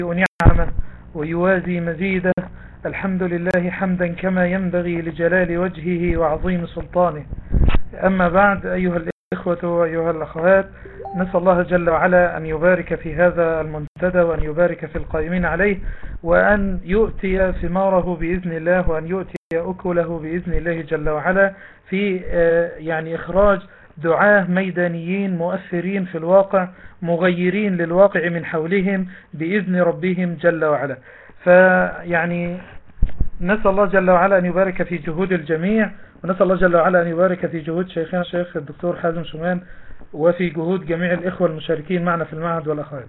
نعمه ويوازي مزيده الحمد لله حمدا كما ينبغي لجلال وجهه وعظيم سلطانه أما بعد أيها الإخوة وأيها الأخوات نسأل الله جل وعلا أن يبارك في هذا المنتدى وأن يبارك في القائمين عليه وأن يؤتي ثماره بإذن الله وأن يؤتي أكله بإذن الله جل وعلا في آه، يعني إخراج دعاه ميدانيين مؤثرين في الواقع مغيرين للواقع من حولهم بإذن ربهم جل وعلا فيعني نسأل الله جل وعلا أن يبارك في جهود الجميع ونسأل الله جل وعلا أن يبارك في جهود شيخنا الشيخ الدكتور حازم شمان وفي جهود جميع الإخوة المشاركين معنا في المعهد والأخوات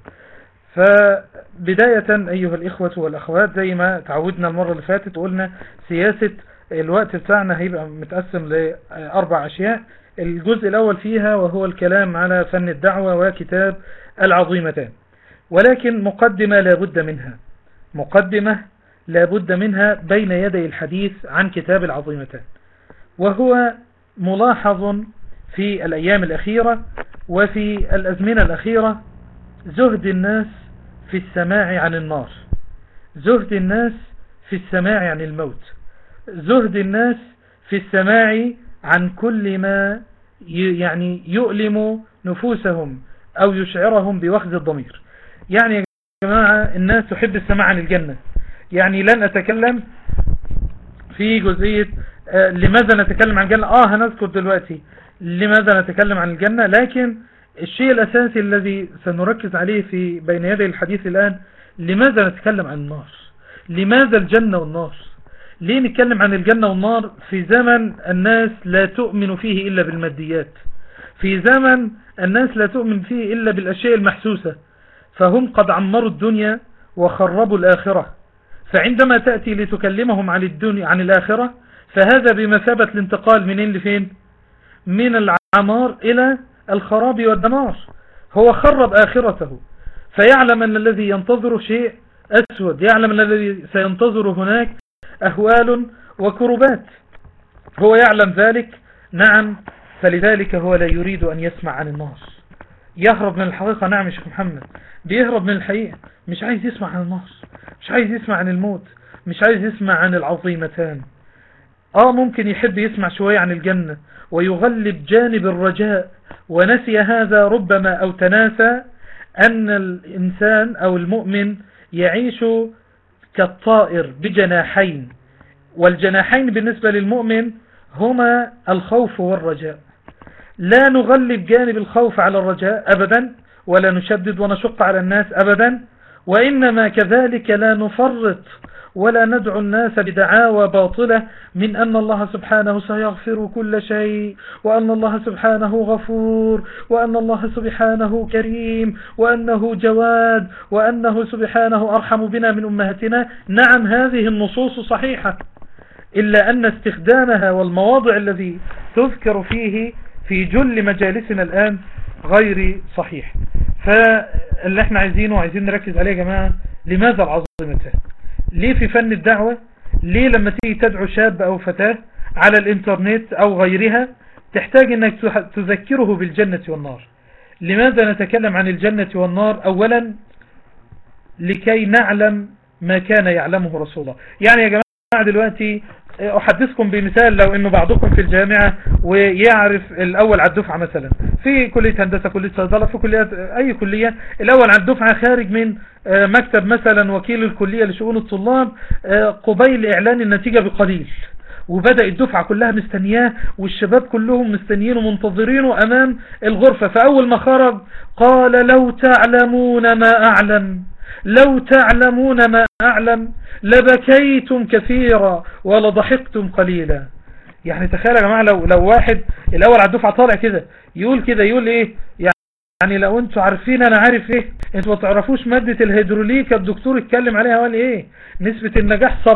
فبداية أيها الإخوة والأخوات زي ما تعودنا المرة اللي فاتت قلنا سياسة الوقت بتاعنا هيبقى متقسم لأربع أشياء الجزء الأول فيها وهو الكلام على فن الدعوة وكتاب العظيمتان ولكن مقدمة لابد منها مقدمة لابد منها بين يدي الحديث عن كتاب العظيمتان وهو ملاحظ في الأيام الأخيرة وفي الأزمنة الأخيرة زهد الناس في السماع عن النار زهد الناس في السماع عن الموت زهد الناس في السماع عن كل ما يعني يؤلم نفوسهم أو يشعرهم بوخز الضمير يعني يا جماعة الناس تحب السماع عن الجنة يعني لن أتكلم في جزئية آه، لماذا نتكلم عن الجنة آه هنذكر دلوقتي لماذا نتكلم عن الجنة لكن الشيء الأساسي الذي سنركز عليه في بين يدي الحديث الآن لماذا نتكلم عن النار لماذا الجنة والنار ليه نتكلم عن الجنة والنار في زمن الناس لا تؤمن فيه إلا بالماديات في زمن الناس لا تؤمن فيه إلا بالأشياء المحسوسة فهم قد عمروا الدنيا وخربوا الآخرة فعندما تأتي لتكلمهم عن الدنيا عن الآخرة فهذا بمثابة الانتقال منين لفين من العمار إلى الخراب والدمار هو خرب آخرته فيعلم أن الذي ينتظر شيء أسود يعلم أن الذي سينتظر هناك أهوال وكربات هو يعلم ذلك نعم فلذلك هو لا يريد أن يسمع عن النار يهرب من الحقيقة نعم يا شيخ محمد بيهرب من الحقيقة مش عايز يسمع عن النار مش عايز يسمع عن الموت مش عايز يسمع عن العظيمتان اه ممكن يحب يسمع شوية عن الجنة ويغلب جانب الرجاء ونسي هذا ربما او تناسى ان الانسان او المؤمن يعيش كالطائر بجناحين والجناحين بالنسبة للمؤمن هما الخوف والرجاء لا نغلب جانب الخوف على الرجاء أبدا ولا نشدد ونشق على الناس أبدا وإنما كذلك لا نفرط ولا ندعو الناس بدعاوى باطلة من أن الله سبحانه سيغفر كل شيء وأن الله سبحانه غفور وأن الله سبحانه كريم وأنه جواد وأنه سبحانه أرحم بنا من أمهاتنا نعم هذه النصوص صحيحة إلا أن استخدامها والمواضع الذي تذكر فيه في جل مجالسنا الآن غير صحيح فاللي احنا عايزينه عايزين نركز عليه يا جماعة لماذا العظيمتان ليه في فن الدعوة ليه لما تيجي تدعو شاب او فتاة على الانترنت او غيرها تحتاج انك تذكره بالجنة والنار لماذا نتكلم عن الجنة والنار اولا لكي نعلم ما كان يعلمه رسول الله يعني يا جماعة دلوقتي احدثكم بمثال لو انه بعضكم في الجامعة ويعرف الاول على الدفعة مثلا في كلية هندسة كلية صيدلة في كلية اي كلية الاول على الدفعة خارج من آه، مكتب مثلا وكيل الكلية لشؤون الطلاب آه، قبيل اعلان النتيجة بقليل وبدأ الدفعة كلها مستنياه والشباب كلهم مستنيينه منتظرينه امام الغرفة فاول ما خرج قال لو تعلمون ما اعلم لو تعلمون ما أعلم لبكيتم كثيرا ولضحكتم قليلا يعني تخيل يا جماعة لو, لو واحد الأول على الدفعة طالع كده يقول كده يقول إيه يعني لو انتوا عارفين انا عارف ايه انتوا ما تعرفوش مادة الهيدروليكا الدكتور اتكلم عليها قال ايه نسبة النجاح 17%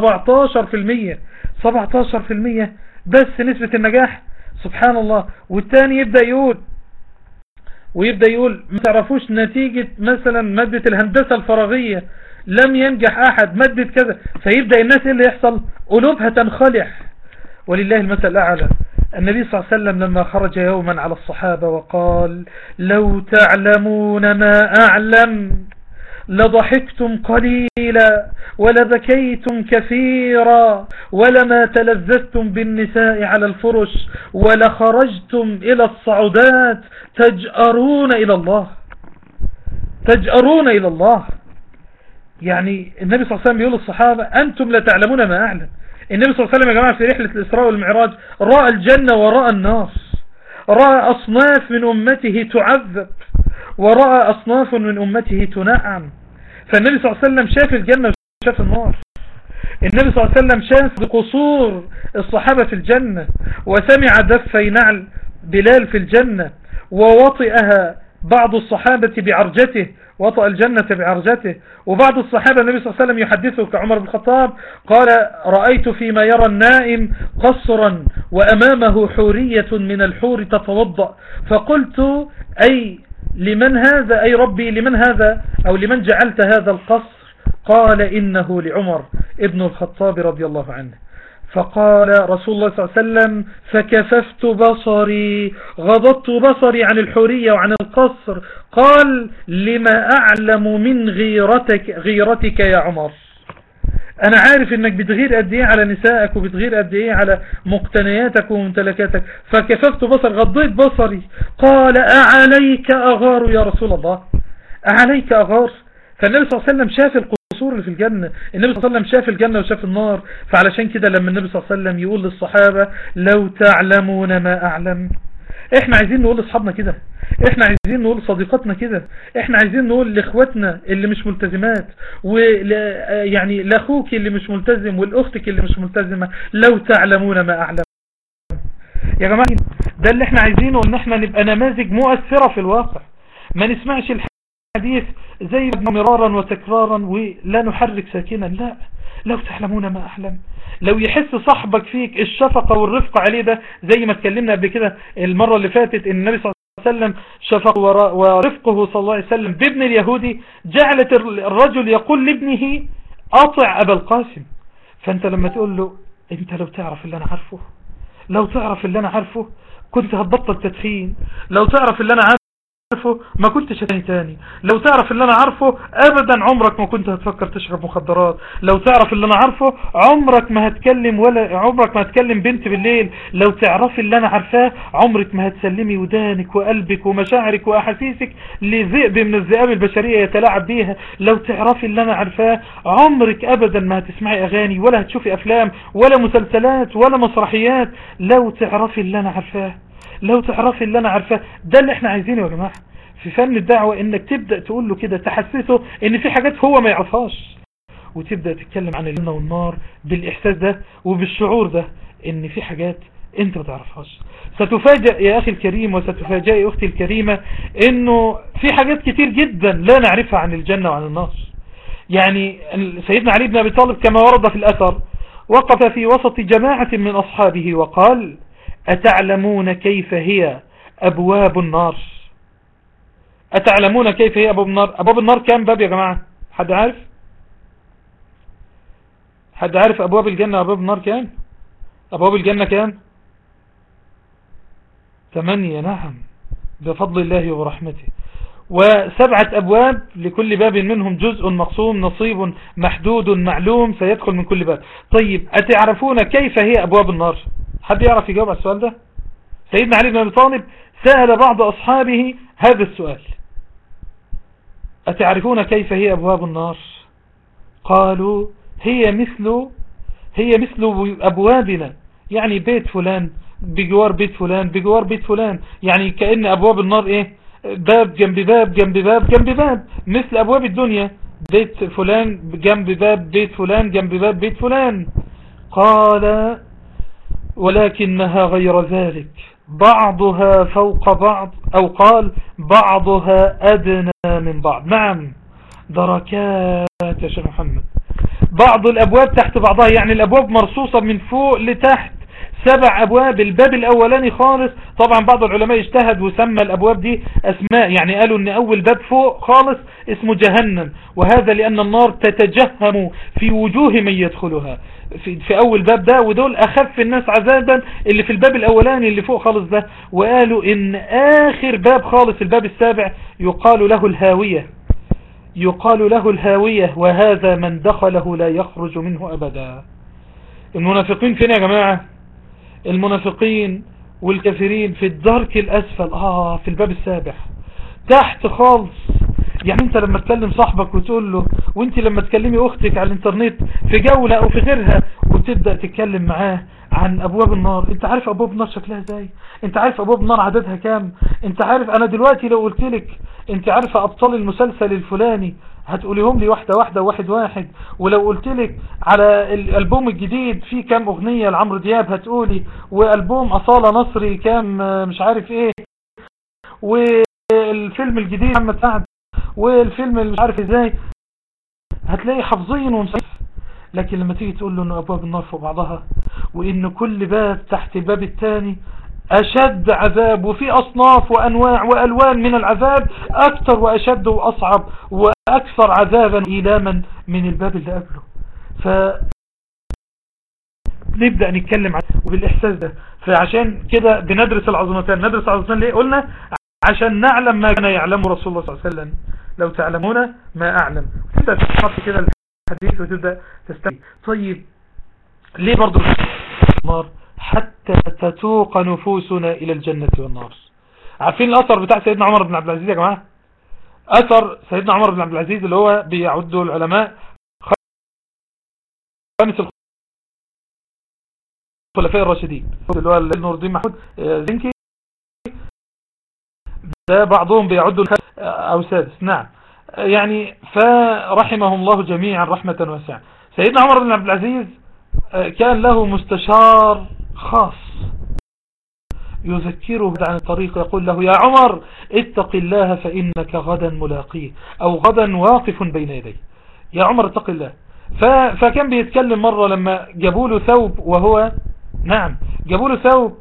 17% بس نسبة النجاح سبحان الله والتاني يبدأ يقول ويبدأ يقول ما تعرفوش نتيجة مثلا مادة الهندسة الفراغية لم ينجح أحد مادة كذا فيبدأ الناس إيه اللي يحصل قلوبها تنخلع ولله المثل الأعلى النبي صلى الله عليه وسلم لما خرج يوما على الصحابة وقال لو تعلمون ما أعلم لضحكتم قليلا ولبكيتم كثيرا ولما تلذذتم بالنساء على الفرش ولخرجتم إلى الصعودات تجأرون إلى الله تجأرون إلى الله يعني النبي صلى الله عليه وسلم يقول للصحابة أنتم لا تعلمون ما أعلم النبي صلى الله عليه وسلم يا جماعة في رحلة الإسراء والمعراج رأى الجنة ورأى النار رأى أصناف من أمته تعذب ورأى أصناف من أمته تنعم فالنبي صلى الله عليه وسلم شاف الجنة وشاف النار النبي صلى الله عليه وسلم شاف قصور الصحابة في الجنة وسمع دفي نعل بلال في الجنة ووطئها بعض الصحابة بعرجته وطأ الجنة بعرجته وبعض الصحابة النبي صلى الله عليه وسلم يحدثه كعمر بن الخطاب قال رأيت فيما يرى النائم قصرا وأمامه حورية من الحور تتوضأ فقلت أي لمن هذا أي ربي لمن هذا أو لمن جعلت هذا القصر قال إنه لعمر ابن الخطاب رضي الله عنه فقال رسول الله صلى الله عليه وسلم فكففت بصري غضضت بصري عن الحورية وعن القصر قال لما أعلم من غيرتك, غيرتك يا عمر انا عارف انك بتغير قد ايه على نسائك وبتغير قد ايه على مقتنياتك وممتلكاتك فكففت بصر غضيت بصري قال اعليك اغار يا رسول الله اعليك اغار فالنبي صلى الله عليه وسلم شاف القصور اللي في الجنة النبي صلى الله عليه وسلم شاف الجنة وشاف النار فعلشان كده لما النبي صلى الله عليه وسلم يقول للصحابة لو تعلمون ما اعلم احنا عايزين نقول لاصحابنا كده احنا عايزين نقول لصديقاتنا كده احنا عايزين نقول لاخواتنا اللي مش ملتزمات ويعني لاخوك اللي مش ملتزم والاختك اللي مش ملتزمة لو تعلمون ما اعلم يا جماعة ده اللي احنا عايزينه ان احنا نبقى نماذج مؤثرة في الواقع ما نسمعش الحديث زي مرارا وتكرارا ولا نحرك ساكنا لا لو تعلمون ما أحلم لو يحس صاحبك فيك الشفقة والرفق عليه ده زي ما اتكلمنا قبل كده المرة اللي فاتت ان النبي صلى الله عليه وسلم شفق ورفقه صلى الله عليه وسلم بابن اليهودي جعلت الرجل يقول لابنه اطع ابا القاسم فانت لما تقول له انت لو تعرف اللي انا عارفه لو تعرف اللي انا عارفه كنت هتبطل تدخين لو تعرف اللي انا عارفه عارفه ما كنتش هتاني تاني لو تعرف اللي انا عارفه ابدا عمرك ما كنت هتفكر تشرب مخدرات لو تعرف اللي انا عارفه عمرك ما هتكلم ولا عمرك ما هتكلم بنت بالليل لو تعرفي اللي انا عارفاه عمرك ما هتسلمي ودانك وقلبك ومشاعرك واحاسيسك لذئب من الذئاب البشرية يتلاعب بيها لو تعرفي اللي انا عارفاه عمرك ابدا ما هتسمعي اغاني ولا هتشوفي افلام ولا مسلسلات ولا مسرحيات لو تعرفي اللي انا عارفاه لو تعرفي اللي انا عارفاه ده اللي احنا عايزينه يا جماعة في فن الدعوة انك تبدأ تقول له كده تحسسه ان في حاجات هو ما يعرفهاش وتبدأ تتكلم عن الجنة والنار بالاحساس ده وبالشعور ده ان في حاجات انت ما تعرفهاش ستفاجئ يا اخي الكريم وستفاجئ اختي الكريمة انه في حاجات كتير جدا لا نعرفها عن الجنة وعن النار يعني سيدنا علي بن ابي طالب كما ورد في الاثر وقف في وسط جماعة من اصحابه وقال أتعلمون كيف هي أبواب النار أتعلمون كيف هي أبواب النار أبواب النار كام باب يا جماعة حد عارف حد عارف أبواب الجنة أبواب النار كام أبواب الجنة كام ثمانية نعم بفضل الله ورحمته وسبعة أبواب لكل باب منهم جزء مقسوم نصيب محدود معلوم سيدخل من كل باب طيب أتعرفون كيف هي أبواب النار حد يعرف يجاوب على السؤال ده سيدنا علي بن أبي طالب سأل بعض أصحابه هذا السؤال أتعرفون كيف هي أبواب النار قالوا هي مثل هي مثل أبوابنا يعني بيت فلان بجوار بيت فلان بجوار بيت فلان يعني كأن أبواب النار إيه باب جنب باب جنب باب جنب باب مثل أبواب الدنيا بيت فلان جنب باب بيت فلان جنب باب بيت فلان قال ولكنها غير ذلك بعضها فوق بعض أو قال بعضها أدنى من بعض نعم دركات يا شيخ محمد بعض الأبواب تحت بعضها يعني الأبواب مرصوصة من فوق لتحت سبع أبواب الباب الأولاني خالص طبعا بعض العلماء اجتهد وسمى الأبواب دي أسماء يعني قالوا أن أول باب فوق خالص اسمه جهنم وهذا لأن النار تتجهم في وجوه من يدخلها في, في أول باب ده ودول أخف الناس عذابا اللي في الباب الأولاني اللي فوق خالص ده وقالوا إن آخر باب خالص الباب السابع يقال له الهاوية يقال له الهاوية وهذا من دخله لا يخرج منه أبدا المنافقين فين يا جماعة المنافقين والكافرين في الدرك الأسفل آه في الباب السابع تحت خالص يعني انت لما تكلم صاحبك وتقول له وانت لما تكلمي اختك على الانترنت في جولة او في غيرها وتبدأ تتكلم معاه عن ابواب النار انت عارف ابواب النار شكلها ازاي انت عارف ابواب النار عددها كام انت عارف انا دلوقتي لو قلت لك انت عارفه ابطال المسلسل الفلاني هتقوليهم لي واحدة واحدة واحد واحد ولو قلت لك على الالبوم الجديد فيه كام اغنية لعمرو دياب هتقولي والبوم اصالة نصري كام مش عارف ايه والفيلم الجديد محمد سعد والفيلم اللي مش عارف ازاي هتلاقي حافظين ومصيف لكن لما تيجي تقول له ان ابواب النار فوق بعضها وان كل باب تحت الباب الثاني اشد عذاب وفي اصناف وانواع والوان من العذاب اكثر واشد واصعب واكثر عذابا ايلاما من الباب اللي قبله ف نبدأ نتكلم وبالإحساس ده فعشان كده بندرس العظمتان ندرس العظمتان ليه قلنا عشان نعلم ما كان يعلمه رسول الله صلى الله عليه وسلم لو تعلمون ما أعلم تبدأ تحط كده الحديث وتبدأ تستمع طيب ليه برضو النار حتى تتوق نفوسنا إلى الجنة والنار عارفين الأثر بتاع سيدنا عمر بن عبد العزيز يا جماعة أثر سيدنا عمر بن عبد العزيز اللي هو بيعده العلماء خامس الخلفاء الراشدين اللي هو نور الدين محمود زنكي ده بعضهم بيعدوا أو سادس نعم يعني فرحمهم الله جميعا رحمة واسعة سيدنا عمر بن عبد العزيز كان له مستشار خاص يذكره عن الطريق يقول له يا عمر اتق الله فإنك غدا ملاقيه أو غدا واقف بين يديه يا عمر اتق الله فكان بيتكلم مرة لما جابوا له ثوب وهو نعم جابوا له ثوب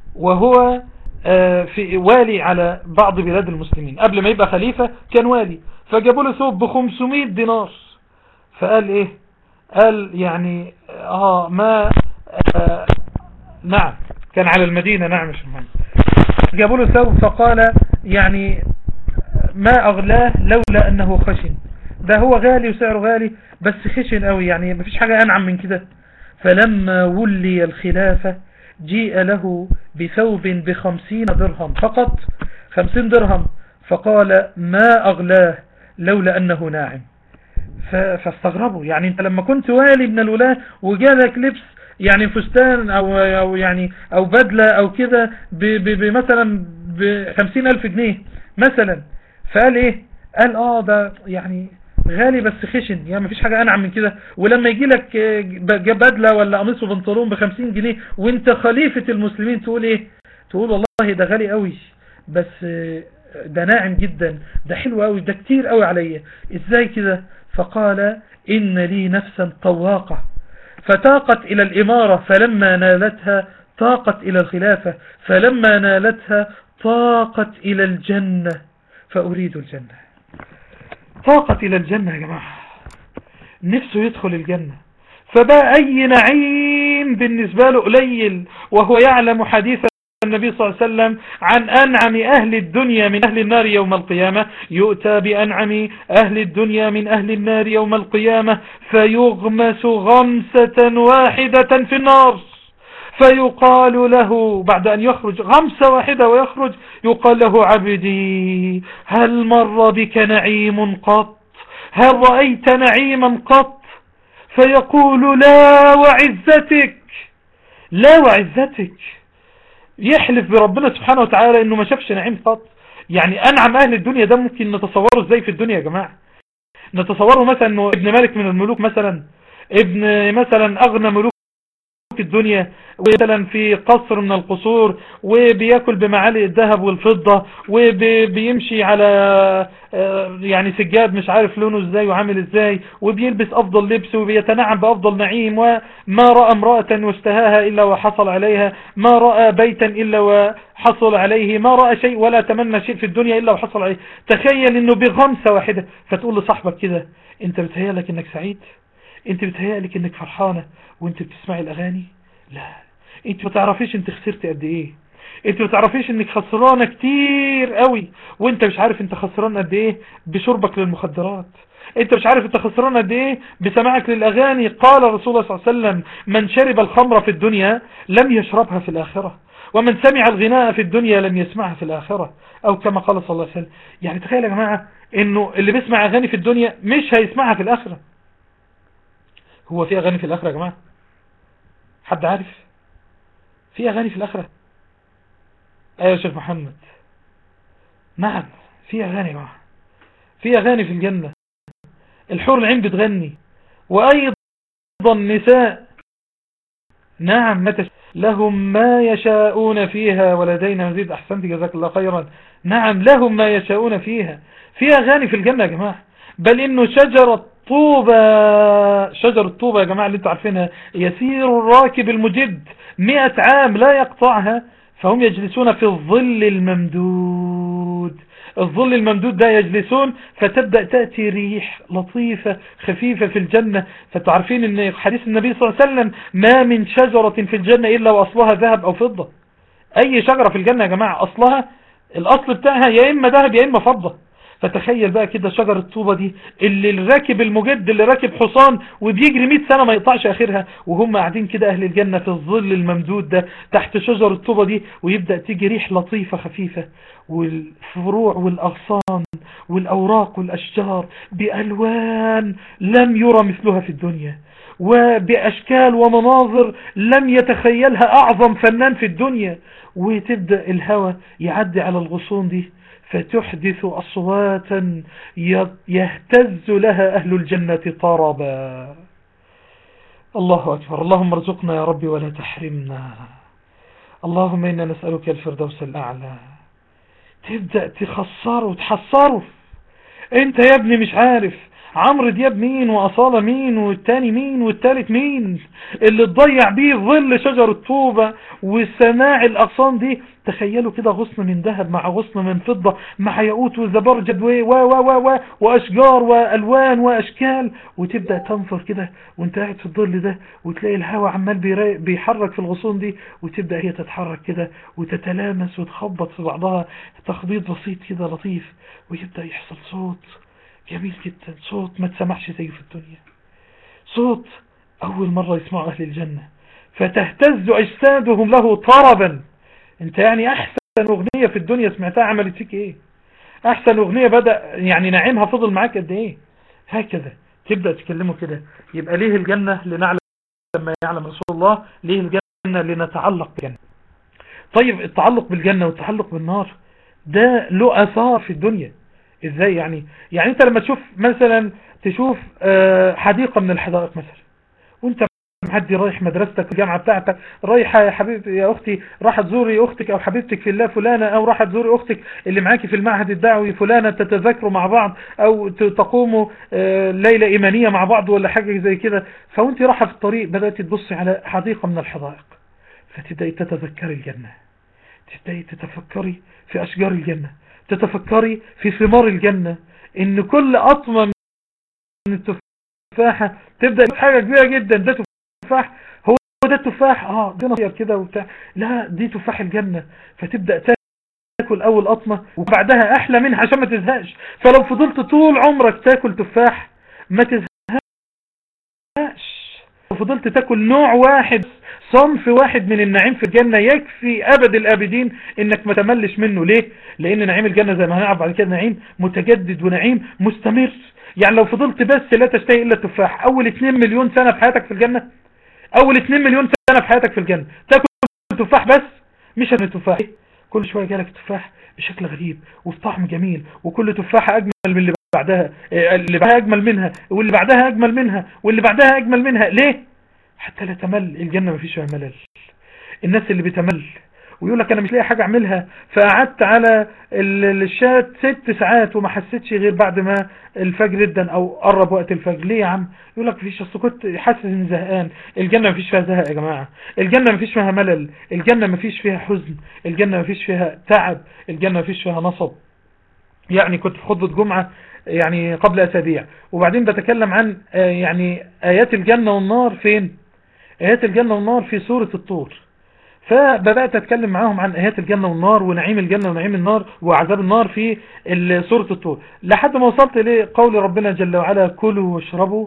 وهو في والي على بعض بلاد المسلمين قبل ما يبقى خليفة كان والي فجابوا له ثوب ب 500 دينار فقال ايه قال يعني اه ما آه نعم كان على المدينة نعم مش مهم جابوا له ثوب فقال يعني ما اغلاه لولا انه خشن ده هو غالي وسعره غالي بس خشن قوي يعني مفيش حاجة انعم من كده فلما ولي الخلافة جيء له بثوب بخمسين درهم فقط خمسين درهم فقال ما أغلاه لولا أنه ناعم فاستغربوا يعني انت لما كنت والي من الولاة وجالك لبس يعني فستان او, أو يعني او بدلة او كده بمثلا بخمسين الف جنيه مثلا فقال ايه قال اه ده يعني غالي بس خشن يعني مفيش حاجة انعم من كده ولما يجي لك بدلة ولا قميص وبنطلون بخمسين جنيه وانت خليفة المسلمين تقول ايه تقول والله ده غالي قوي بس ده ناعم جدا ده حلو قوي ده كتير قوي عليا ازاي كده فقال ان لي نفسا طواقة فتاقت الى الامارة فلما نالتها طاقت الى الخلافة فلما نالتها طاقت الى الجنة فاريد الجنة طاقت الى الجنة يا جماعة نفسه يدخل الجنة فبقى اي نعيم بالنسبة له قليل وهو يعلم حديث النبي صلى الله عليه وسلم عن أنعم أهل الدنيا من أهل النار يوم القيامة يؤتى بأنعم أهل الدنيا من أهل النار يوم القيامة فيغمس غمسة واحدة في النار فيقال له بعد أن يخرج غمسة واحدة ويخرج يقال له عبدي هل مر بك نعيم قط هل رأيت نعيما قط فيقول لا وعزتك لا وعزتك يحلف بربنا سبحانه وتعالى انه ما شافش نعيم قط يعني انعم اهل الدنيا ده ممكن نتصوره ازاي في الدنيا يا جماعة نتصوره مثلا انه ابن مالك من الملوك مثلا ابن مثلا اغنى ملوك الدنيا ومثلا في قصر من القصور وبياكل بمعالق الذهب والفضة وبيمشي على يعني سجاد مش عارف لونه ازاي وعامل ازاي وبيلبس افضل لبس وبيتنعم بافضل نعيم وما رأى امرأة واستهاها الا وحصل عليها ما رأى بيتا الا وحصل عليه ما رأى شيء ولا تمنى شيء في الدنيا الا وحصل عليه تخيل انه بغمسة واحدة فتقول لصاحبك كده انت بتهيألك انك سعيد انت بتهيألك انك فرحانة وانت بتسمعي الاغاني لا انت ما تعرفيش انت خسرت قد ايه انت ما تعرفيش انك خسرانة كتير قوي وانت مش عارف انت خسران قد ايه بشربك للمخدرات انت مش عارف انت خسران قد ايه بسماعك للاغاني قال رسول الله صلى الله عليه وسلم من شرب الخمر في الدنيا لم يشربها في الاخرة ومن سمع الغناء في الدنيا لم يسمعها في الاخرة او كما قال صلى الله عليه وسلم يعني تخيل يا جماعة انه اللي بيسمع اغاني في الدنيا مش هيسمعها في الاخرة هو في اغاني في الاخرة يا جماعة حد عارف في اغاني في الاخرة ايوه يا شيخ محمد نعم في اغاني يا جماعة في اغاني في الجنة الحور العين بتغني وايضا النساء نعم متى لهم ما يشاءون فيها ولدينا مزيد احسنت جزاك الله خيرا نعم لهم ما يشاءون فيها في اغاني في الجنة يا جماعة بل انه شجرة طوبة شجر الطوبة يا جماعة اللي انتوا عارفينها يسير الراكب المجد مئة عام لا يقطعها فهم يجلسون في الظل الممدود الظل الممدود ده يجلسون فتبدأ تأتي ريح لطيفة خفيفة في الجنة فتعرفين ان حديث النبي صلى الله عليه وسلم ما من شجرة في الجنة إلا وأصلها ذهب أو فضة أي شجرة في الجنة يا جماعة أصلها الأصل بتاعها يا إما ذهب يا إما فضة فتخيل بقى كده شجر الطوبة دي اللي الراكب المجد اللي راكب حصان وبيجري 100 سنة ما يقطعش اخرها وهم قاعدين كده اهل الجنة في الظل الممدود ده تحت شجر الطوبة دي ويبدأ تيجي ريح لطيفة خفيفة والفروع والاغصان والاوراق والاشجار بألوان لم يرى مثلها في الدنيا وبأشكال ومناظر لم يتخيلها أعظم فنان في الدنيا وتبدأ الهوى يعدي على الغصون دي فتحدث أصواتا يهتز لها أهل الجنة طربا الله أكبر اللهم ارزقنا يا ربي ولا تحرمنا اللهم إنا نسألك الفردوس الأعلى تبدأ تخسره وتحصره انت يا ابني مش عارف عمرو دياب مين وأصالة مين والتاني مين والتالت مين اللي تضيع بيه ظل شجر الطوبة وسماع الأغصان دي تخيلوا كده غصن من ذهب مع غصن من فضة مع ياقوت وزبرجد و و و و وأشجار وألوان وأشكال وتبدأ تنظر كده وانت قاعد في الظل ده وتلاقي الهواء عمال بيحرك في الغصون دي وتبدأ هي تتحرك كده وتتلامس وتخبط في بعضها تخبيط بسيط كده لطيف ويبدأ يحصل صوت جميل جدا صوت ما تسمعش زيه في الدنيا صوت أول مرة يسمعه أهل الجنة فتهتز أجسادهم له طربا انت يعني أحسن أغنية في الدنيا سمعتها عملت فيك إيه أحسن أغنية بدأ يعني نعيمها فضل معاك قد إيه هكذا تبدأ تكلمه كده يبقى ليه الجنة لنعلم لما يعلم رسول الله ليه الجنة لنتعلق بالجنة طيب التعلق بالجنة والتعلق بالنار ده له أثار في الدنيا ازاي يعني يعني انت لما تشوف مثلا تشوف آه، حديقة من الحدائق مثلا وانت محدي رايح مدرستك الجامعة بتاعتك رايحة يا حبيبتي يا اختي راح تزوري اختك او حبيبتك في الله فلانة او راح تزوري اختك اللي معاكي في المعهد الدعوي فلانة تتذكروا مع بعض او تقوموا آه، ليلة ايمانية مع بعض ولا حاجة زي كده فوانت رايحة في الطريق بدأت تبصي على حديقة من الحدائق فتبدأي تتذكري الجنة تبدأي تتفكري في اشجار الجنة تتفكري في ثمار الجنة ان كل اطمة من التفاحة تبدأ حاجة كبيرة جدا ده تفاح هو ده التفاح اه ده نصير كده وبتاع لا دي تفاح الجنة فتبدأ تاكل اول قطمة وبعدها احلى منها عشان ما تزهقش فلو فضلت طول عمرك تاكل تفاح ما تزهقش لو فضلت تاكل نوع واحد صنف واحد من النعيم في الجنة يكفي أبد الآبدين إنك ما تملش منه ليه لأن نعيم الجنة زي ما هنعرف بعد كده نعيم متجدد ونعيم مستمر يعني لو فضلت بس لا تشتهي إلا التفاح أول 2 مليون سنة في حياتك في الجنة أول 2 مليون سنة في حياتك في الجنة تاكل تفاح بس مش التفاح كل شوية جالك تفاح بشكل غريب وفي طعم جميل وكل تفاحة أجمل من اللي بعدها اللي بعدها أجمل منها واللي بعدها أجمل منها واللي بعدها أجمل منها ليه حتى لا تمل الجنة ما فيش فيها ملل الناس اللي بتمل ويقول لك انا مش لاقي حاجة اعملها فقعدت على الشات ست ساعات وما حسيتش غير بعد ما الفجر جدا او قرب وقت الفجر ليه يا عم يقول لك مفيش اصل كنت حاسس اني زهقان الجنة مفيش فيها زهق يا جماعة الجنة مفيش فيها ملل الجنة مفيش فيها حزن الجنة مفيش فيها تعب الجنة مفيش فيها نصب يعني كنت في خطبة جمعة يعني قبل اسابيع وبعدين بتكلم عن آه، يعني ايات الجنة والنار فين ايات الجنة والنار في سورة الطور فبدأت أتكلم معاهم عن آيات الجنة والنار ونعيم الجنة ونعيم النار وعذاب النار في سورة الطور لحد ما وصلت لقول ربنا جل وعلا كلوا واشربوا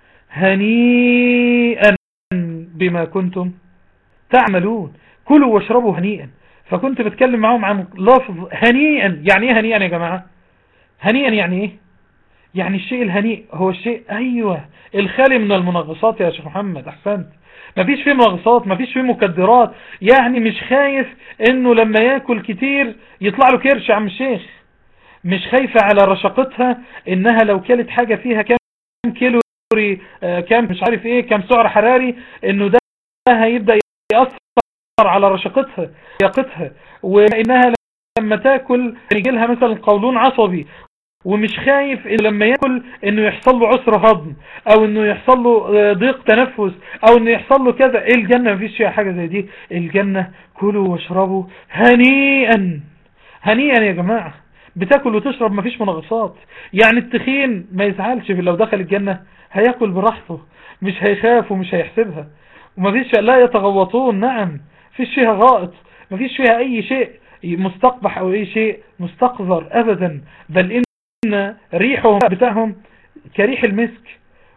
هنيئا بما كنتم تعملون كلوا واشربوا هنيئا فكنت بتكلم معاهم عن لفظ هنيئا يعني ايه هنيئا يا جماعة هنيئا يعني ايه يعني الشيء الهنيء هو الشيء ايوه الخالي من المنغصات يا شيخ محمد احسنت مفيش فيه منغصات مفيش فيه مكدرات يعني مش خايف انه لما ياكل كتير يطلع له كرش عم الشيخ مش خايفة على رشاقتها انها لو كلت حاجة فيها كام كيلو آه، كام مش عارف ايه كام سعر حراري انه ده هيبدأ يأثر على رشاقتها يقتها وانها لما تاكل يجي لها مثلا قولون عصبي ومش خايف إن لما ياكل انه يحصل له عسر هضم او انه يحصل له آه، ضيق تنفس او انه يحصل له كذا ايه الجنة مفيش فيها حاجة زي دي الجنة كلوا واشربوا هنيئا هنيئا يا جماعة بتاكل وتشرب مفيش منغصات يعني التخين ما يزعلش لو دخل الجنة هياكل براحته مش هيخاف ومش هيحسبها ومفيش لا يتغوطون نعم مفيش فيها غائط مفيش فيها اي شيء مستقبح او اي شيء مستقذر ابدا بل ان ريحهم بتاعهم كريح المسك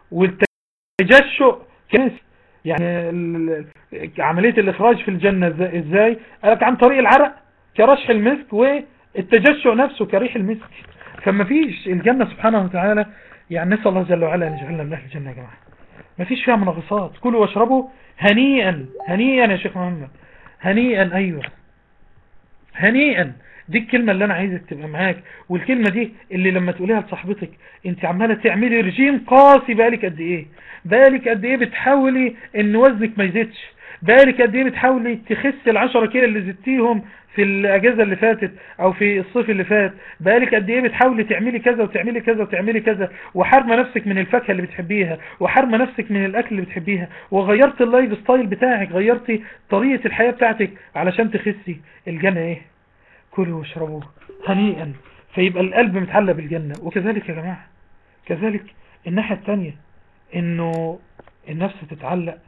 والتجشؤ كمسك يعني عملية الاخراج في الجنة ازاي قالك عن طريق العرق كرشح المسك والتجشؤ نفسه كريح المسك فما فيش الجنة سبحانه وتعالى يعني نسأل الله جل وعلا ان يجعلنا من اهل الجنة يا جماعة ما فيش فيها منغصات كلوا واشربوا هنيئا هنيئا يا شيخ محمد هنيئا ايوه هنيئا دي الكلمة اللي انا عايزك تبقى معاك والكلمة دي اللي لما تقوليها لصاحبتك انت عمالة تعملي رجيم قاسي بالك قد ايه بالك قد ايه بتحاولي ان وزنك ما يزيدش بالك قد ايه بتحاولي تخس العشرة كيلو اللي زدتيهم في الاجازة اللي فاتت او في الصيف اللي فات بالك قد ايه بتحاولي تعملي كذا وتعملي كذا وتعملي كذا وحرمه نفسك من الفاكهه اللي بتحبيها وحرمه نفسك من الاكل اللي بتحبيها وغيرت اللايف ستايل بتاعك غيرتي طريقة الحياة بتاعتك علشان تخسي الجنة ايه كلوا واشربوا هنيئا فيبقى القلب متعلق بالجنة وكذلك يا جماعة كذلك الناحية الثانية انه النفس تتعلق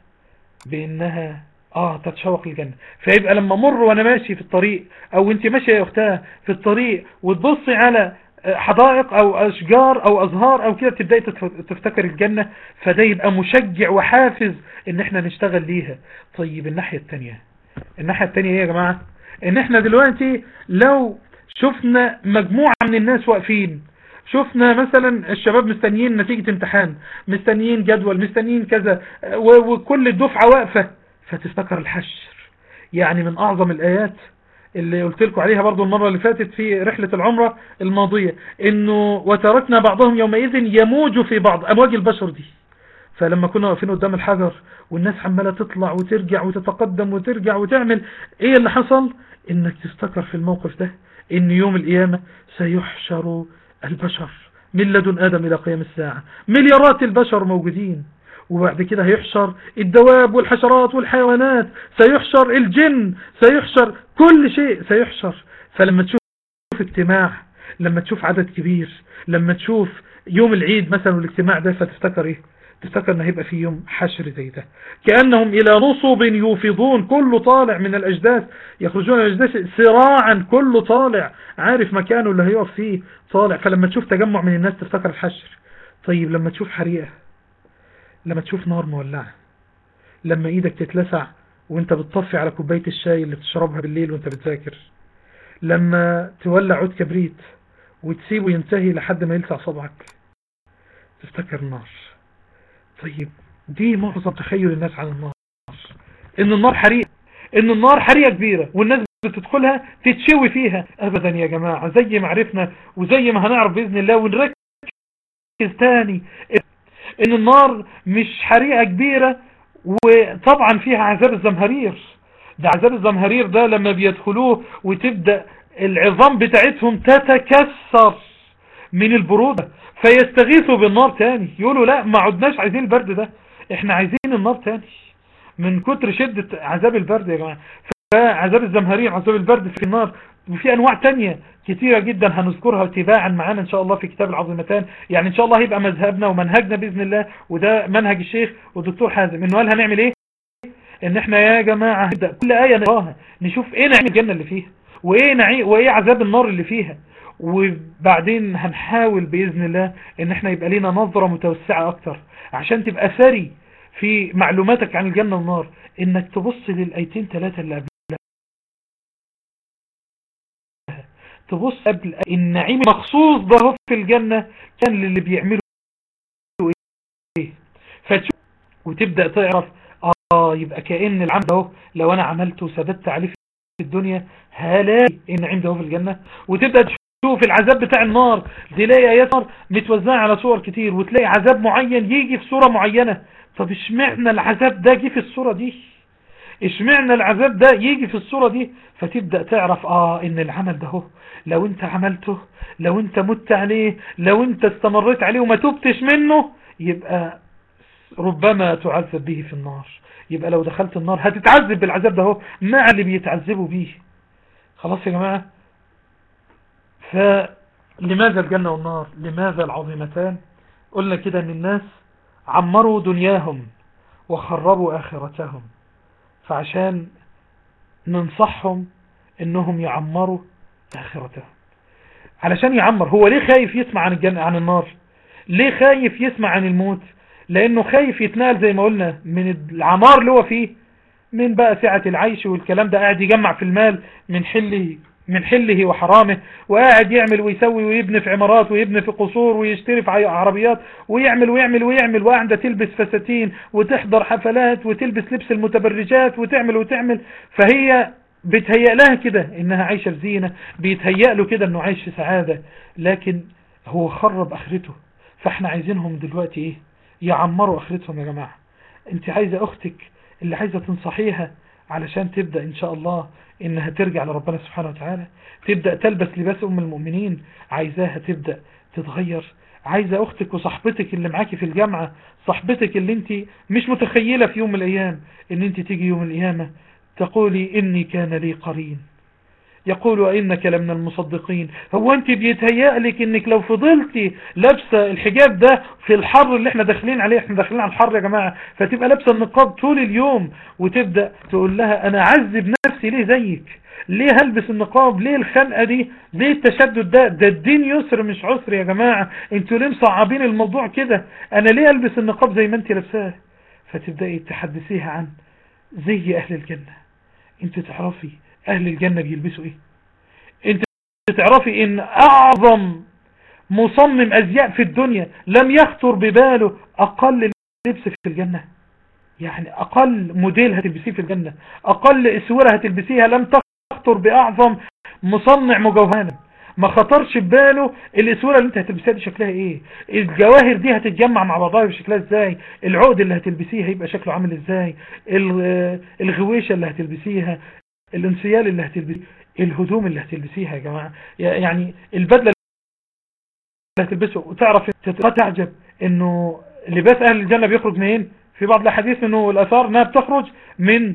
بانها اه تتشوق للجنة فيبقى لما مر وانا ماشي في الطريق او انت ماشية يا اختها في الطريق وتبصي على حدائق او اشجار او ازهار او كده تبدأي تفتكر الجنة فده يبقى مشجع وحافز ان احنا نشتغل ليها طيب الناحية التانية الناحية التانية ايه يا جماعة ان احنا دلوقتي لو شفنا مجموعة من الناس واقفين شفنا مثلا الشباب مستنيين نتيجة امتحان مستنيين جدول مستنيين كذا وكل الدفعة واقفة فتفتكر الحشر يعني من اعظم الايات اللي قلت لكم عليها برضو المرة اللي فاتت في رحلة العمرة الماضية انه وتركنا بعضهم يومئذ يموج في بعض امواج البشر دي فلما كنا واقفين قدام الحجر والناس عمالة تطلع وترجع وتتقدم وترجع وتعمل ايه اللي حصل انك تفتكر في الموقف ده ان يوم القيامة سيحشر البشر من لدن ادم الى قيام الساعة مليارات البشر موجودين وبعد كده هيحشر الدواب والحشرات والحيوانات سيحشر الجن سيحشر كل شيء سيحشر فلما تشوف اجتماع لما تشوف عدد كبير لما تشوف يوم العيد مثلا والاجتماع ده فتفتكر ايه تفتكر ان هيبقى في يوم حشر زي ده كأنهم الى نصب يوفضون كله طالع من الاجداث يخرجون من الاجداث سراعا كله طالع عارف مكانه اللي هيقف فيه طالع فلما تشوف تجمع من الناس تفتكر الحشر طيب لما تشوف حريقة لما تشوف نار مولعة لما ايدك تتلسع وانت بتطفي على كوباية الشاي اللي بتشربها بالليل وانت بتذاكر لما تولع عود كبريت وتسيبه ينتهي لحد ما يلسع صبعك تفتكر النار طيب دي معظم تخيل الناس عن النار ان النار حريقة ان النار حريقة كبيرة والناس بتدخلها تتشوي فيها ابدا يا جماعة زي ما عرفنا وزي ما هنعرف بإذن الله ونركز تاني ان النار مش حريقة كبيرة وطبعا فيها عذاب الزمهرير ده عذاب الزمهرير ده لما بيدخلوه وتبدأ العظام بتاعتهم تتكسر من البرودة فيستغيثوا بالنار تاني يقولوا لا ما عدناش عايزين البرد ده احنا عايزين النار تاني من كتر شدة عذاب البرد يا جماعة فعذاب الزمهرير عذاب البرد في النار وفي انواع تانية كتيرة جدا هنذكرها تباعا معانا ان شاء الله في كتاب العظيمتان يعني ان شاء الله هيبقى مذهبنا ومنهجنا باذن الله وده منهج الشيخ والدكتور حازم انه قال هنعمل ايه ان احنا يا جماعة نبدأ كل آية نقراها نشوف ايه نعيم الجنة اللي فيها وايه نعيم وايه عذاب النار اللي فيها وبعدين هنحاول بإذن الله ان احنا يبقى لنا نظرة متوسعة اكتر عشان تبقى ثري في معلوماتك عن الجنة والنار انك تبص للآيتين ثلاثة اللي قبلها تبص قبل النعيم مخصوص ده في الجنة كان للي بيعملوا ايه فتشوف وتبدأ تعرف اه يبقى كأن العمل ده لو انا عملته وثبت عليه في الدنيا هلاقي النعيم ده في الجنة وتبدأ تشوف العذاب بتاع النار تلاقي ايات نار متوزعة على صور كتير وتلاقي عذاب معين يجي في صورة معينة طب اشمعنى العذاب ده جه في الصورة دي اشمعنى العذاب ده يجي في الصورة دي فتبدأ تعرف اه ان العمل ده هو لو انت عملته لو انت مت عليه لو انت استمريت عليه وما تبتش منه يبقى ربما تعذب به في النار يبقى لو دخلت النار هتتعذب بالعذاب ده هو مع اللي بيتعذبوا به خلاص يا جماعة فلماذا الجنة والنار لماذا العظيمتان قلنا كده ان الناس عمروا دنياهم وخربوا آخرتهم فعشان ننصحهم انهم يعمروا آخرتهم علشان يعمر هو ليه خايف يسمع عن الجنة عن النار ليه خايف يسمع عن الموت لانه خايف يتنقل زي ما قلنا من العمار اللي هو فيه من بقى سعة العيش والكلام ده قاعد يجمع في المال من حله من حله وحرامه وقاعد يعمل ويسوي ويبني في عمارات ويبني في قصور ويشتري في عربيات ويعمل ويعمل ويعمل وقاعدة تلبس فساتين وتحضر حفلات وتلبس لبس المتبرجات وتعمل وتعمل فهي بيتهيأ لها كده انها عايشة في زينة بيتهيأ له كده انه عايش في سعادة لكن هو خرب اخرته فاحنا عايزينهم دلوقتي ايه يعمروا اخرتهم يا جماعة انت عايزة اختك اللي عايزة تنصحيها علشان تبدأ ان شاء الله انها ترجع لربنا سبحانه وتعالى تبدأ تلبس لباس ام المؤمنين عايزاها تبدأ تتغير عايزة اختك وصاحبتك اللي معاكي في الجامعة صاحبتك اللي انت مش متخيلة في يوم من الايام ان انت تيجي يوم القيامة تقولي اني كان لي قرين يقول وإنك لمن المصدقين هو انت بيتهيأ لك انك لو فضلتي لابسة الحجاب ده في الحر اللي احنا داخلين عليه احنا داخلين على الحر يا جماعة فتبقى لابسة النقاب طول اليوم وتبدأ تقول لها انا عذب نفسي ليه زيك ليه هلبس النقاب ليه الخنقة دي ليه التشدد ده ده الدين يسر مش عسر يا جماعة انتوا ليه مصعبين الموضوع كده انا ليه البس النقاب زي ما انت لابساه فتبدأي تحدثيها عن زي اهل الجنة انت تعرفي اهل الجنة بيلبسوا ايه انت تعرفي ان اعظم مصمم ازياء في الدنيا لم يخطر بباله اقل لبس في الجنة يعني اقل موديل هتلبسيه في الجنة اقل اسورة هتلبسيها لم تخطر باعظم مصنع مجوهرا ما خطرش بباله الاسوره اللي انت هتلبسيها دي شكلها ايه الجواهر دي هتتجمع مع بعضها بشكلها ازاي العقد اللي هتلبسيه هيبقى شكله عامل ازاي الغويشه اللي هتلبسيها الانسيال اللي هتلبسيه الهدوم اللي هتلبسيها يا جماعه يعني البدله اللي هتلبسه وتعرف تعجب انه لباس اهل الجنه بيخرج منين في بعض الاحاديث انه الاثار انها بتخرج من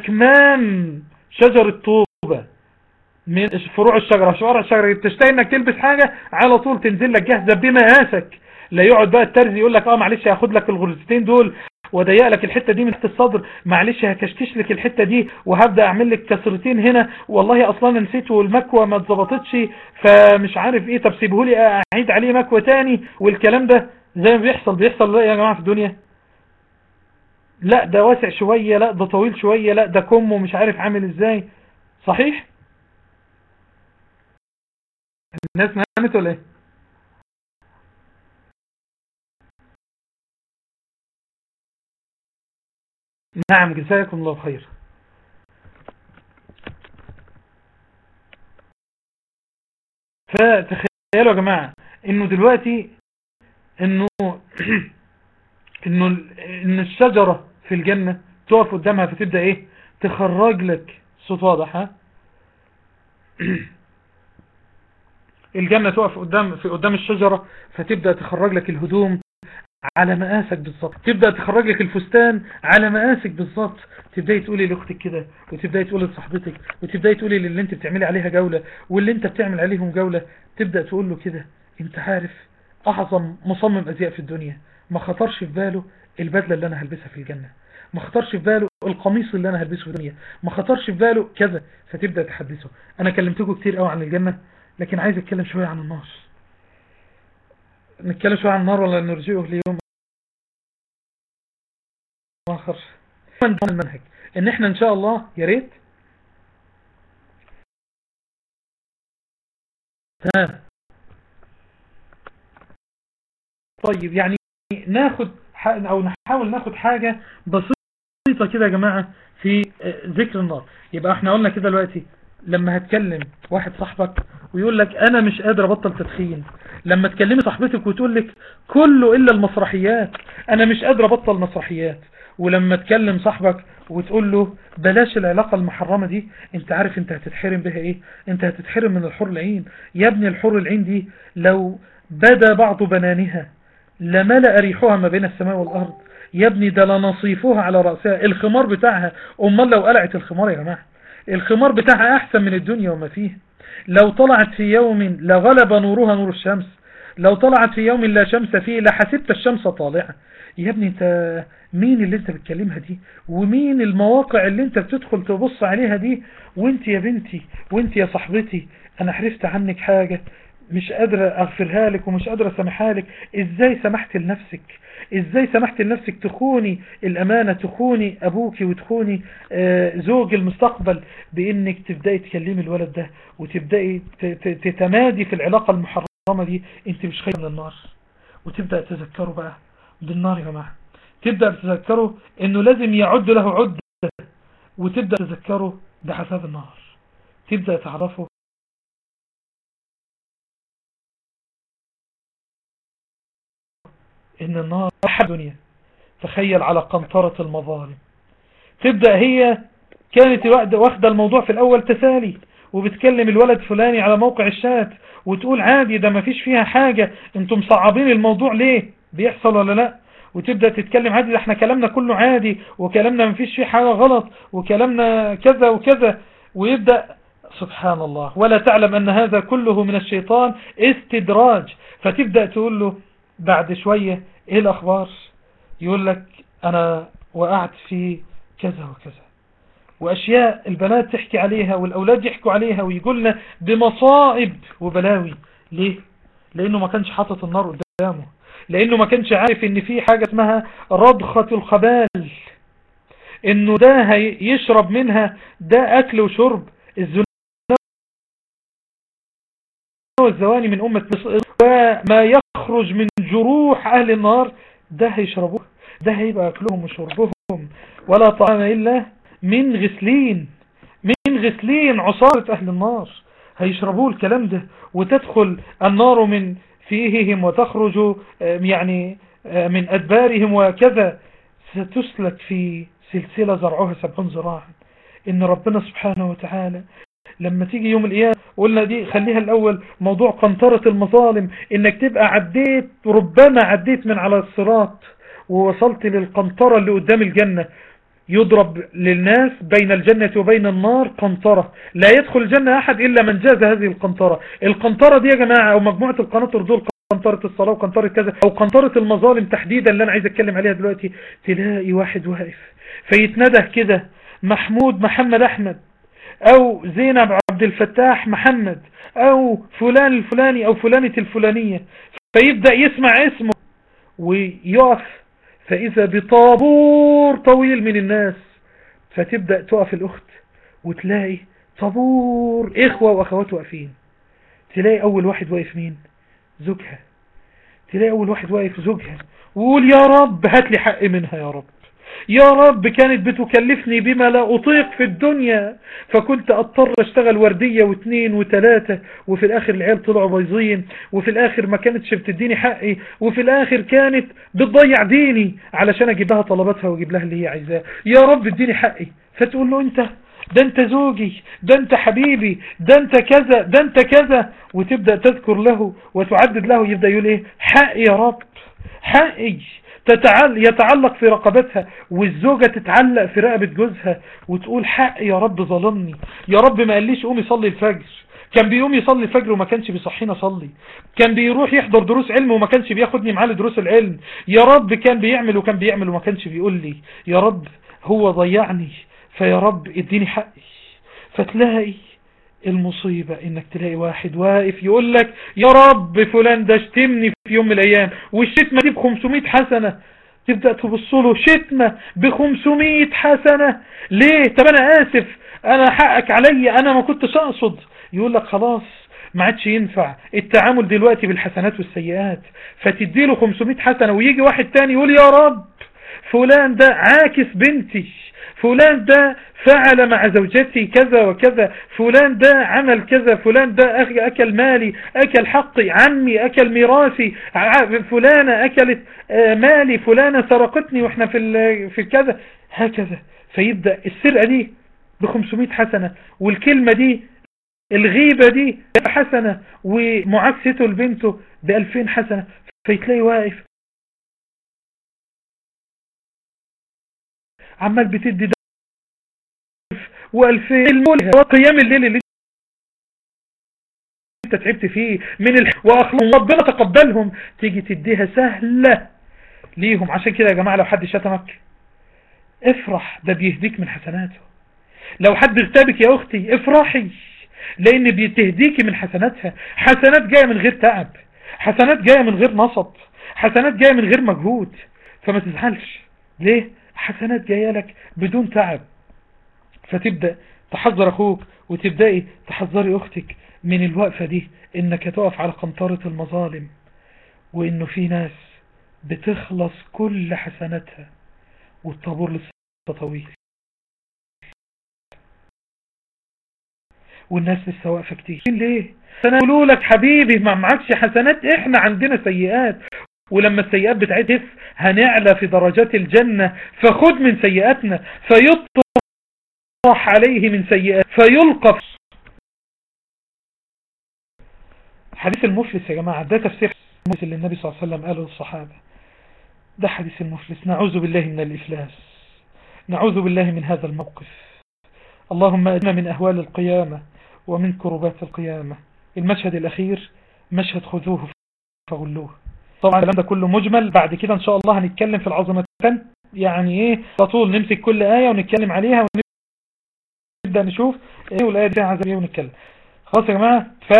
اكمام شجر الطوبه من فروع الشجرة فروع الشجرة تشتهي انك تلبس حاجة على طول تنزل لك جاهزة بمقاسك لا يقعد بقى الترزي يقول لك اه معلش هاخد لك الغرزتين دول وضيق لك الحتة دي من تحت الصدر معلش هكشكش لك الحتة دي وهبدأ اعمل لك كسرتين هنا والله اصلا نسيت والمكوة ما اتظبطتش فمش عارف ايه طب سيبهولي اعيد عليه مكوة تاني والكلام ده زي ما بيحصل بيحصل يا جماعة في الدنيا لا ده واسع شوية لا ده طويل شوية لا ده كمه مش عارف عامل ازاي صحيح الناس نامت ولا ايه نعم جزاكم الله خير فتخيلوا يا جماعة انه دلوقتي انه انه ان الشجرة في الجنة تقف قدامها فتبدأ ايه تخرج لك صوت واضح ها الجنة تقف قدام في قدام الشجرة فتبدأ تخرج لك الهدوم على مقاسك بالظبط تبدأ تخرج لك الفستان على مقاسك بالظبط تبدأي تقولي لاختك كده وتبدأي تقولي لصاحبتك وتبدأي تقولي للي انت بتعملي عليها جولة واللي انت بتعمل عليهم جولة تبدأ تقول له كده انت عارف اعظم مصمم ازياء في الدنيا ما خطرش في باله البدلة اللي انا هلبسها في الجنة ما خطرش في باله القميص اللي انا هلبسه في الدنيا ما خطرش في باله كذا فتبدأ تحدثه انا كلمتكم كتير قوي عن الجنة لكن عايز اتكلم شوية عن النار نتكلم شوية عن النار ولا نرجعه ليوم اخر من المنهج ان احنا ان شاء الله يا ريت تمام طيب يعني ناخد او نحاول ناخد حاجة بسيطة كده يا جماعة في ذكر النار يبقى احنا قلنا كده دلوقتي لما هتكلم واحد صاحبك ويقول لك انا مش قادر ابطل تدخين لما تكلمي صاحبتك وتقول لك كله الا المسرحيات انا مش قادر ابطل مسرحيات ولما تكلم صاحبك وتقول له بلاش العلاقة المحرمة دي انت عارف انت هتتحرم بها ايه انت هتتحرم من الحور العين يا ابني الحور العين دي لو بدا بعض بنانها لملأ ريحها ما بين السماء والارض يا ابني ده لنصيفها على رأسها الخمار بتاعها امال لو قلعت الخمار يا جماعة الخمار بتاعها احسن من الدنيا وما فيه لو طلعت في يوم لغلب نورها نور الشمس لو طلعت في يوم لا شمس فيه لحسبت الشمس طالعة يا ابني انت مين اللي انت بتكلمها دي ومين المواقع اللي انت بتدخل تبص عليها دي وانت يا بنتي وانت يا صاحبتي انا حرفت عنك حاجة مش قادرة اغفرها لك ومش قادرة اسامحها لك ازاي سمحت لنفسك ازاي سمحت لنفسك تخوني الامانة تخوني ابوك وتخوني آه زوج المستقبل بانك تبدأي تكلمي الولد ده وتبدأي تتمادي في العلاقة المحرمة دي انت مش خايفة من النار وتبدأ تذكره بقى بالنار يا جماعة تبدأ تذكره انه لازم يعد له عدة وتبدأ تذكره بعذاب النار تبدأ تعرفه ان النار احد دنيا تخيل على قنطرة المظالم تبدأ هي كانت واخدة الموضوع في الاول تسالي وبتكلم الولد فلاني على موقع الشات وتقول عادي ده ما فيش فيها حاجة انتم صعبين الموضوع ليه بيحصل ولا لا وتبدأ تتكلم عادي ده احنا كلامنا كله عادي وكلامنا ما فيش فيه حاجة غلط وكلامنا كذا وكذا ويبدأ سبحان الله ولا تعلم أن هذا كله من الشيطان استدراج فتبدأ تقول له بعد شوية ايه الأخبار يقول لك أنا وقعت في كذا وكذا وأشياء البنات تحكي عليها والأولاد يحكوا عليها ويقولنا بمصائب وبلاوي ليه لأنه ما كانش حاطط النار قدامه لأنه ما كانش عارف ان في حاجة اسمها رضخة الخبال انه ده يشرب منها ده أكل وشرب الزنا والزواني من أمة وما يخرج من جروح أهل النار ده هيشربوه ده هيبقى أكلهم وشربهم ولا طعام إلا من غسلين من غسلين عصارة أهل النار هيشربوه الكلام ده وتدخل النار من فيهم وتخرج يعني من أدبارهم وكذا ستسلك في سلسلة زرعها سبعون ذراعا إن ربنا سبحانه وتعالى لما تيجي يوم القيامة قلنا دي خليها الأول موضوع قنطرة المظالم إنك تبقى عديت ربما عديت من على الصراط ووصلت للقنطرة اللي قدام الجنة يضرب للناس بين الجنة وبين النار قنطرة لا يدخل الجنة أحد إلا من جاز هذه القنطرة القنطرة دي يا جماعة أو مجموعة القناطر دول قنطرة الصلاة وقنطرة كذا أو قنطرة المظالم تحديدا اللي أنا عايز أتكلم عليها دلوقتي تلاقي واحد واقف فيتنده كده محمود محمد أحمد أو زينب عبد الفتاح محمد أو فلان الفلاني أو فلانة الفلانية فيبدأ يسمع اسمه ويقف فإذا بطابور طويل من الناس فتبدأ تقف الأخت وتلاقي طابور إخوة وأخوات واقفين تلاقي أول واحد واقف مين زوجها تلاقي أول واحد واقف زوجها وقول يا رب هات لي حق منها يا رب يا رب كانت بتكلفني بما لا أطيق في الدنيا فكنت أضطر أشتغل وردية واثنين وثلاثة وفي الآخر العيال طلعوا بايظين وفي الآخر ما كانتش بتديني حقي وفي الآخر كانت بتضيع ديني علشان أجيب لها طلباتها وأجيب لها اللي هي عايزاه يا رب اديني حقي فتقول له أنت ده انت زوجي ده انت حبيبي ده انت كذا ده انت كذا وتبدأ تذكر له وتعدد له يبدأ يقول ايه حقي يا رب حقي يتعلق في رقبتها والزوجة تتعلق في رقبة جوزها وتقول حق يا رب ظلمني يا رب ما قاليش قومي صلي الفجر كان بيقوم يصلي الفجر وما كانش بيصحينا صلي كان بيروح يحضر دروس علم وما كانش بياخدني معاه لدروس العلم يا رب كان بيعمل وكان بيعمل وما كانش بيقول لي يا رب هو ضيعني فيا رب اديني حقي فتلاقي المصيبة انك تلاقي واحد واقف يقول لك يا رب فلان ده شتمني في يوم من الايام والشتمة دي ب 500 حسنة تبدأ تبص له شتمة ب 500 حسنة ليه طب انا اسف انا حقك علي انا ما كنتش اقصد يقول لك خلاص ما عادش ينفع التعامل دلوقتي بالحسنات والسيئات فتديله 500 حسنة ويجي واحد تاني يقول يا رب فلان ده عاكس بنتي فلان ده فعل مع زوجتي كذا وكذا فلان ده عمل كذا فلان ده أكل مالي أكل حقي عمي أكل ميراثي فلانة أكلت مالي فلانة سرقتني وإحنا في في كذا هكذا فيبدأ السرقة دي ب 500 حسنة والكلمة دي الغيبة دي حسنة ومعاكسته لبنته ب 2000 حسنة فيتلاقي واقف عمال بتدي ده والفين الملهى وقيام الليل اللي انت تعبت فيه من الح... واخلاق ربنا تقبلهم تيجي تديها سهلة ليهم عشان كده يا جماعة لو حد شتمك افرح ده بيهديك من حسناته لو حد اغتابك يا اختي افرحي لان بتهديكي من حسناتها حسنات جاية من غير تعب حسنات جاية من غير نصب حسنات جاية من غير مجهود فما تزعلش ليه حسنات جاية لك بدون تعب فتبدأ تحذر اخوك وتبدأي تحذري اختك من الوقفة دي انك تقف على قنطرة المظالم وانه في ناس بتخلص كل حسناتها والطابور لسه طويل والناس لسه واقفة كتير ليه سنقولوا لك حبيبي ما معكش حسنات احنا عندنا سيئات ولما السيئات بتاعتها هنعلى في درجات الجنة فخد من سيئاتنا فيطرح عليه من سيئات فيلقى حديث المفلس يا جماعة ده تفسير المفلس اللي النبي صلى الله عليه وسلم قاله للصحابة ده حديث المفلس نعوذ بالله من الإفلاس نعوذ بالله من هذا الموقف اللهم أجنا من أهوال القيامة ومن كربات القيامة المشهد الأخير مشهد خذوه فغلوه طبعا الكلام ده كله مجمل بعد كده ان شاء الله هنتكلم في العظمتين يعني ايه على طول نمسك كل آية ونتكلم عليها ونبدأ نشوف ايه والآية دي عايزة ايه ونتكلم خلاص يا جماعة ف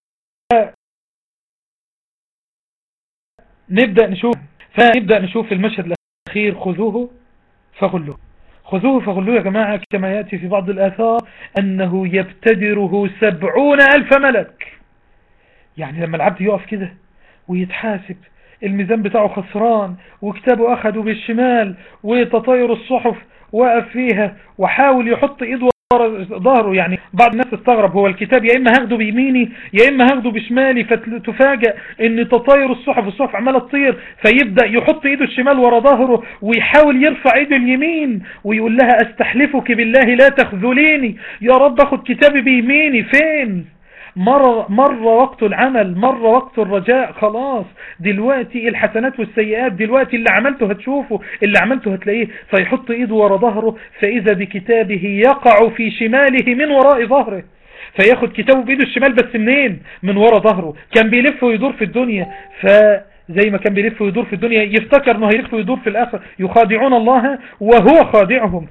نبدأ نشوف فنبدأ نشوف المشهد الأخير خذوه فغلوه خذوه فغلوه يا جماعة كما يأتي في بعض الآثار أنه يبتدره سبعون ألف ملك يعني لما العبد يقف كده ويتحاسب الميزان بتاعه خسران وكتابه أخده بالشمال وتطاير الصحف وقف فيها وحاول يحط ايده ورا ظهره يعني بعض الناس تستغرب هو الكتاب يا اما هاخده بيميني يا اما هاخده بشمالي فتفاجئ ان تطاير الصحف الصحف عماله تطير فيبدا يحط ايده الشمال ورا ظهره ويحاول يرفع ايده اليمين ويقول لها استحلفك بالله لا تخذليني يا رب اخد كتابي بيميني فين مر, مر وقت العمل مر وقت الرجاء خلاص دلوقتي الحسنات والسيئات دلوقتي اللي عملته هتشوفه اللي عملته هتلاقيه فيحط ايده ورا ظهره فاذا بكتابه يقع في شماله من وراء ظهره فياخد كتابه بايده الشمال بس منين من ورا ظهره كان بيلف ويدور في الدنيا ف زي ما كان بيلف ويدور في الدنيا يفتكر انه هيلف ويدور في الاخر يخادعون الله وهو خادعهم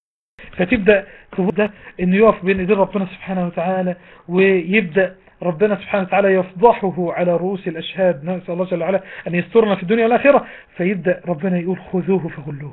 فتبدأ ده انه يقف بين ايدين ربنا سبحانه وتعالى ويبدأ ربنا سبحانه وتعالى يفضحه على رؤوس الأشهاد نسأل الله جل وعلا أن يسترنا في الدنيا والآخرة فيبدأ ربنا يقول خذوه فغلوه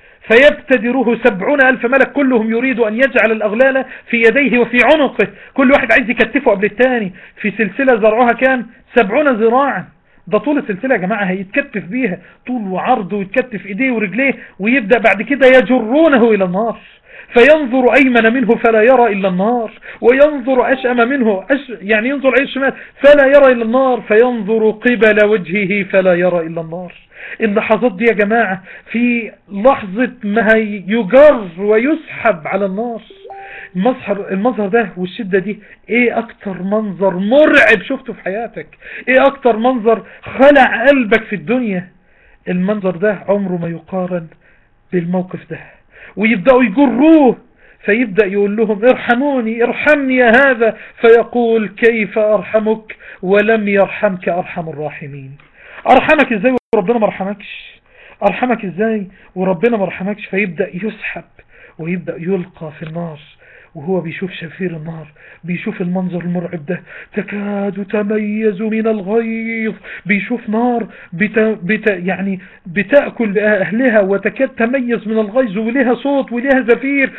فيبتدروه سبعون ألف ملك كلهم يريد أن يجعل الأغلال في يديه وفي عنقه كل واحد عايز يكتفه قبل الثاني في سلسلة زرعها كان سبعون ذراعا ده طول السلسلة يا جماعة هيتكتف بيها طول وعرض ويتكتف ايديه ورجليه ويبدأ بعد كده يجرونه إلى النار فينظر أيمن منه فلا يرى إلا النار وينظر أشأم منه أش يعني ينظر أي الشمال فلا يرى إلا النار فينظر قبل وجهه فلا يرى إلا النار اللحظات دي يا جماعة في لحظة ما يجر ويسحب على النار المظهر, المظهر ده والشدة دي ايه اكتر منظر مرعب شفته في حياتك ايه اكتر منظر خلع قلبك في الدنيا المنظر ده عمره ما يقارن بالموقف ده ويبدأوا يجروه فيبدأ يقول لهم ارحموني ارحمني يا هذا فيقول كيف ارحمك ولم يرحمك ارحم الراحمين ارحمك ازاي وربنا ما رحمكش ارحمك ازاي وربنا ما رحمكش فيبدأ يسحب ويبدأ يلقى في النار وهو بيشوف شفير النار بيشوف المنظر المرعب ده تكاد تميز من الغيظ بيشوف نار بت... بت... يعني بتأكل أهلها وتكاد تميز من الغيظ ولها صوت ولها زفير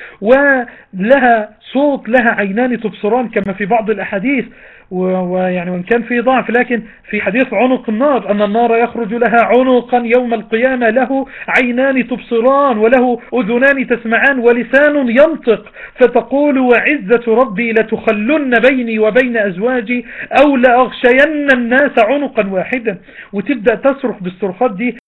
ولها صوت لها عينان تبصران كما في بعض الأحاديث ويعني وإن كان في ضعف لكن في حديث عنق النار أن النار يخرج لها عنقا يوم القيامة له عينان تبصران وله أذنان تسمعان ولسان ينطق فتقول وعزة ربي لتخلن بيني وبين أزواجي أو لأغشين الناس عنقا واحدا وتبدأ تصرخ بالصرخات دي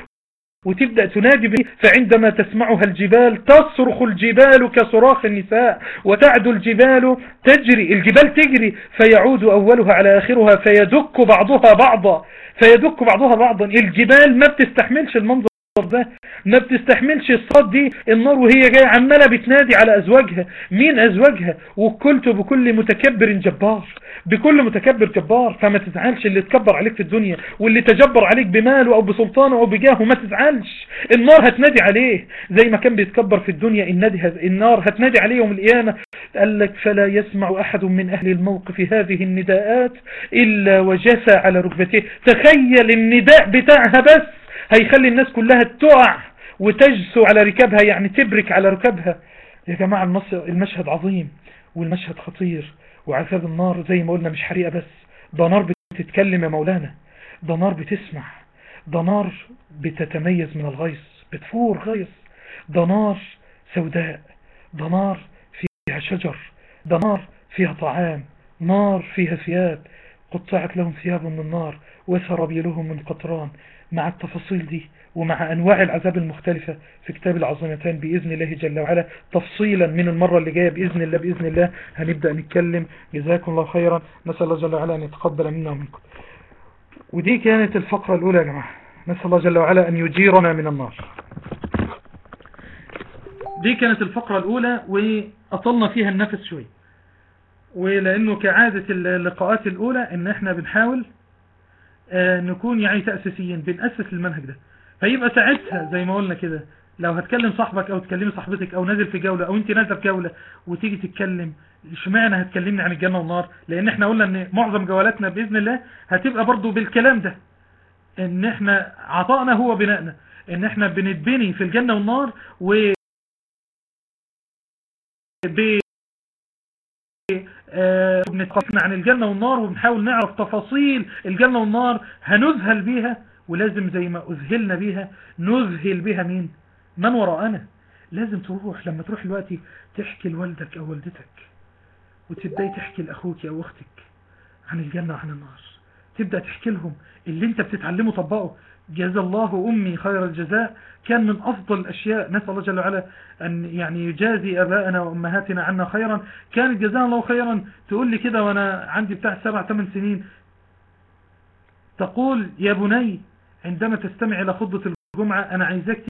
وتبدأ تنادي به فعندما تسمعها الجبال تصرخ الجبال كصراخ النساء وتعدو الجبال تجري الجبال تجري فيعود أولها على آخرها فيدك بعضها بعضا فيدك بعضها بعضا الجبال ما بتستحملش المنظر ده ما بتستحملش الصوت دي النار وهي جاية عمالة بتنادي على أزواجها مين أزواجها وكلت بكل متكبر جبار بكل متكبر جبار فما تزعلش اللي تكبر عليك في الدنيا واللي تجبر عليك بماله أو بسلطانه أو بجاهه ما تزعلش النار هتنادي عليه زي ما كان بيتكبر في الدنيا النار هتنادي عليه يوم القيامة قال لك فلا يسمع أحد من أهل الموقف هذه النداءات إلا وجسى على ركبته تخيل النداء بتاعها بس هيخلي الناس كلها تقع وتجسو على ركابها يعني تبرك على ركابها يا جماعة المشهد عظيم والمشهد خطير وعذاب النار زي ما قلنا مش حريقة بس ده نار بتتكلم يا مولانا ده نار بتسمع ده نار بتتميز من الغيظ بتفور غيظ ده نار سوداء ده نار فيها شجر ده نار فيها طعام نار فيها ثياب قطعت لهم ثياب من النار وسرابيلهم من قطران مع التفاصيل دي ومع أنواع العذاب المختلفة في كتاب العظيمتان بإذن الله جل وعلا تفصيلا من المرة اللي جاية بإذن الله بإذن الله هنبدأ نتكلم جزاكم الله خيرا نسأل الله جل وعلا أن يتقبل منا ومنكم ودي كانت الفقرة الأولى يا جماعة نسأل الله جل وعلا أن يجيرنا من النار دي كانت الفقرة الأولى وأطلنا فيها النفس شوي ولأنه كعادة اللقاءات الأولى إن إحنا بنحاول نكون يعني تأسيسيين بنأسس المنهج ده فيبقى ساعتها زي ما قلنا كده لو هتكلم صاحبك او تكلمي صاحبتك او نازل في جولة او انت نازل في جولة وتيجي تتكلم اشمعنى هتكلمني عن الجنة والنار لان احنا قلنا ان معظم جولاتنا باذن الله هتبقى برضو بالكلام ده ان احنا عطائنا هو بنائنا ان احنا بنتبني في الجنة والنار و ب بنتقفنا عن الجنة والنار وبنحاول نعرف تفاصيل الجنة والنار هنذهل بيها ولازم زي ما أذهلنا بيها نذهل بها مين من وراءنا لازم تروح لما تروح دلوقتي تحكي لوالدك أو والدتك وتبدأي تحكي لأخوك أو أختك عن الجنة وعن النار تبدأ تحكي لهم اللي انت بتتعلمه طبقه جزا الله أمي خير الجزاء كان من أفضل الأشياء نسأل الله جل وعلا أن يعني يجازي أبائنا وأمهاتنا عنا خيرا كانت جزانا الله خيرا تقول لي كده وأنا عندي بتاع سبع ثمان سنين تقول يا بني عندما تستمع إلى خطبة الجمعة أنا عايزك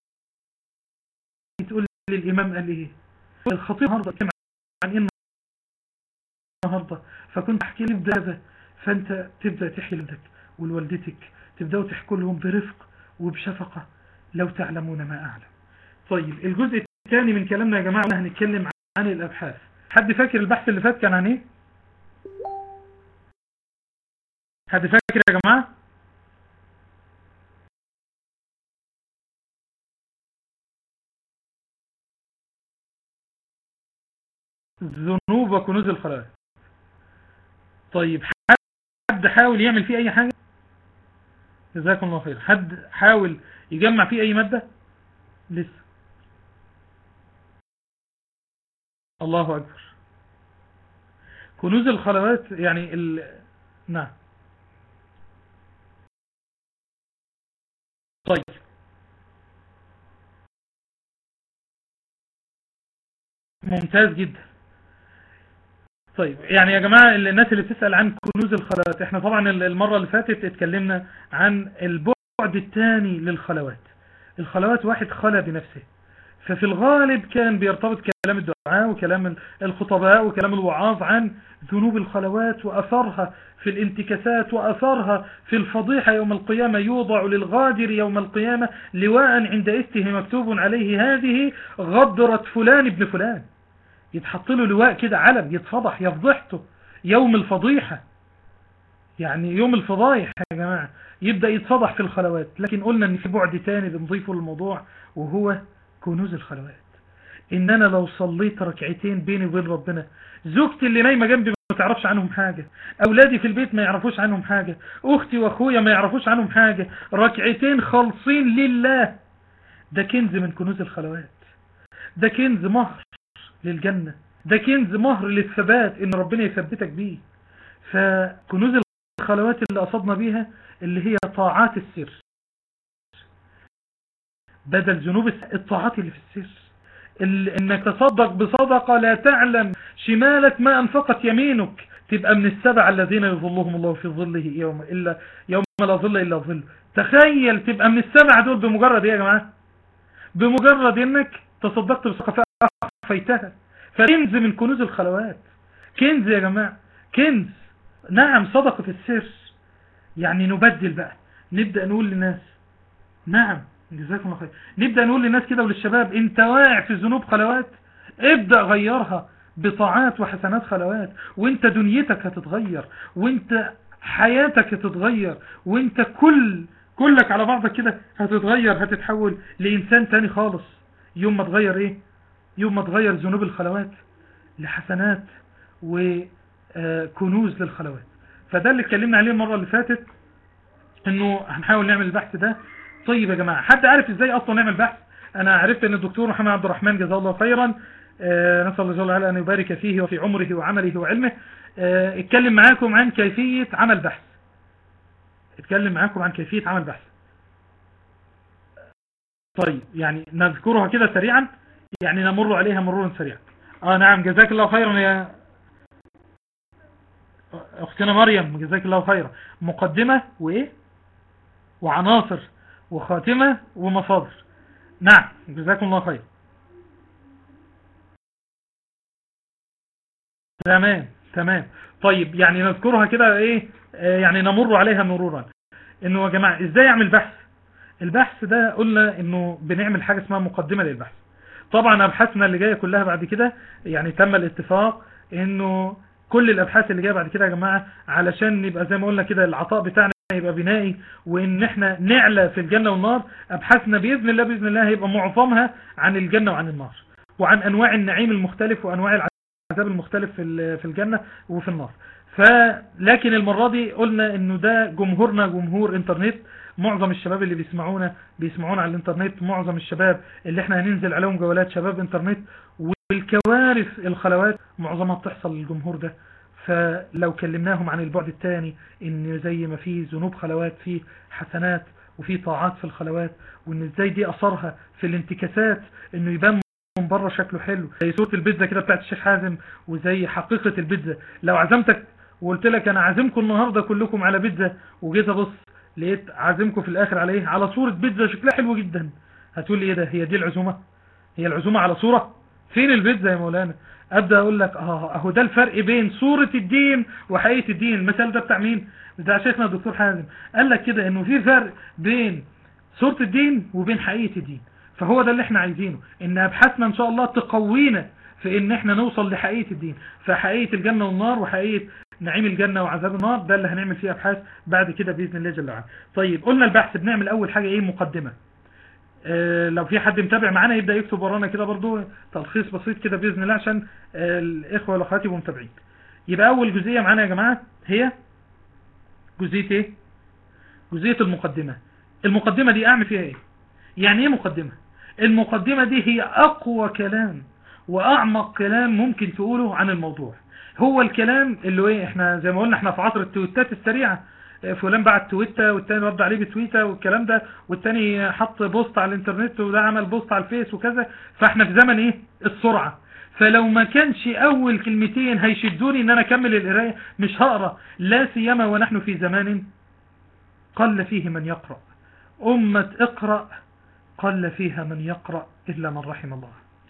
تقول لي الإمام قال إيه الخطيب النهارده كم عن إيه النهارده فكنت أحكي لي بهذا فأنت تبدأ تحكي لك ولوالدتك تبدأوا تحكوا لهم برفق وبشفقة لو تعلمون ما أعلم طيب الجزء الثاني من كلامنا يا جماعة هنتكلم عن الأبحاث حد فاكر البحث اللي فات كان عن ايه حد فاكر يا جماعة ذنوب وكنوز الخلائق طيب حد حاول يعمل فيه اي حاجة جزاكم الله خير حد حاول يجمع فيه اي مادة لسه الله اكبر كنوز الخلوات يعني ال... نعم طيب ممتاز جدا طيب يعني يا جماعة الناس اللي بتسأل عن كنوز الخلوات احنا طبعا المرة اللي فاتت اتكلمنا عن البعد الثاني للخلوات الخلوات واحد خلى بنفسه ففي الغالب كان بيرتبط كلام الدعاء وكلام الخطباء وكلام الوعاظ عن ذنوب الخلوات وأثرها في الانتكاسات وأثرها في الفضيحة يوم القيامة يوضع للغادر يوم القيامة لواء عند استه مكتوب عليه هذه غدرت فلان ابن فلان يتحط له لواء كده علم يتفضح يفضحته يوم الفضيحة يعني يوم الفضايح يا جماعة يبدأ يتفضح في الخلوات لكن قلنا ان في بعد تاني بنضيفه للموضوع وهو كنوز الخلوات ان انا لو صليت ركعتين بيني وبين ربنا زوجتي اللي نايمة جنبي ما تعرفش عنهم حاجة اولادي في البيت ما يعرفوش عنهم حاجة اختي واخويا ما يعرفوش عنهم حاجة ركعتين خالصين لله ده كنز من كنوز الخلوات ده كنز مهر للجنة ده كنز مهر للثبات ان ربنا يثبتك بيه فكنوز الخلوات اللي قصدنا بيها اللي هي طاعات السر بدل ذنوب الطاعات اللي في السر انك تصدق بصدقة لا تعلم شمالك ما انفقت يمينك تبقى من السبع الذين يظلهم الله في ظله يوم إلا يوم لا ظل إلا ظل تخيل تبقى من السبع دول بمجرد ايه يا جماعة بمجرد انك تصدقت بصدقة فأخفيتها فكنز من كنوز الخلوات كنز يا جماعة كنز نعم صدقة السر يعني نبدل بقى نبدأ نقول للناس نعم جزاكم الله خير نبدأ نقول للناس كده وللشباب انت واقع في ذنوب خلوات ابدأ غيرها بطاعات وحسنات خلوات وانت دنيتك هتتغير وانت حياتك هتتغير وانت كل كلك على بعضك كده هتتغير هتتحول لإنسان تاني خالص يوم ما تغير ايه يوم ما تغير ذنوب الخلوات لحسنات وكنوز للخلوات فده اللي اتكلمنا عليه المرة اللي فاتت انه هنحاول نعمل البحث ده طيب يا جماعة حد عارف ازاي اصلا نعمل بحث انا عرفت ان الدكتور محمد عبد الرحمن جزاه الله خيرا آه نسأل الله جل وعلا ان يبارك فيه وفي عمره وعمله وعلمه آه اتكلم معاكم عن كيفية عمل بحث اتكلم معاكم عن كيفية عمل بحث طيب يعني نذكرها كده سريعا يعني نمر عليها مرورا سريعا اه نعم جزاك الله خيرا يا اختنا مريم جزاك الله خيرا مقدمة وايه وعناصر وخاتمة ومصادر نعم جزاكم الله خير تمام تمام طيب يعني نذكرها كده ايه آه يعني نمر عليها مرورا انه يا جماعة ازاي اعمل بحث البحث ده قلنا انه بنعمل حاجة اسمها مقدمة للبحث طبعا ابحاثنا اللي جاية كلها بعد كده يعني تم الاتفاق انه كل الابحاث اللي جايه بعد كده يا جماعه علشان نبقى زي ما قلنا كده العطاء بتاعنا يبقى بنائي وان احنا نعلى في الجنه والنار ابحاثنا باذن الله باذن الله هيبقى معظمها عن الجنه وعن النار وعن انواع النعيم المختلف وانواع العذاب المختلف في في الجنه وفي النار فلكن المره دي قلنا انه ده جمهورنا جمهور انترنت معظم الشباب اللي بيسمعونا بيسمعونا على الانترنت معظم الشباب اللي احنا هننزل عليهم جولات شباب انترنت والكوارث الخلوات معظمها بتحصل للجمهور ده فلو كلمناهم عن البعد الثاني ان زي ما في ذنوب خلوات في حسنات وفي طاعات في الخلوات وان ازاي دي اثرها في الانتكاسات انه يبان من بره شكله حلو زي صورة البيتزا كده بتاعت الشيخ حازم وزي حقيقة البيتزا لو عزمتك وقلت لك انا عازمكم النهاردة كلكم على بيتزا وجيت ابص لقيت عازمكم في الاخر على ايه على صورة بيتزا شكلها حلو جدا هتقول لي ايه ده هي دي العزومة هي العزومة على صورة فين البيتزا يا مولانا ابدا اقول لك اه اهو ده الفرق بين صورة الدين وحقيقة الدين المثال ده بتاع مين بتاع شيخنا الدكتور حازم قال لك كده انه في فرق بين صورة الدين وبين حقيقة الدين فهو ده اللي احنا عايزينه ان ابحاثنا ان شاء الله تقوينا في ان احنا نوصل لحقيقة الدين فحقيقة الجنة والنار وحقيقة نعيم الجنة وعذاب النار ده اللي هنعمل فيه ابحاث بعد كده باذن الله جل وعلا طيب قلنا البحث بنعمل اول حاجة ايه مقدمة اه لو في حد متابع معانا يبدأ يكتب ورانا كده برضو تلخيص بسيط كده باذن الله عشان اه الاخوة والاخوات يبقوا متابعين يبقى اول جزئية معانا يا جماعة هي جزئية ايه جزئية المقدمة المقدمة دي اعمل فيها ايه يعني ايه مقدمة المقدمة دي هي اقوى كلام واعمق كلام ممكن تقوله عن الموضوع هو الكلام اللي هو ايه احنا زي ما قلنا احنا في عصر التويتات السريعة فلان بعت تويتة والتاني رد عليه بتويتة والكلام ده والتاني حط بوست على الانترنت وده عمل بوست على الفيس وكذا فاحنا في زمن ايه السرعة فلو ما كانش اول كلمتين هيشدوني ان انا اكمل القرايه مش هقرا لا سيما ونحن في زمان قل فيه من يقرأ امة اقرأ قل فيها من يقرأ إلا من رحم الله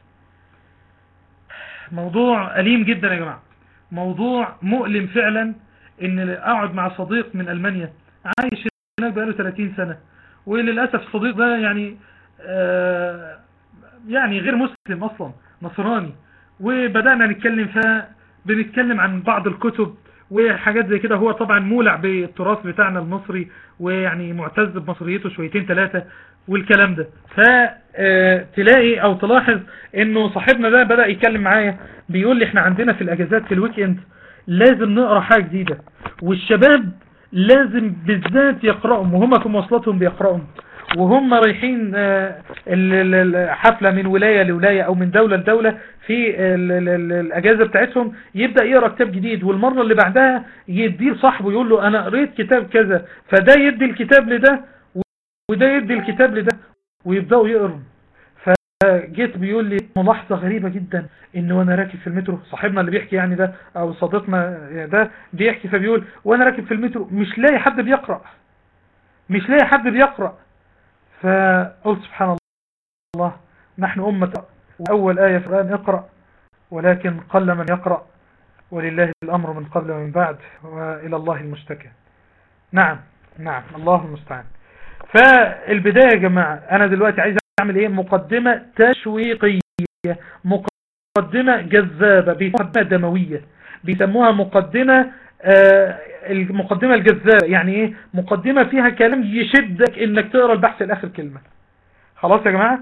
موضوع أليم جدا يا جماعة موضوع مؤلم فعلا ان اقعد مع صديق من المانيا عايش هناك بقاله 30 سنة وللأسف الصديق ده يعني آه يعني غير مسلم اصلا نصراني وبدأنا نتكلم فبنتكلم عن بعض الكتب وحاجات زي كده هو طبعا مولع بالتراث بتاعنا المصري ويعني معتز بمصريته شويتين ثلاثة والكلام ده فتلاقي او تلاحظ انه صاحبنا ده بدأ يتكلم معايا بيقول لي احنا عندنا في الاجازات في الويك اند لازم نقرأ حاجة جديدة والشباب لازم بالذات يقرأهم وهم في مواصلاتهم بيقرأهم وهم رايحين حفلة من ولاية لولاية او من دولة لدولة في الاجازة بتاعتهم يبدأ يقرأ كتاب جديد والمرة اللي بعدها يديه لصاحبه يقول له انا قريت كتاب كذا فده يدي الكتاب لده وده يدي الكتاب لده ويبدأوا يقروا فجيت بيقول لي ملاحظة غريبة جدا ان وانا راكب في المترو صاحبنا اللي بيحكي يعني ده او صديقنا ده بيحكي فبيقول وانا راكب في المترو مش لاقي حد بيقرأ مش لاقي حد بيقرأ فقلت سبحان الله نحن أمة وأول آية في الآن اقرأ ولكن قل من يقرأ ولله الأمر من قبل ومن بعد وإلى الله المشتكى نعم نعم الله المستعان فالبداية يا جماعة أنا دلوقتي عايز أعمل إيه مقدمة تشويقية مقدمة جذابة مقدمة دموية بيسموها مقدمة آه المقدمة الجذابة يعني ايه مقدمة فيها كلام يشدك انك تقرأ البحث لاخر كلمة خلاص يا جماعة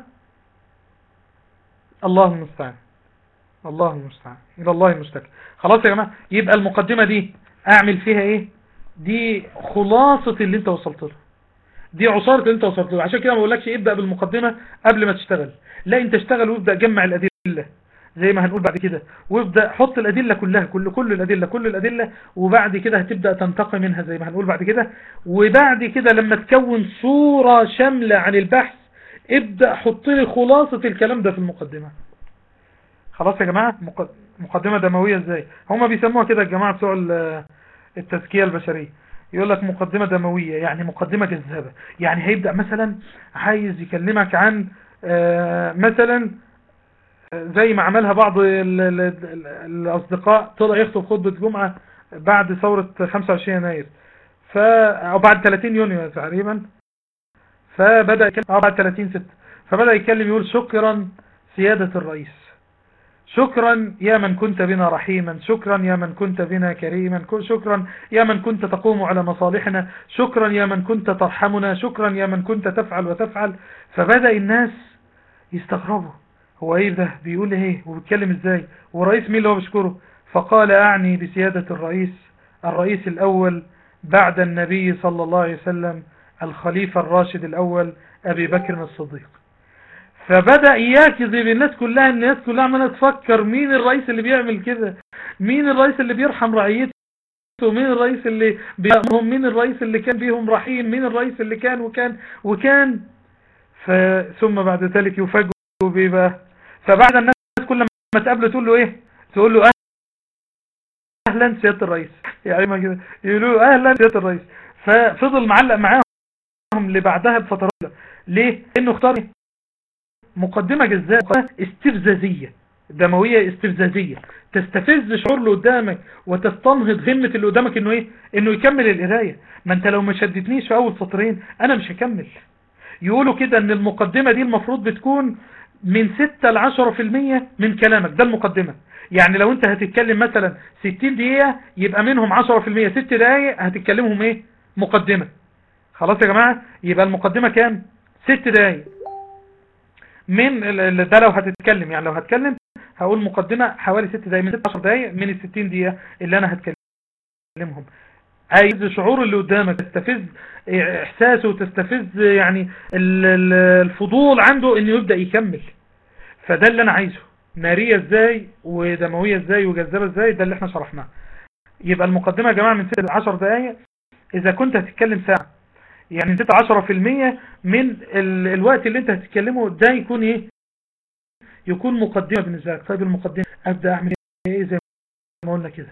الله المستعان الله المستعان الى الله المستكى خلاص يا جماعة يبقى المقدمة دي اعمل فيها ايه دي خلاصة اللي انت وصلت له دي عصارة اللي انت وصلت له عشان كده ما بقولكش ابدأ بالمقدمة قبل ما تشتغل لا انت اشتغل وابدأ جمع الادلة زي ما هنقول بعد كده وابدأ حط الأدلة كلها كل كل الأدلة كل الأدلة وبعد كده هتبدأ تنتقي منها زي ما هنقول بعد كده وبعد كده لما تكون صورة شاملة عن البحث ابدأ حط لي خلاصة الكلام ده في المقدمة خلاص يا جماعة مقدمة دموية ازاي هما بيسموها كده الجماعة بتوع التزكية البشرية يقول لك مقدمة دموية يعني مقدمة جذابة يعني هيبدأ مثلا عايز يكلمك عن مثلا زي ما عملها بعض ال ال ال الأصدقاء طلع يخطب خطبة جمعة بعد ثورة 25 يناير ف أو بعد 30 يونيو تقريبا فبدأ يتكلم أو بعد 30 ست فبدأ يتكلم يقول شكرا سيادة الرئيس شكرا يا من كنت بنا رحيما شكرا يا من كنت بنا كريما شكرا يا من كنت تقوم على مصالحنا شكرا يا من كنت ترحمنا شكرا يا من كنت تفعل وتفعل فبدأ الناس يستغربوا هو ايه ده بيقول ايه وبيتكلم ازاي ورئيس مين اللي هو بيشكره فقال اعني بسيادة الرئيس الرئيس الاول بعد النبي صلى الله عليه وسلم الخليفة الراشد الاول ابي بكر الصديق فبدأ يكذب الناس كلها الناس كلها عمالة تفكر مين الرئيس اللي بيعمل كده مين الرئيس اللي بيرحم رعيته مين الرئيس اللي بيأمهم مين الرئيس اللي كان بيهم رحيم مين الرئيس اللي كان وكان وكان ثم بعد ذلك يفاجئ بيه بقى فبعد الناس كل ما تقابله تقول له ايه تقول له اهلا سيادة الرئيس يعني ما كده يقولوا اهلا سيادة الرئيس ففضل معلق معاهم لبعدها بفترات ليه انه اختار مقدمة جزاء استفزازية دموية استفزازية تستفز شعور اللي قدامك وتستنهض همة اللي قدامك انه ايه انه يكمل القراية ما انت لو ما شدتنيش في اول سطرين انا مش هكمل يقولوا كده ان المقدمة دي المفروض بتكون من 6 ل 10% من كلامك ده المقدمة يعني لو انت هتتكلم مثلا 60 دقيقة يبقى منهم 10% 6 دقايق هتتكلمهم ايه مقدمة خلاص يا جماعة يبقى المقدمة كام 6 دقايق من ده لو هتتكلم يعني لو هتكلم هقول مقدمة حوالي 6 دقايق من 6 10 دقايق من ال 60 دقيقة اللي انا هتكلمهم عايز شعور اللي قدامك تستفز احساسه وتستفز يعني الفضول عنده انه يبدأ يكمل فده اللي انا عايزه نارية ازاي ودموية ازاي وجذابة ازاي ده اللي احنا شرحناه يبقى المقدمة يا جماعة من 6 ل 10 دقايق اذا كنت هتتكلم ساعة يعني 6 10% من ال... الوقت اللي انت هتتكلمه ده يكون ايه يكون مقدمة بالنسبة لك طيب المقدمة ابدأ اعمل ايه زي ما قلنا كده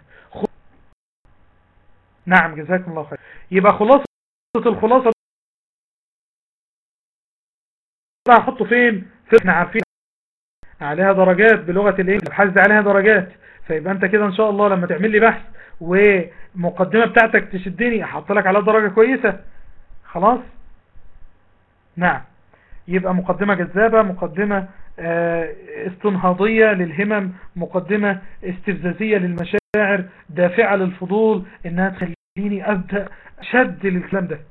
نعم جزاكم الله خير يبقى خلاصة الخلاصة هحطه فين في احنا عارفين عليها درجات بلغة الايه الابحاث دي عليها درجات فيبقى انت كده ان شاء الله لما تعمل لي بحث ومقدمة بتاعتك تشدني احط لك عليها درجة كويسة خلاص نعم يبقى مقدمة جذابة مقدمة آه، استنهاضية للهمم مقدمة استفزازية للمشاعر دافعة للفضول انها تخليني ابدأ شد للكلام ده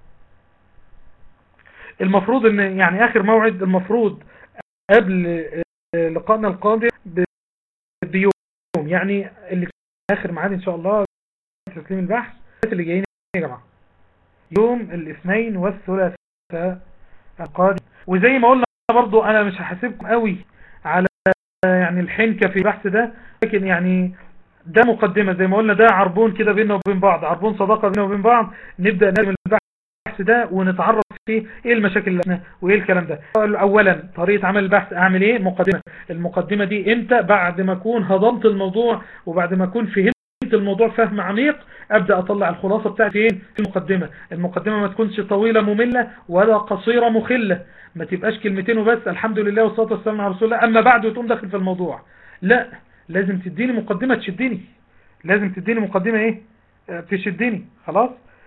المفروض ان يعني اخر موعد المفروض قبل آه، لقائنا القادم بيوم يعني اللي اخر معاد ان شاء الله تسليم البحث اللي جايين يا جماعه يوم الاثنين والثلاثاء القادم وزي ما قلنا برضو انا مش هحاسبكم قوي على يعني الحنكة في البحث ده لكن يعني ده مقدمة زي ما قلنا ده عربون كده بيننا وبين بعض عربون صداقة بيننا وبين بعض نبدأ نرمي البحث ده ونتعرف فيه ايه المشاكل اللي احنا وايه الكلام ده اولا طريقة عمل البحث اعمل ايه مقدمة المقدمة دي امتى بعد ما اكون هضمت الموضوع وبعد ما اكون فهمت الموضوع فهم عميق ابدا اطلع الخلاصه بتاعتي فين في المقدمه المقدمه ما تكونش طويله ممله ولا قصيره مخله ما تبقاش كلمتين وبس الحمد لله والصلاه والسلام على رسول الله اما بعد وتقوم داخل في الموضوع لا لازم تديني مقدمه تشدني لازم تديني مقدمه ايه آه، تشدني خلاص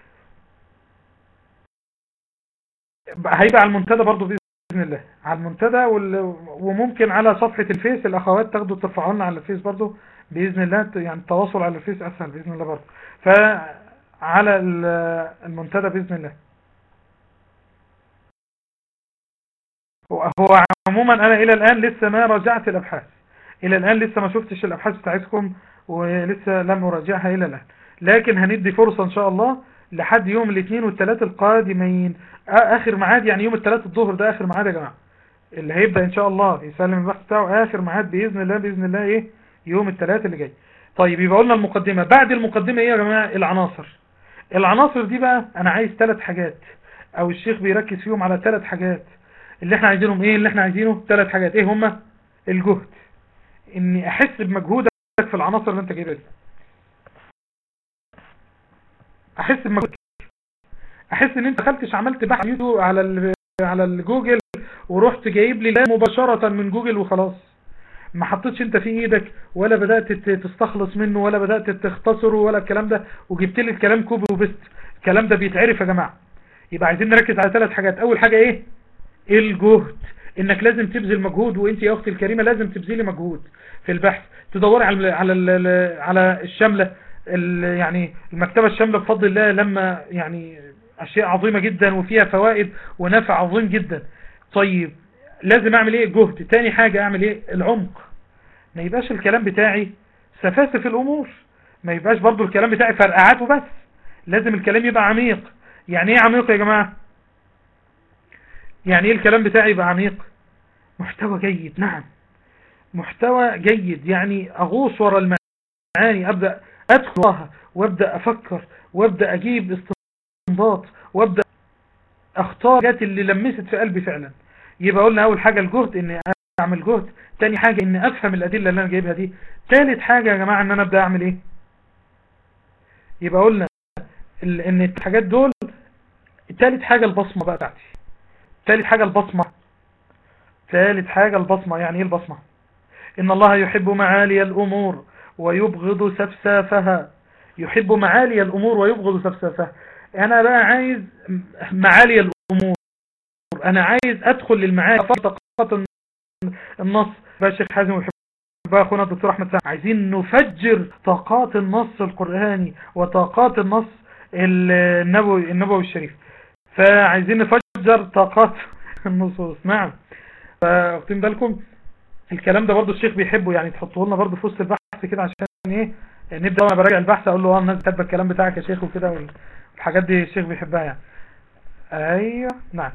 هيبقى على المنتدى برضو باذن الله على المنتدى وممكن على صفحه الفيس الاخوات تاخدوا ترفعوا لنا على الفيس برضو باذن الله يعني التواصل على الفيس اسهل باذن الله برضو فعلى المنتدى باذن الله هو عموما انا الى الان لسه ما راجعت الابحاث الى الان لسه ما شفتش الابحاث بتاعتكم ولسه لم اراجعها الى الان لكن هندي فرصة ان شاء الله لحد يوم الاثنين والثلاث القادمين اخر ميعاد يعني يوم الثلاث الظهر ده اخر ميعاد يا جماعه اللي هيبدا ان شاء الله يسلم البحث بتاعه اخر ميعاد باذن الله باذن الله ايه يوم الثلاث اللي جاي طيب يبقى قلنا المقدمه بعد المقدمه ايه يا جماعه العناصر العناصر دي بقى انا عايز ثلاث حاجات او الشيخ بيركز فيهم على ثلاث حاجات اللي احنا عايزينهم ايه اللي احنا عايزينه ثلاث حاجات ايه هما الجهد اني احس بمجهودك في العناصر اللي انت جايبها دي احس بمجهودك احس ان انت دخلتش عملت بحث يوتيوب على على الجوجل ورحت جايب لي مباشرة من جوجل وخلاص ما حطيتش انت في ايدك ولا بدأت تستخلص منه ولا بدأت تختصره ولا الكلام ده وجبت لي الكلام كوبي وبست الكلام ده بيتعرف يا جماعة يبقى عايزين نركز على ثلاث حاجات اول حاجة ايه الجهد انك لازم تبذل مجهود وانت يا اختي الكريمة لازم تبذلي مجهود في البحث تدوري على على على الشاملة يعني المكتبة الشاملة بفضل الله لما يعني اشياء عظيمة جدا وفيها فوائد ونفع عظيم جدا طيب لازم اعمل ايه جهد تاني حاجة اعمل ايه العمق ما يبقاش الكلام بتاعي سفاسف الامور ما يبقاش برضو الكلام بتاعي فرقعات وبس لازم الكلام يبقى عميق يعني ايه عميق يا جماعة يعني ايه الكلام بتاعي يبقى عميق محتوى جيد نعم محتوى جيد يعني اغوص ورا المعاني ابدأ ادخلها وابدأ افكر وابدأ اجيب استنباط وابدأ اختار الحاجات اللي لمست في قلبي فعلا يبقى قلنا اول حاجة الجهد ان اعمل جهد تاني حاجة ان افهم الادلة اللي انا جايبها دي تالت حاجة يا جماعة ان انا ابدأ اعمل ايه يبقى قلنا ان الحاجات دول تالت حاجة البصمة بقى بتاعتي ثالث حاجة البصمة ثالث حاجة البصمة يعني ايه البصمة ان الله يحب معالي الامور ويبغض سفسافها يحب معالي الامور ويبغض سفسافها انا بقى عايز معالي الامور انا عايز ادخل للمعالي طاقات النص بقى الشيخ حازم ويحب بقى اخونا الدكتور احمد سعد عايزين نفجر طاقات النص القرآني وطاقات النص النبوي النبوي الشريف فعايزين نفجر مصدر طاقات النصوص نعم فاخدين بالكم الكلام ده برضو الشيخ بيحبه يعني تحطوه لنا برضو في وسط البحث كده عشان ايه نبدا وانا براجع البحث اقول له اه الناس كاتبه الكلام بتاعك يا شيخ وكده والحاجات دي الشيخ بيحبها يعني ايوه نعم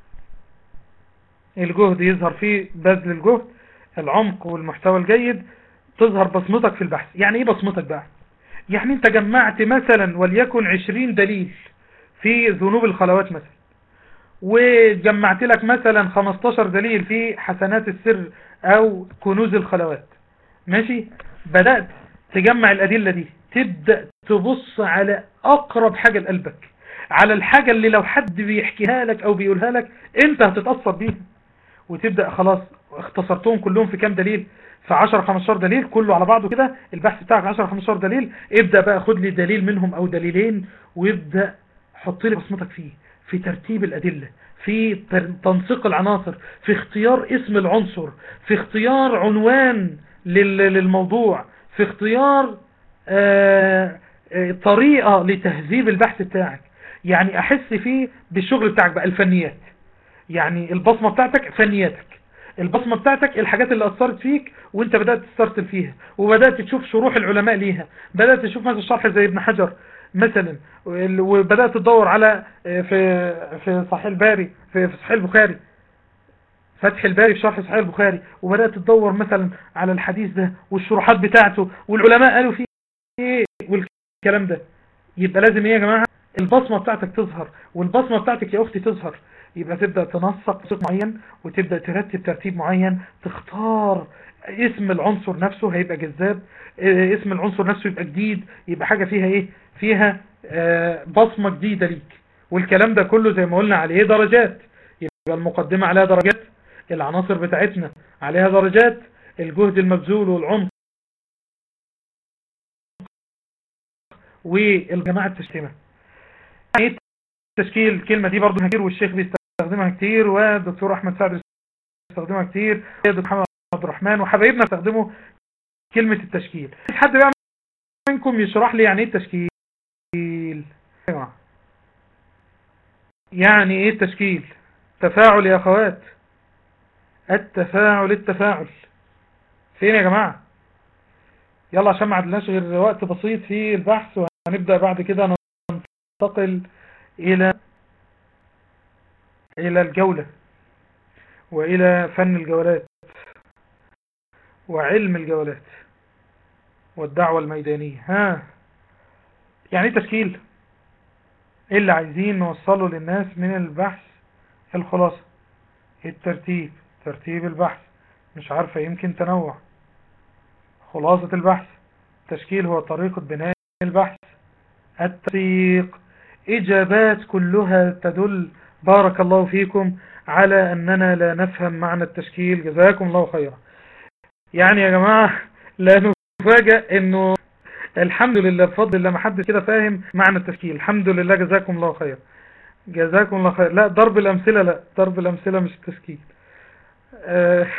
الجهد يظهر فيه بذل الجهد العمق والمحتوى الجيد تظهر بصمتك في البحث يعني ايه بصمتك بقى يعني انت جمعت مثلا وليكن عشرين دليل في ذنوب الخلوات مثلا وجمعت لك مثلا 15 دليل في حسنات السر او كنوز الخلوات ماشي بدأت تجمع الأدلة دي تبدأ تبص على أقرب حاجة لقلبك على الحاجة اللي لو حد بيحكيها لك أو بيقولها لك أنت هتتأثر بيها وتبدأ خلاص اختصرتهم كلهم في كام دليل في 10 15 دليل كله على بعضه كده البحث بتاعك 10 15 دليل ابدأ بقى خد لي دليل منهم او دليلين وابدأ حط لي بصمتك فيه في ترتيب الأدلة في تنسيق العناصر في اختيار اسم العنصر في اختيار عنوان للموضوع في اختيار آه، آه، طريقة لتهذيب البحث بتاعك يعني احس فيه بالشغل بتاعك بقى الفنيات يعني البصمة بتاعتك فنياتك البصمة بتاعتك الحاجات اللي أثرت فيك وانت بدأت تسترسل فيها وبدأت تشوف شروح العلماء ليها بدأت تشوف مثلا شرح زي ابن حجر مثلا وبدأت تدور على آه، في في صحيح الباري في صحيح البخاري فتح الباري في شرح صحيح البخاري وبدأت تدور مثلا على الحديث ده والشروحات بتاعته والعلماء قالوا فيه ايه والكلام ده يبقى لازم ايه يا جماعة البصمة بتاعتك تظهر والبصمة بتاعتك يا اختي تظهر يبقى تبدأ تنسق صوت معين وتبدأ ترتب ترتيب معين تختار اسم العنصر نفسه هيبقى جذاب آه، اسم العنصر نفسه يبقى جديد يبقى حاجة فيها ايه فيها آه، بصمة جديدة ليك والكلام ده كله زي ما قلنا عليه درجات يبقى المقدمة عليها درجات العناصر بتاعتنا عليها درجات الجهد المبذول والعمق والجماعة التشتيمة يعني التشكيل الكلمة دي برضو كتير والشيخ بيستخدمها كتير والدكتور أحمد سعد بيستخدمها كتير والدكتور محمد عبد الرحمن وحبايبنا استخدموا كلمة التشكيل حد بقى منكم يشرح لي يعني ايه التشكيل يعني ايه التشكيل تفاعل يا اخوات التفاعل التفاعل فين يا جماعة يلا عشان ما عدلناش غير وقت بسيط في البحث وهنبدأ بعد كده ننتقل الى الى الجولة والى فن الجولات وعلم الجولات والدعوة الميدانية ها يعني ايه تشكيل ايه اللي عايزين نوصله للناس من البحث الخلاصة الترتيب ترتيب البحث مش عارفة يمكن تنوع خلاصة البحث التشكيل هو طريقة بناء البحث التسيق إجابات كلها تدل بارك الله فيكم على أننا لا نفهم معنى التشكيل جزاكم الله خيرا يعني يا جماعة لا نفاجأ أنه الحمد لله بفضل الله ما حد كده فاهم معنى التشكيل الحمد لله جزاكم الله خير جزاكم الله خير لا ضرب الأمثلة لا ضرب الأمثلة مش التشكيل آه،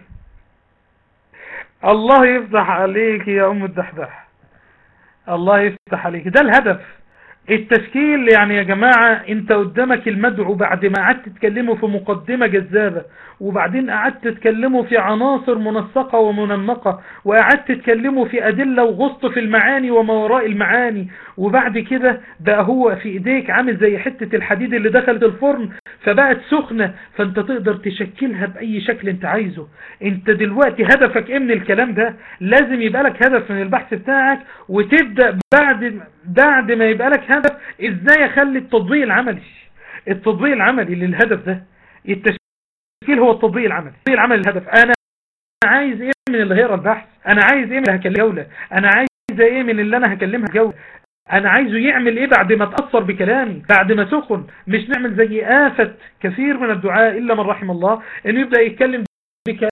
الله يفتح عليك يا أم الدحدح الله يفتح عليك ده الهدف التشكيل يعني يا جماعة انت قدامك المدعو بعد ما قعدت تتكلموا في مقدمة جذابة وبعدين قعدت تتكلموا في عناصر منسقة ومنمقة وقعدت تتكلموا في أدلة وغصت في المعاني وما وراء المعاني وبعد كده بقى هو في ايديك عامل زي حتة الحديد اللي دخلت الفرن فبقت سخنة فانت تقدر تشكلها بأي شكل انت عايزه انت دلوقتي هدفك ايه من الكلام ده لازم يبقى لك هدف من البحث بتاعك وتبدأ بعد بعد ما يبقى لك هدف ازاي اخلي التطبيق العملي التطبيق العملي للهدف ده التشكيل هو التطبيق العملي التطبيق العملي للهدف انا عايز ايه من اللي هيقرا البحث انا عايز ايه من اللي هكلمه جوله انا عايز ايه من اللي انا هكلمها جوله انا عايزه يعمل ايه بعد ما تأثر بكلامي بعد ما سخن مش نعمل زي آفة كثير من الدعاء إلا من رحم الله انه يبدأ يتكلم بكلام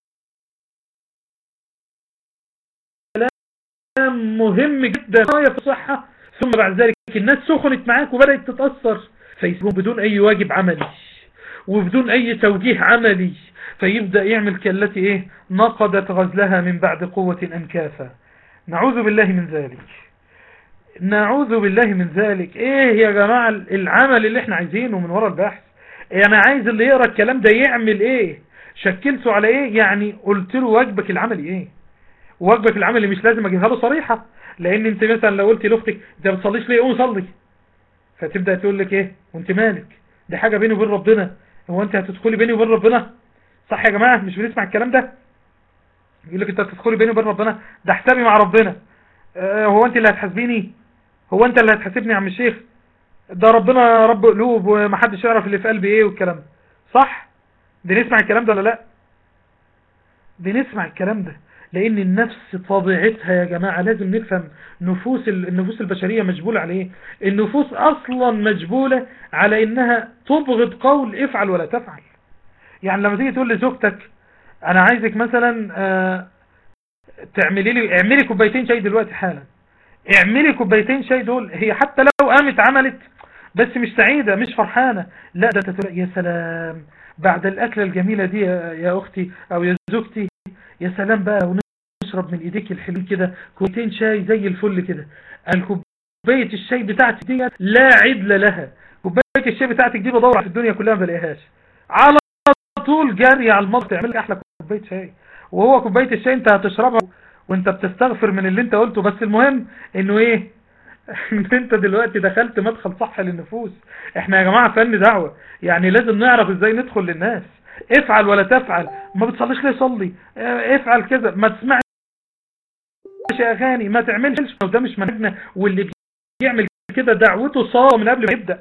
مهم جدا غاية في الصحة ثم بعد ذلك الناس سخنت معاك وبدأت تتأثر فيسيبهم بدون أي واجب عملي وبدون أي توجيه عملي فيبدأ يعمل كالتي إيه نقدت غزلها من بعد قوة أنكافا نعوذ بالله من ذلك نعوذ بالله من ذلك ايه يا جماعة العمل اللي احنا عايزينه من وراء البحث انا يعني عايز اللي يقرأ الكلام ده يعمل ايه شكلته على ايه يعني قلت له واجبك العملي ايه واجبك العملي مش لازم اجيبها له صريحة لان انت مثلا لو قلت لاختك انت ما بتصليش ليه قوم صلي فتبدا تقول لك ايه وانت مالك دي حاجه بيني وبين ربنا هو انت هتدخلي بيني وبين ربنا صح يا جماعه مش بنسمع الكلام ده يقول لك انت هتدخلي بيني وبين ربنا ده حسابي مع ربنا اه هو انت اللي هتحاسبيني هو انت اللي هتحاسبني يا عم الشيخ ده ربنا رب قلوب ومحدش يعرف اللي في قلبي ايه والكلام ده صح بنسمع الكلام ده ولا لا بنسمع الكلام ده لان النفس طبيعتها يا جماعة لازم نفهم نفوس النفوس البشرية مجبولة على ايه النفوس اصلا مجبولة على انها تبغض قول افعل ولا تفعل يعني لما تيجي تقول لزوجتك انا عايزك مثلا آه، تعملي لي اعملي كوبايتين شاي دلوقتي حالا اعملي كوبايتين شاي دول هي حتى لو قامت عملت بس مش سعيدة مش فرحانة لا ده تقول يا سلام بعد الأكلة الجميلة دي يا أختي أو يا زوجتي يا سلام بقى ونشرب من إيديك الحلوين كده كوبايتين شاي زي الفل كده الكوباية الشاي بتاعتي دي لا عدل لها كوباية الشاي بتاعتك دي بدور في الدنيا كلها ما بلاقيهاش على طول جاري على المطبخ تعمل لك احلى كوبايه شاي وهو كوبايه الشاي انت هتشربها وانت بتستغفر من اللي انت قلته بس المهم انه ايه ان انت دلوقتي دخلت مدخل صح للنفوس احنا يا جماعة فن دعوة يعني لازم نعرف ازاي ندخل للناس افعل ولا تفعل ما بتصليش ليه صلي اه، افعل كذا ما تسمعش اغاني ما تعملش ده مش منهجنا واللي بيعمل كده دعوته صار من قبل ما يبدأ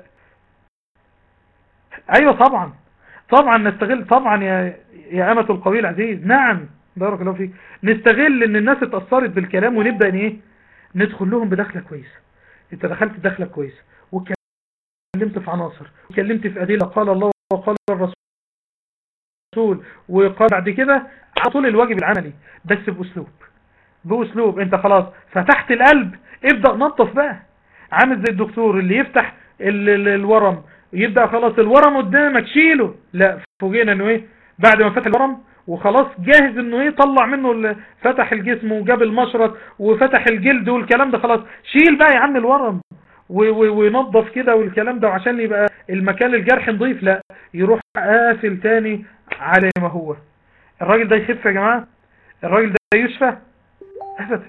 ايوه طبعا طبعا نستغل طبعا يا يا امة القوي العزيز نعم بارك الله فيك نستغل ان الناس اتأثرت بالكلام ونبدأ ان ايه ندخل لهم بدخلة كويسة انت دخلت دخلة كويسة وكلمت في عناصر وكلمت في ادلة قال الله وقال الرسول وقال بعد كده على طول الواجب العملي بس باسلوب باسلوب انت خلاص فتحت القلب ابدأ نظف بقى عامل زي الدكتور اللي يفتح الورم يبدأ خلاص الورم قدامك شيله لا فوجئنا انه ايه بعد ما فتح الورم وخلاص جاهز انه يطلع منه فتح الجسم وجاب المشرط وفتح الجلد والكلام ده خلاص شيل بقى يا عم الورم وينظف كده والكلام ده عشان يبقى المكان الجرح نضيف لا يروح قافل تاني على ما هو الراجل ده يخف يا جماعة الراجل ده يشفى ابدا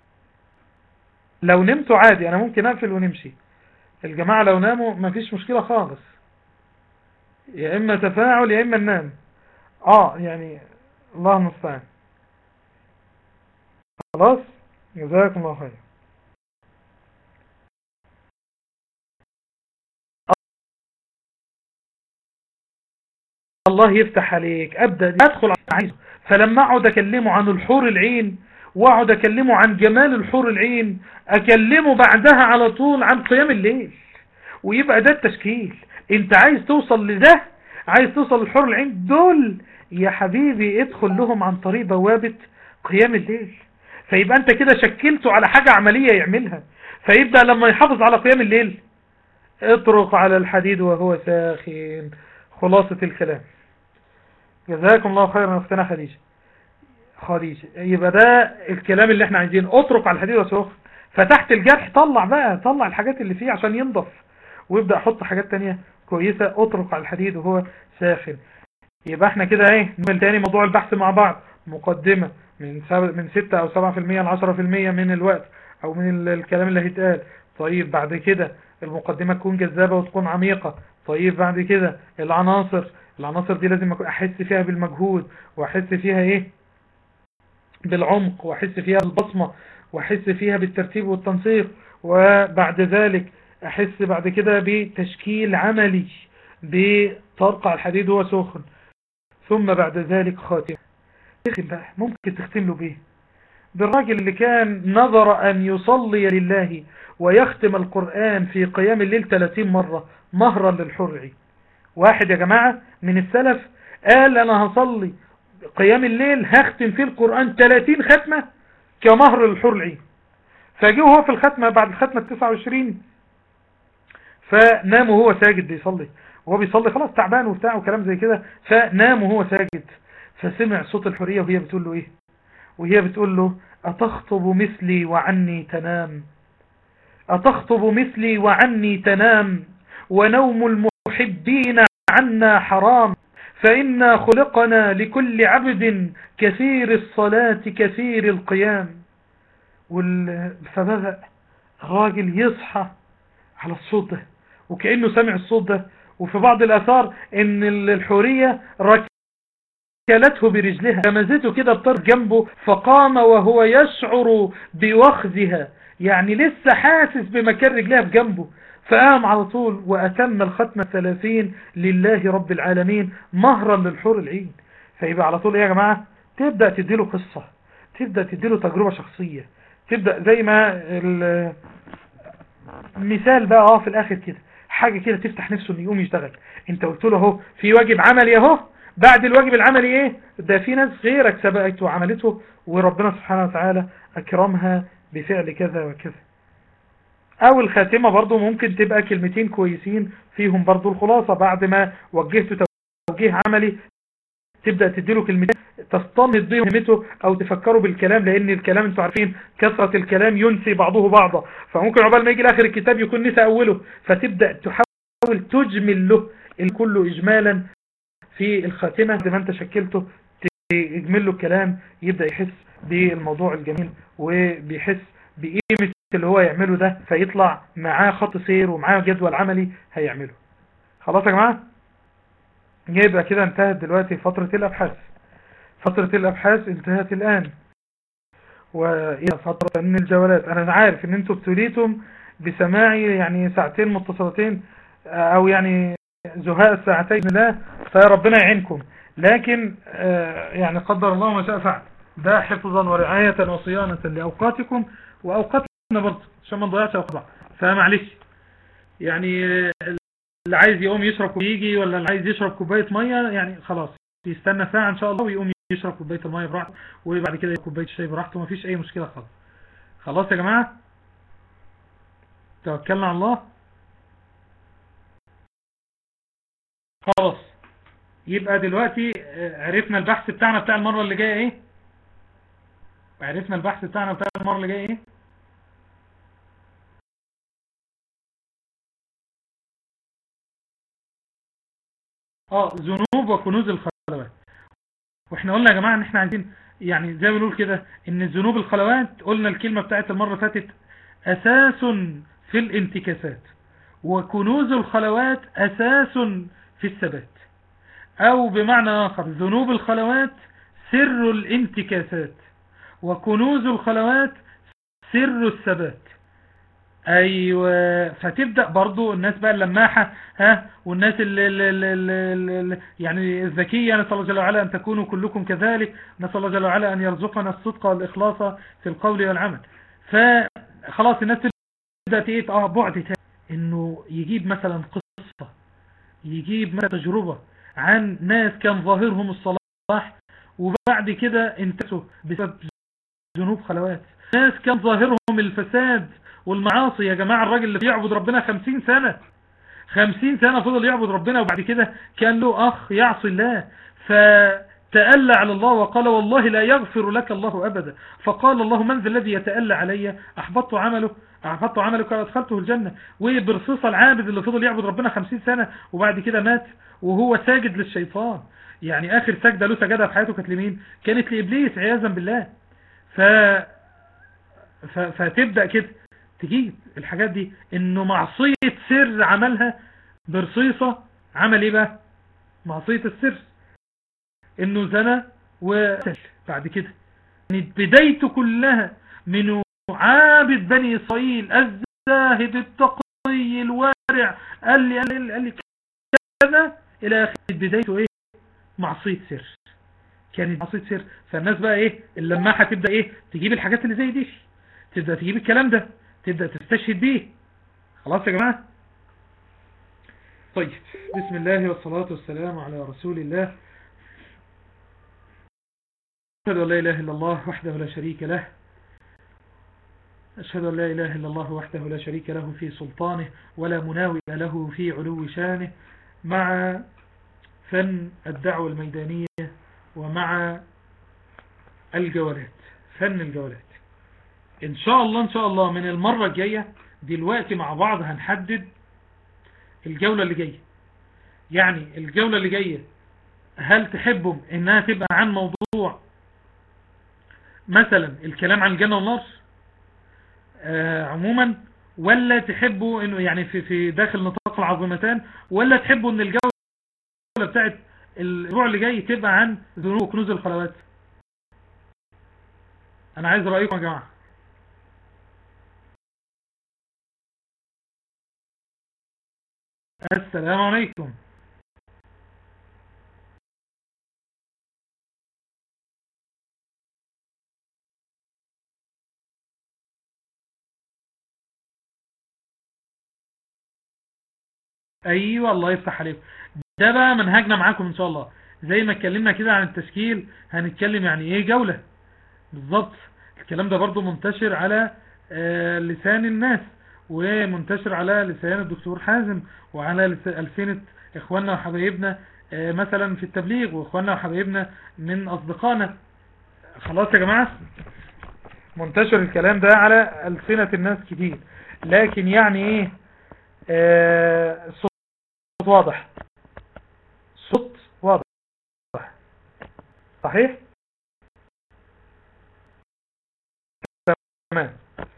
لو نمتوا عادي انا ممكن اقفل ونمشي الجماعة لو ناموا مفيش مشكلة خالص يا اما تفاعل يا اما ننام اه يعني الله المستعان خلاص جزاكم الله خير الله يفتح عليك ابدا ادخل عايزه فلما اقعد اكلمه عن الحور العين واقعد اكلمه عن جمال الحور العين اكلمه بعدها على طول عن قيام الليل ويبقى ده التشكيل انت عايز توصل لده عايز توصل للحور العين دول يا حبيبي ادخل لهم عن طريق بوابة قيام الليل فيبقى انت كده شكلته على حاجة عملية يعملها فيبدأ لما يحافظ على قيام الليل اطرق على الحديد وهو ساخن خلاصة الكلام جزاكم الله خيرا اختنا خديجة خديجة يبقى ده الكلام اللي احنا عايزينه اطرق على الحديد وهو ساخن فتحت الجرح طلع بقى طلع الحاجات اللي فيه عشان ينضف ويبدأ احط حاجات تانية كويسة اطرق على الحديد وهو ساخن يبقى احنا كده ايه نعمل تاني موضوع البحث مع بعض مقدمة من من 6 او 7% ل 10% من الوقت او من الكلام اللي هيتقال طيب بعد كده المقدمة تكون جذابة وتكون عميقة طيب بعد كده العناصر العناصر دي لازم احس فيها بالمجهود واحس فيها ايه بالعمق واحس فيها بالبصمة واحس فيها بالترتيب والتنسيق وبعد ذلك احس بعد كده بتشكيل عملي بطرق الحديد وهو سخن ثم بعد ذلك خاتم تختم بقى ممكن تختم له بيه بالراجل اللي كان نظر أن يصلي لله ويختم القرآن في قيام الليل 30 مرة مهرا للحرعي واحد يا جماعة من السلف قال أنا هصلي قيام الليل هختم فيه القرآن 30 ختمة كمهر للحرعي فجيه هو في الختمة بعد الختمة 29 فنام وهو ساجد بيصلي وهو بيصلي خلاص تعبان وبتاع وكلام زي كده فنام وهو ساجد فسمع صوت الحرية وهي بتقول له ايه وهي بتقول له أتخطب مثلي وعني تنام أتخطب مثلي وعني تنام ونوم المحبين عنا حرام فإنا خلقنا لكل عبد كثير الصلاة كثير القيام فبدأ الراجل يصحى على الصوت ده وكأنه سمع الصوت ده وفي بعض الأثار ان الحورية ركلته برجلها رمزته كده بطرف جنبه فقام وهو يشعر بوخزها يعني لسه حاسس بمكان رجلها بجنبه فقام على طول وأتم الختمة الثلاثين لله رب العالمين مهرا للحور العين فيبقى على طول ايه يا جماعة تبدأ تديله قصة تبدأ تديله تجربة شخصية تبدأ زي ما المثال بقى اه في الاخر كده حاجة كده تفتح نفسه انه يقوم يشتغل انت قلت له اهو في واجب عملي اهو بعد الواجب العملي ايه ده في ناس غيرك سبقت وعملته وربنا سبحانه وتعالى اكرمها بفعل كذا وكذا او الخاتمة برضو ممكن تبقى كلمتين كويسين فيهم برضو الخلاصة بعد ما وجهته توجيه عملي تبدأ تديله كلمتين تستنهض بهم همته او تفكروا بالكلام لان الكلام انتوا عارفين كثرة الكلام ينسي بعضه بعضا فممكن عقبال ما يجي لاخر الكتاب يكون نسى اوله فتبدأ تحاول تجمل له الكل اجمالا في الخاتمة زي ما انت شكلته تجمل له الكلام يبدأ يحس بالموضوع الجميل وبيحس بقيمة اللي هو يعمله ده فيطلع معاه خط سير ومعاه جدول عملي هيعمله خلاص يا جماعة يبقى كده انتهت دلوقتي فترة الابحاث فترة الابحاث انتهت الان وإلى فترة من الجولات انا عارف ان انتوا ابتليتم بسماعي يعني ساعتين متصلتين او يعني زهاء الساعتين لا فربنا يعينكم لكن يعني قدر الله ما شاء فعل ده حفظا ورعاية وصيانة لأوقاتكم وأوقاتنا برضه عشان ما نضيعش أوقات فمعلش يعني اللي عايز يقوم يشرب ويجي ولا اللي عايز يشرب كوباية مية يعني خلاص يستنى ساعة إن شاء الله ويقوم يشرب كوباية المية براحته وبعد كده كوباية الشاي براحته مفيش أي مشكلة خالص خلاص يا جماعة توكلنا على الله خلاص يبقى دلوقتي عرفنا البحث بتاعنا بتاع المرة اللي جاية ايه عرفنا البحث بتاعنا بتاع المرة اللي جاية ايه اه ذنوب وكنوز الخلوات واحنا قلنا يا جماعة ان احنا عايزين يعني زي ما بنقول كده ان ذنوب الخلوات قلنا الكلمة بتاعت المرة اللي فاتت اساس في الانتكاسات وكنوز الخلوات اساس في الثبات او بمعنى اخر ذنوب الخلوات سر الانتكاسات وكنوز الخلوات سر الثبات ايوه فتبدأ برضو الناس بقى اللماحة ها والناس اللي, اللي, اللي, اللي يعني الذكية نسأل الله جل وعلا ان تكونوا كلكم كذلك نسأل الله جل وعلا ان يرزقنا الصدق والاخلاص في القول والعمل فخلاص الناس تبدأ ايه اه بعد تاني انه يجيب مثلا قصة يجيب مثلا تجربة عن ناس كان ظاهرهم الصلاح وبعد كده انتسوا بسبب ذنوب خلوات ناس كان ظاهرهم الفساد والمعاصي يا جماعة الراجل اللي بيعبد ربنا خمسين سنة خمسين سنة فضل يعبد ربنا وبعد كده كان له أخ يعصي الله فتألى على الله وقال والله لا يغفر لك الله أبدا فقال الله من ذا الذي يتألى علي أحبطت عمله أحبطت عملك وأدخلته الجنة وبرصيصة العابد اللي فضل يعبد ربنا خمسين سنة وبعد كده مات وهو ساجد للشيطان يعني آخر سجدة له سجدها في حياته كانت لمين كانت لإبليس عياذا بالله ف... ف... فتبدأ كده تجيب الحاجات دي انه معصية سر عملها برصيصة عمل ايه بقى معصية السر انه زنى وسل بعد كده كانت بدايته كلها من عابد بني اسرائيل الزاهد التقي الوارع قال لي قال لي, قال لي كذا الى اخر بدايته ايه معصية سر كانت معصية سر فالناس بقى ايه اللماحة تبدأ ايه تجيب الحاجات اللي زي دي تبدأ تجيب الكلام ده تبدأ تستشهد بيه خلاص يا جماعة طيب بسم الله والصلاة والسلام على رسول الله أشهد أن لا إله إلا الله وحده لا شريك له أشهد أن لا إله إلا الله وحده لا شريك له في سلطانه ولا مناوئ له في علو شانه مع فن الدعوة الميدانية ومع الجولات فن الجولات ان شاء الله ان شاء الله من المرة الجاية دلوقتي مع بعض هنحدد الجولة اللي جاية يعني الجولة اللي جاية هل تحبوا انها تبقى عن موضوع مثلا الكلام عن الجنة والنار آه عموما ولا تحبوا انه يعني في, في داخل نطاق العظمتان ولا تحبوا ان الجولة بتاعت الاسبوع اللي جاي تبقى عن ذنوب وكنوز الخلوات انا عايز رأيكم يا جماعة السلام عليكم ايوه الله يفتح عليكم ده بقى منهجنا معاكم ان شاء الله زي ما اتكلمنا كده عن التشكيل هنتكلم يعني ايه جولة بالظبط الكلام ده برضو منتشر على آه، لسان الناس ومنتشر على لسان الدكتور حازم وعلى ألسنة اخواننا وحبايبنا آه، مثلا في التبليغ واخواننا وحبايبنا من اصدقائنا خلاص يا جماعة منتشر الكلام ده على ألسنة الناس كتير لكن يعني ايه آه صوت واضح صوت واضح صحيح تمام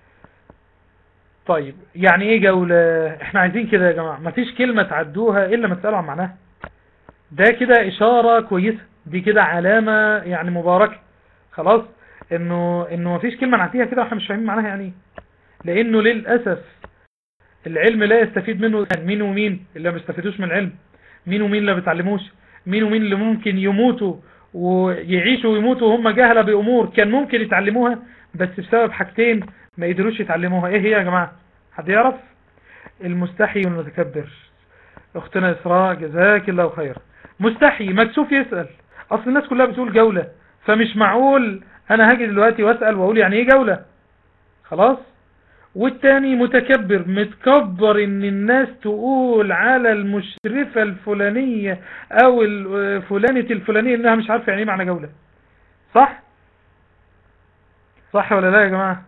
طيب يعني ايه جولة احنا عايزين كده يا جماعة مفيش كلمة تعدوها الا ما تسألوا عن معناها ده كده اشارة كويسة دي كده علامة يعني مباركة خلاص انه انه مفيش كلمة نعطيها كده واحنا مش فاهمين معناها يعني ايه لانه للأسف العلم لا يستفيد منه مين ومين اللي ما بيستفيدوش من العلم مين ومين اللي ما بيتعلموش مين ومين اللي ممكن يموتوا ويعيشوا ويموتوا وهم جهلة بأمور كان ممكن يتعلموها بس بسبب حاجتين ما يقدروش يتعلموها ايه هي يا جماعة حد يعرف المستحي والمتكبر اختنا اسراء جزاك الله خير مستحي مكسوف يسأل اصل الناس كلها بتقول جولة فمش معقول انا هاجي دلوقتي واسأل واقول يعني ايه جولة خلاص والتاني متكبر متكبر ان الناس تقول على المشرفة الفلانية او فلانة الفلانية انها مش عارفة يعني ايه معنى جولة صح صح ولا لا يا جماعة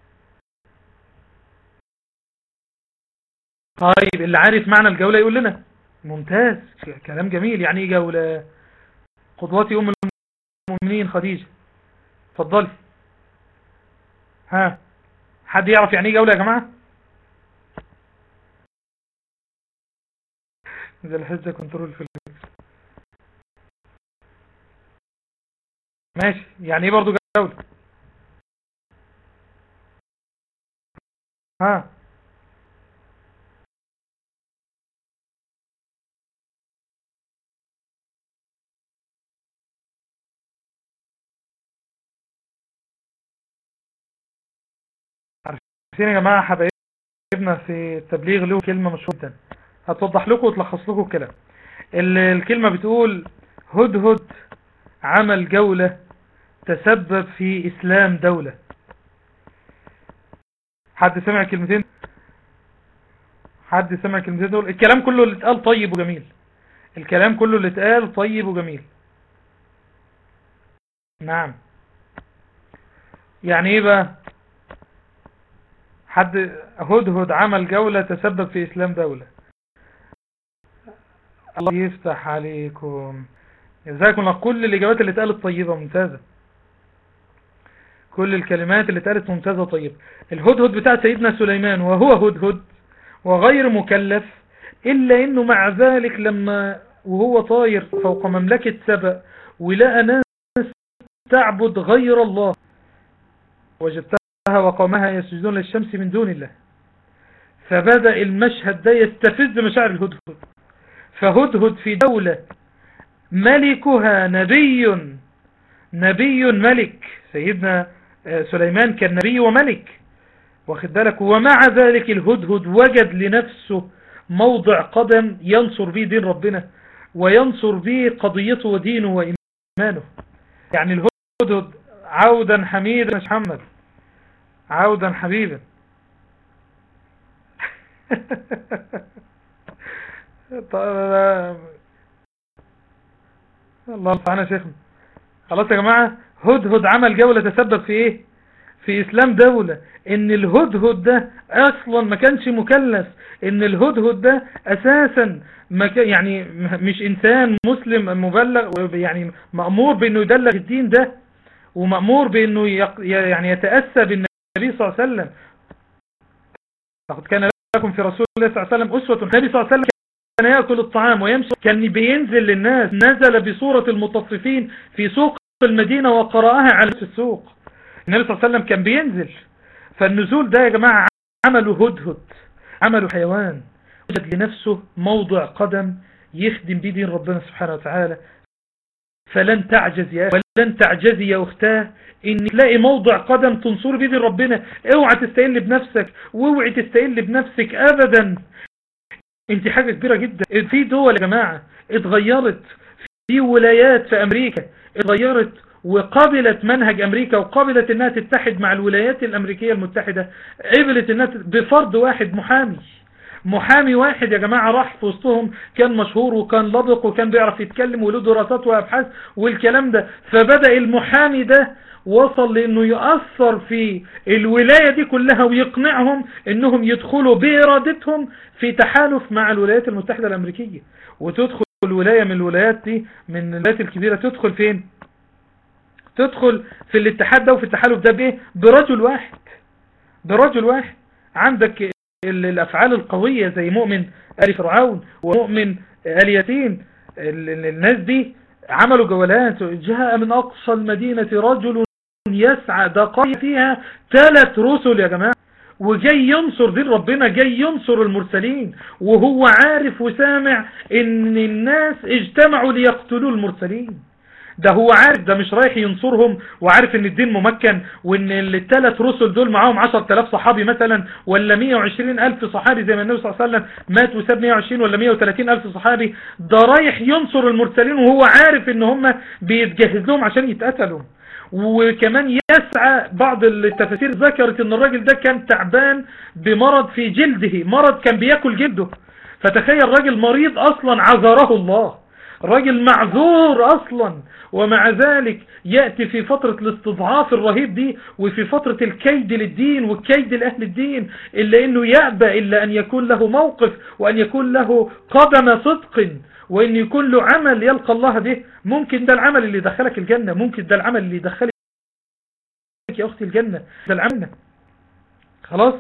طيب اللي عارف معنى الجولة يقول لنا ممتاز كلام جميل يعني ايه جولة قدوتي ام المؤمنين خديجة اتفضلي ها حد يعرف يعني ايه جولة يا جماعة زي الحزة كنترول في ماشي يعني ايه برضو جولة ها عارفين يا جماعة حبايبنا في التبليغ له كلمة مشهورة جدا هتوضح لكم وتلخص لكم الكلام الكلمة بتقول هدهد عمل جولة تسبب في إسلام دولة حد سمع كلمتين حد سمع كلمتين دول الكلام كله اللي اتقال طيب وجميل الكلام كله اللي اتقال طيب وجميل نعم يعني ايه بقى حد هدهد عمل جولة تسبب في اسلام دولة الله يفتح عليكم جزاكم الله كل الاجابات اللي اتقالت طيبة ممتازة كل الكلمات اللي اتقالت ممتازة طيبة الهدهد بتاع سيدنا سليمان وهو هدهد وغير مكلف إلا إنه مع ذلك لما وهو طاير فوق مملكة سبأ ولقى ناس تعبد غير الله وجدتها وقومها يسجدون للشمس من دون الله فبدأ المشهد ده يستفز مشاعر الهدهد فهدهد في دولة ملكها نبي نبي ملك سيدنا آه، سليمان كان نبي وملك واخد بالك ومع ذلك الهدهد وجد لنفسه موضع قدم ينصر به دين ربنا وينصر به قضيته ودينه وإيمانه يعني الهدهد عودا حميدا محمد عودا حبيبا الله سبحانه شيخنا خلاص يا جماعة هدهد عمل جولة تسبب في ايه في اسلام دولة ان الهدهد ده اصلا ما كانش مكلف ان الهدهد ده اساسا ما يعني مش انسان مسلم مبلغ يعني مأمور بانه يدلغ الدين ده ومأمور بانه يعني يتأسى بالنبي صلى الله عليه وسلم لقد كان لكم في رسول الله صلى الله عليه وسلم أسوة النبي صلى الله عليه وسلم كان يأكل الطعام ويمشي كان بينزل للناس نزل بصورة المتصفين في سوق المدينة وقرأها على السوق النبي صلى الله عليه وسلم كان بينزل فالنزول ده يا جماعة عملوا هدهد عملوا حيوان وجد لنفسه موضع قدم يخدم به دين ربنا سبحانه وتعالى فلن تعجز يا ولن تعجزي يا اختاه ان تلاقي موضع قدم تنصر به دين ربنا اوعى تستقل بنفسك واوعي تستقل بنفسك ابدا انت حاجة كبيرة جدا في دول يا جماعة اتغيرت في ولايات في امريكا اتغيرت وقبلت منهج امريكا وقبلت انها تتحد مع الولايات الامريكية المتحدة قبلت انها بفرض واحد محامي محامي واحد يا جماعة راح في وسطهم كان مشهور وكان لبق وكان بيعرف يتكلم وله دراسات وابحاث والكلام ده فبدأ المحامي ده وصل لانه يأثر في الولاية دي كلها ويقنعهم انهم يدخلوا بارادتهم في تحالف مع الولايات المتحدة الامريكية وتدخل الولاية من الولايات دي من الولايات الكبيرة تدخل فين تدخل في الاتحاد ده وفي التحالف ده بايه برجل واحد برجل واحد عندك الافعال القوية زي مؤمن آل فرعون ومؤمن آل يتين الناس دي عملوا جولات جاء من اقصى المدينة رجل يسعى دقائق فيها ثلاث رسل يا جماعة وجاي ينصر دين ربنا جاي ينصر المرسلين وهو عارف وسامع ان الناس اجتمعوا ليقتلوا المرسلين ده هو عارف ده مش رايح ينصرهم وعارف ان الدين ممكن وان الثلاث رسل دول معاهم 10000 صحابي مثلا ولا 120 الف صحابي زي ما النبي صلى الله عليه وسلم مات وساب 120 ولا 130 الف صحابي ده رايح ينصر المرسلين وهو عارف ان هم بيتجهز لهم عشان يتقتلوا وكمان يسعى بعض التفاسير ذكرت ان الراجل ده كان تعبان بمرض في جلده مرض كان بياكل جلده فتخيل راجل مريض اصلا عذره الله راجل معذور اصلا ومع ذلك يأتي في فترة الاستضعاف الرهيب دي وفي فترة الكيد للدين والكيد لأهل الدين إلا أنه يأبى إلا أن يكون له موقف وأن يكون له قدم صدق وأن يكون له عمل يلقى الله به ممكن ده العمل اللي يدخلك الجنة ممكن ده العمل اللي يدخلك يا أختي الجنة ده العمل خلاص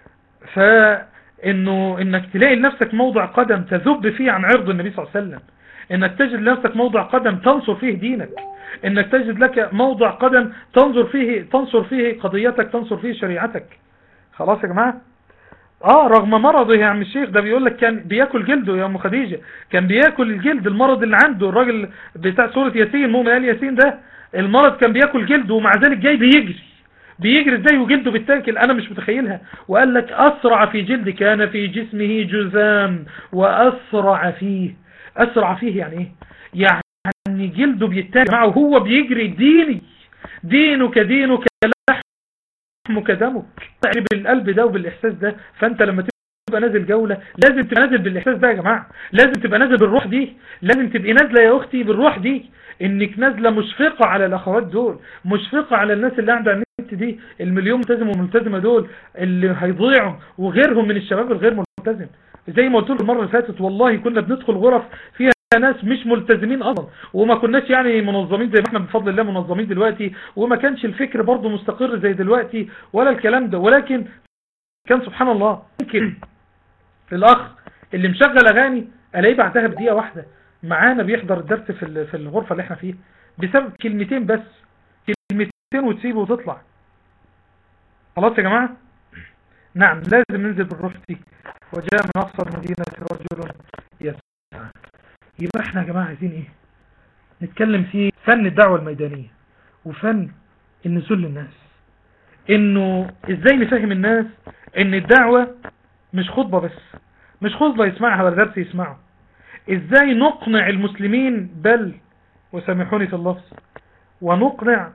فإنه إنك تلاقي لنفسك موضع قدم تذب فيه عن عرض النبي صلى الله عليه وسلم انك تجد لنفسك موضع قدم تنصر فيه دينك انك تجد لك موضع قدم تنظر فيه تنصر فيه قضيتك تنصر فيه شريعتك خلاص يا جماعة اه رغم مرضه يا عم الشيخ ده بيقول لك كان بياكل جلده يا ام خديجة كان بياكل الجلد المرض اللي عنده الراجل بتاع سورة ياسين مؤمن آل ياسين ده المرض كان بياكل جلده ومع ذلك جاي بيجري بيجري ازاي وجلده بيتاكل انا مش متخيلها وقال لك اسرع في جلد كان في جسمه جزام واسرع فيه اسرع فيه يعني ايه يعني جلده بيتاكل معه وهو بيجري ديني دينك دينك لحمك دمك بالقلب ده وبالاحساس ده فانت لما تبقى نازل جولة لازم تبقى نازل بالاحساس ده يا جماعة لازم تبقى نازل بالروح دي لازم تبقى نازلة يا اختي بالروح دي انك نازلة مشفقة على الاخوات دول مشفقة على الناس اللي عندها النت دي المليون ملتزم وملتزمة دول اللي هيضيعوا وغيرهم من الشباب الغير ملتزم زي ما قلت لكم المره اللي فاتت والله كنا بندخل غرف فيها ناس مش ملتزمين اصلا وما كناش يعني منظمين زي ما احنا بفضل الله منظمين دلوقتي وما كانش الفكر برضه مستقر زي دلوقتي ولا الكلام ده ولكن كان سبحان الله يمكن الاخ اللي مشغل اغاني الاقيه بعدها بدقيقه واحده معانا بيحضر الدرس في في الغرفه اللي احنا فيها بسبب كلمتين بس كلمتين وتسيبه وتطلع خلاص يا جماعه نعم لازم ننزل بالروح دي وجاء من أقصى المدينة رجل يسعى يبقى احنا يا جماعة عايزين ايه نتكلم في فن الدعوة الميدانية وفن النزول للناس انه ازاي نفهم الناس ان الدعوة مش خطبة بس مش خطبة يسمعها ولا درس يسمعه ازاي نقنع المسلمين بل وسامحوني في اللفظ ونقنع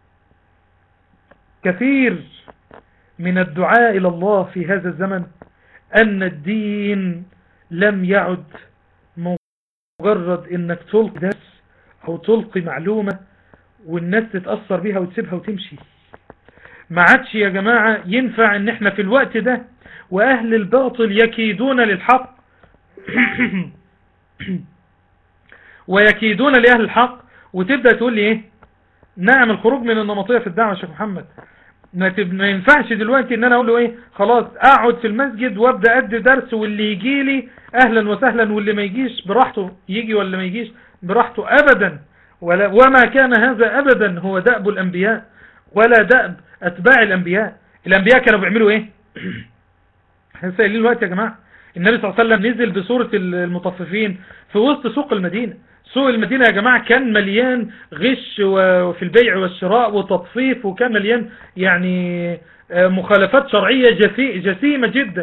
كثير من الدعاء إلى الله في هذا الزمن أن الدين لم يعد مجرد أنك تلقي درس أو تلقي معلومة والناس تتأثر بها وتسيبها وتمشي ما عادش يا جماعة ينفع ان احنا في الوقت ده واهل الباطل يكيدون للحق ويكيدون لأهل الحق وتبدأ تقول لي ايه نعم الخروج من النمطية في الدعوة يا شيخ محمد ما ينفعش دلوقتي ان انا اقول له ايه خلاص اقعد في المسجد وابدا ادي درس واللي يجي لي اهلا وسهلا واللي ما يجيش براحته يجي ولا ما يجيش براحته ابدا ولا وما كان هذا ابدا هو دأب الانبياء ولا دأب اتباع الانبياء الانبياء كانوا بيعملوا ايه احنا سائلين الوقت يا جماعة النبي صلى الله عليه وسلم نزل بصورة المطففين في وسط سوق المدينة سوق المدينة يا جماعة كان مليان غش وفي البيع والشراء وتطفيف وكان مليان يعني آه، مخالفات شرعية جسيمة جدا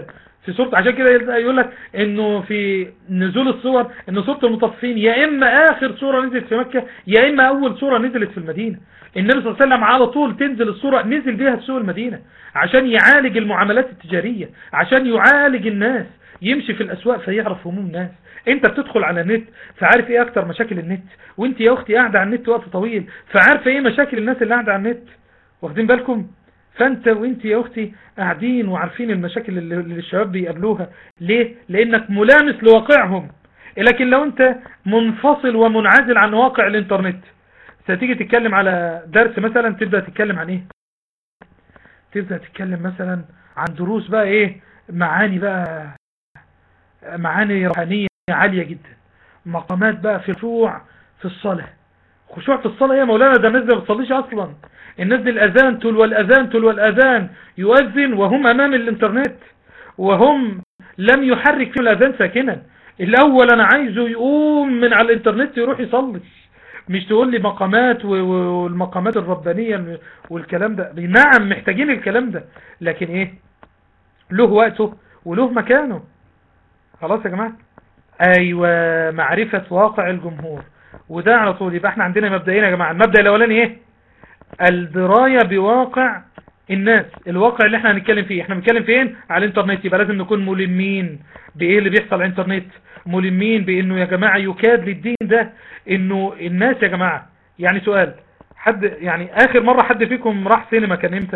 في سورة عشان كده يقول لك انه في نزول الصور ان سورة المطففين يا اما اخر سورة نزلت في مكة يا اما اول سورة نزلت في المدينة النبي صلى الله عليه وسلم على طول تنزل السورة نزل بيها في سوق المدينة عشان يعالج المعاملات التجارية عشان يعالج الناس يمشي في الاسواق فيعرف هموم الناس انت بتدخل على النت فعارف ايه اكتر مشاكل النت وانت يا اختي قاعدة على النت وقت طويل فعارفه ايه مشاكل الناس اللي قاعدة على النت واخدين بالكم فانت وانت يا اختي قاعدين وعارفين المشاكل اللي الشباب بيقابلوها ليه لانك ملامس لواقعهم لكن لو انت منفصل ومنعزل عن واقع الانترنت ستيجي تتكلم على درس مثلا تبدأ تتكلم عن ايه تبدأ تتكلم مثلا عن دروس بقى ايه معاني بقى معاني روحانية عالية جدا مقامات بقى في الخشوع في الصلاة خشوع في الصلاة يا مولانا ده الناس ما بتصليش اصلا الناس دي الاذان تلو الاذان تلو الاذان يؤذن وهم امام الانترنت وهم لم يحرك فيهم الاذان ساكنا الاول انا عايزه يقوم من على الانترنت يروح يصلي مش تقول لي مقامات والمقامات الربانية والكلام ده نعم محتاجين الكلام ده لكن ايه له وقته وله مكانه خلاص يا جماعة ايوه معرفة واقع الجمهور وده على طول يبقى احنا عندنا مبدئين يا جماعة المبدأ الاولاني ايه الدراية بواقع الناس الواقع اللي احنا هنتكلم فيه احنا بنتكلم فين على الانترنت يبقى لازم نكون ملمين بايه اللي بيحصل على الانترنت ملمين بانه يا جماعة يكاد للدين ده انه الناس يا جماعة يعني سؤال حد يعني اخر مرة حد فيكم راح سينما كان امتى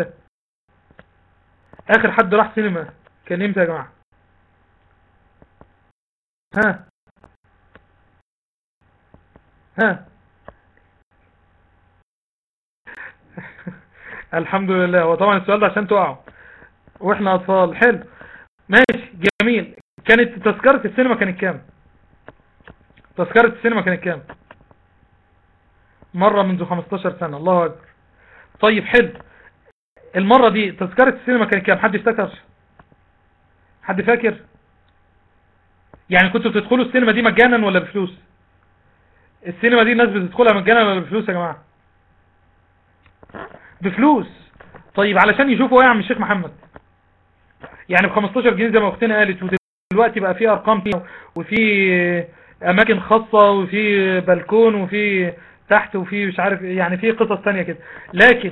اخر حد راح سينما كان امتى يا جماعة ها ها الحمد لله وطبعا السؤال ده عشان تقعوا واحنا اطفال حلو ماشي جميل كانت تذكرة السينما كانت كام تذكرة السينما كانت كام مرة منذ 15 سنة الله اكبر طيب حلو المرة دي تذكرة السينما كانت كام حد يفتكر حد فاكر يعني كنتوا بتدخلوا السينما دي مجانا ولا بفلوس السينما دي الناس بتدخلها مجانا ولا بفلوس يا جماعة بفلوس طيب علشان يشوفوا ايه يا عم الشيخ محمد يعني ب 15 جنيه زي ما اختنا قالت ودلوقتي بقى في ارقام فيها وفي اماكن خاصة وفي بلكون وفي تحت وفي مش عارف يعني في قصص تانية كده لكن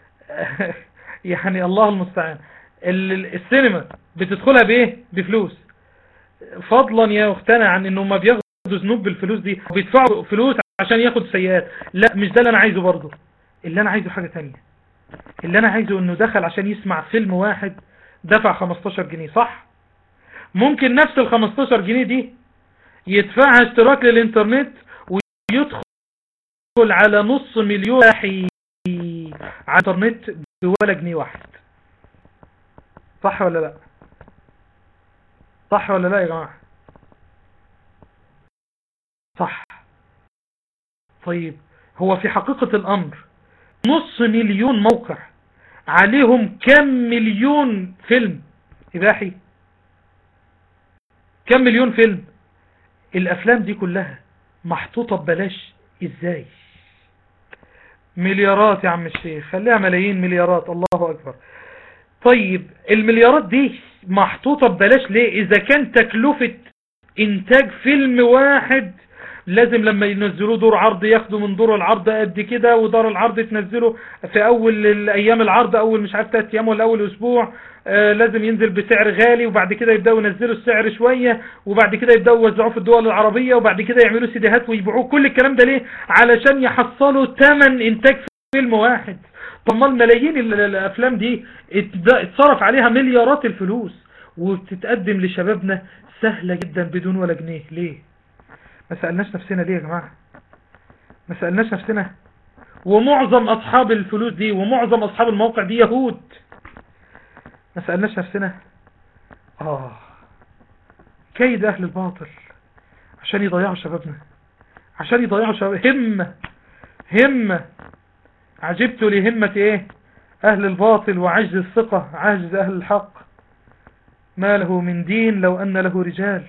يعني الله المستعان السينما بتدخلها بايه بفلوس فضلا يا اختنا عن انه ما بياخدوا ذنوب بالفلوس دي وبيدفعوا فلوس عشان ياخد سيئات لا مش ده اللي انا عايزه برضه اللي انا عايزه حاجة تانية اللي انا عايزه انه دخل عشان يسمع فيلم واحد دفع 15 جنيه صح ممكن نفس ال 15 جنيه دي يدفعها اشتراك للانترنت ويدخل على نص مليون على الانترنت بولا جنيه واحد صح ولا لا صح ولا لا يا جماعة صح طيب هو في حقيقة الامر نص مليون موقع عليهم كم مليون فيلم إباحي كم مليون فيلم الأفلام دي كلها محطوطة ببلاش إزاي مليارات يا عم الشيخ خليها ملايين مليارات الله أكبر طيب المليارات دي محطوطة ببلاش ليه إذا كان تكلفة إنتاج فيلم واحد لازم لما ينزلوه دور عرض ياخدوا من دور العرض قد كده ودار العرض تنزله في اول الايام العرض اول مش عارف 3 ايام ولا اول اسبوع آه لازم ينزل بسعر غالي وبعد كده يبداوا ينزلوا السعر شوية وبعد كده يبداوا يوزعوه في الدول العربية وبعد كده يعملوا سيديهات ويبيعوه كل الكلام ده ليه علشان يحصلوا ثمن انتاج فيلم واحد طب ما الملايين الافلام دي اتصرف عليها مليارات الفلوس وبتتقدم لشبابنا سهلة جدا بدون ولا جنيه ليه ما سألناش نفسنا ليه يا جماعة ما سألناش نفسنا ومعظم أصحاب الفلوس دي ومعظم أصحاب الموقع دي يهود ما سألناش نفسنا آه كيد أهل الباطل عشان يضيعوا شبابنا عشان يضيعوا شباب همة همة عجبت لهمة ايه اهل الباطل وعجز الثقة عجز اهل الحق ما له من دين لو ان له رجال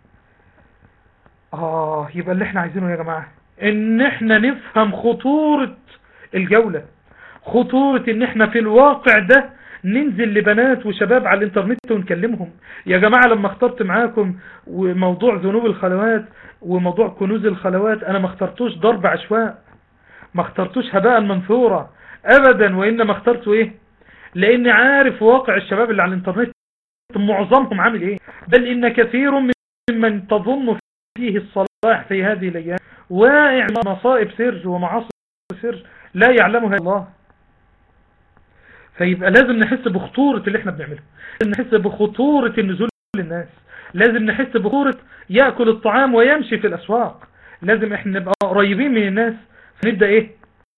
اه يبقى اللي احنا عايزينه يا جماعة ان احنا نفهم خطورة الجولة خطورة ان احنا في الواقع ده ننزل لبنات وشباب على الانترنت ونكلمهم يا جماعة لما اخترت معاكم وموضوع ذنوب الخلوات وموضوع كنوز الخلوات انا ما اخترتوش ضرب عشواء ما اخترتوش هباء منثورا ابدا وانما اخترته ايه لاني عارف واقع الشباب اللي على الانترنت معظمهم عامل ايه بل ان كثير ممن تظن فيه الصلاح في هذه الايام واقع مصائب سر ومعاصي سر لا يعلمها الله فيبقى لازم نحس بخطورة اللي احنا بنعمله لازم نحس بخطورة النزول للناس لازم نحس بخطورة يأكل الطعام ويمشي في الأسواق لازم احنا نبقى قريبين من الناس فنبدأ ايه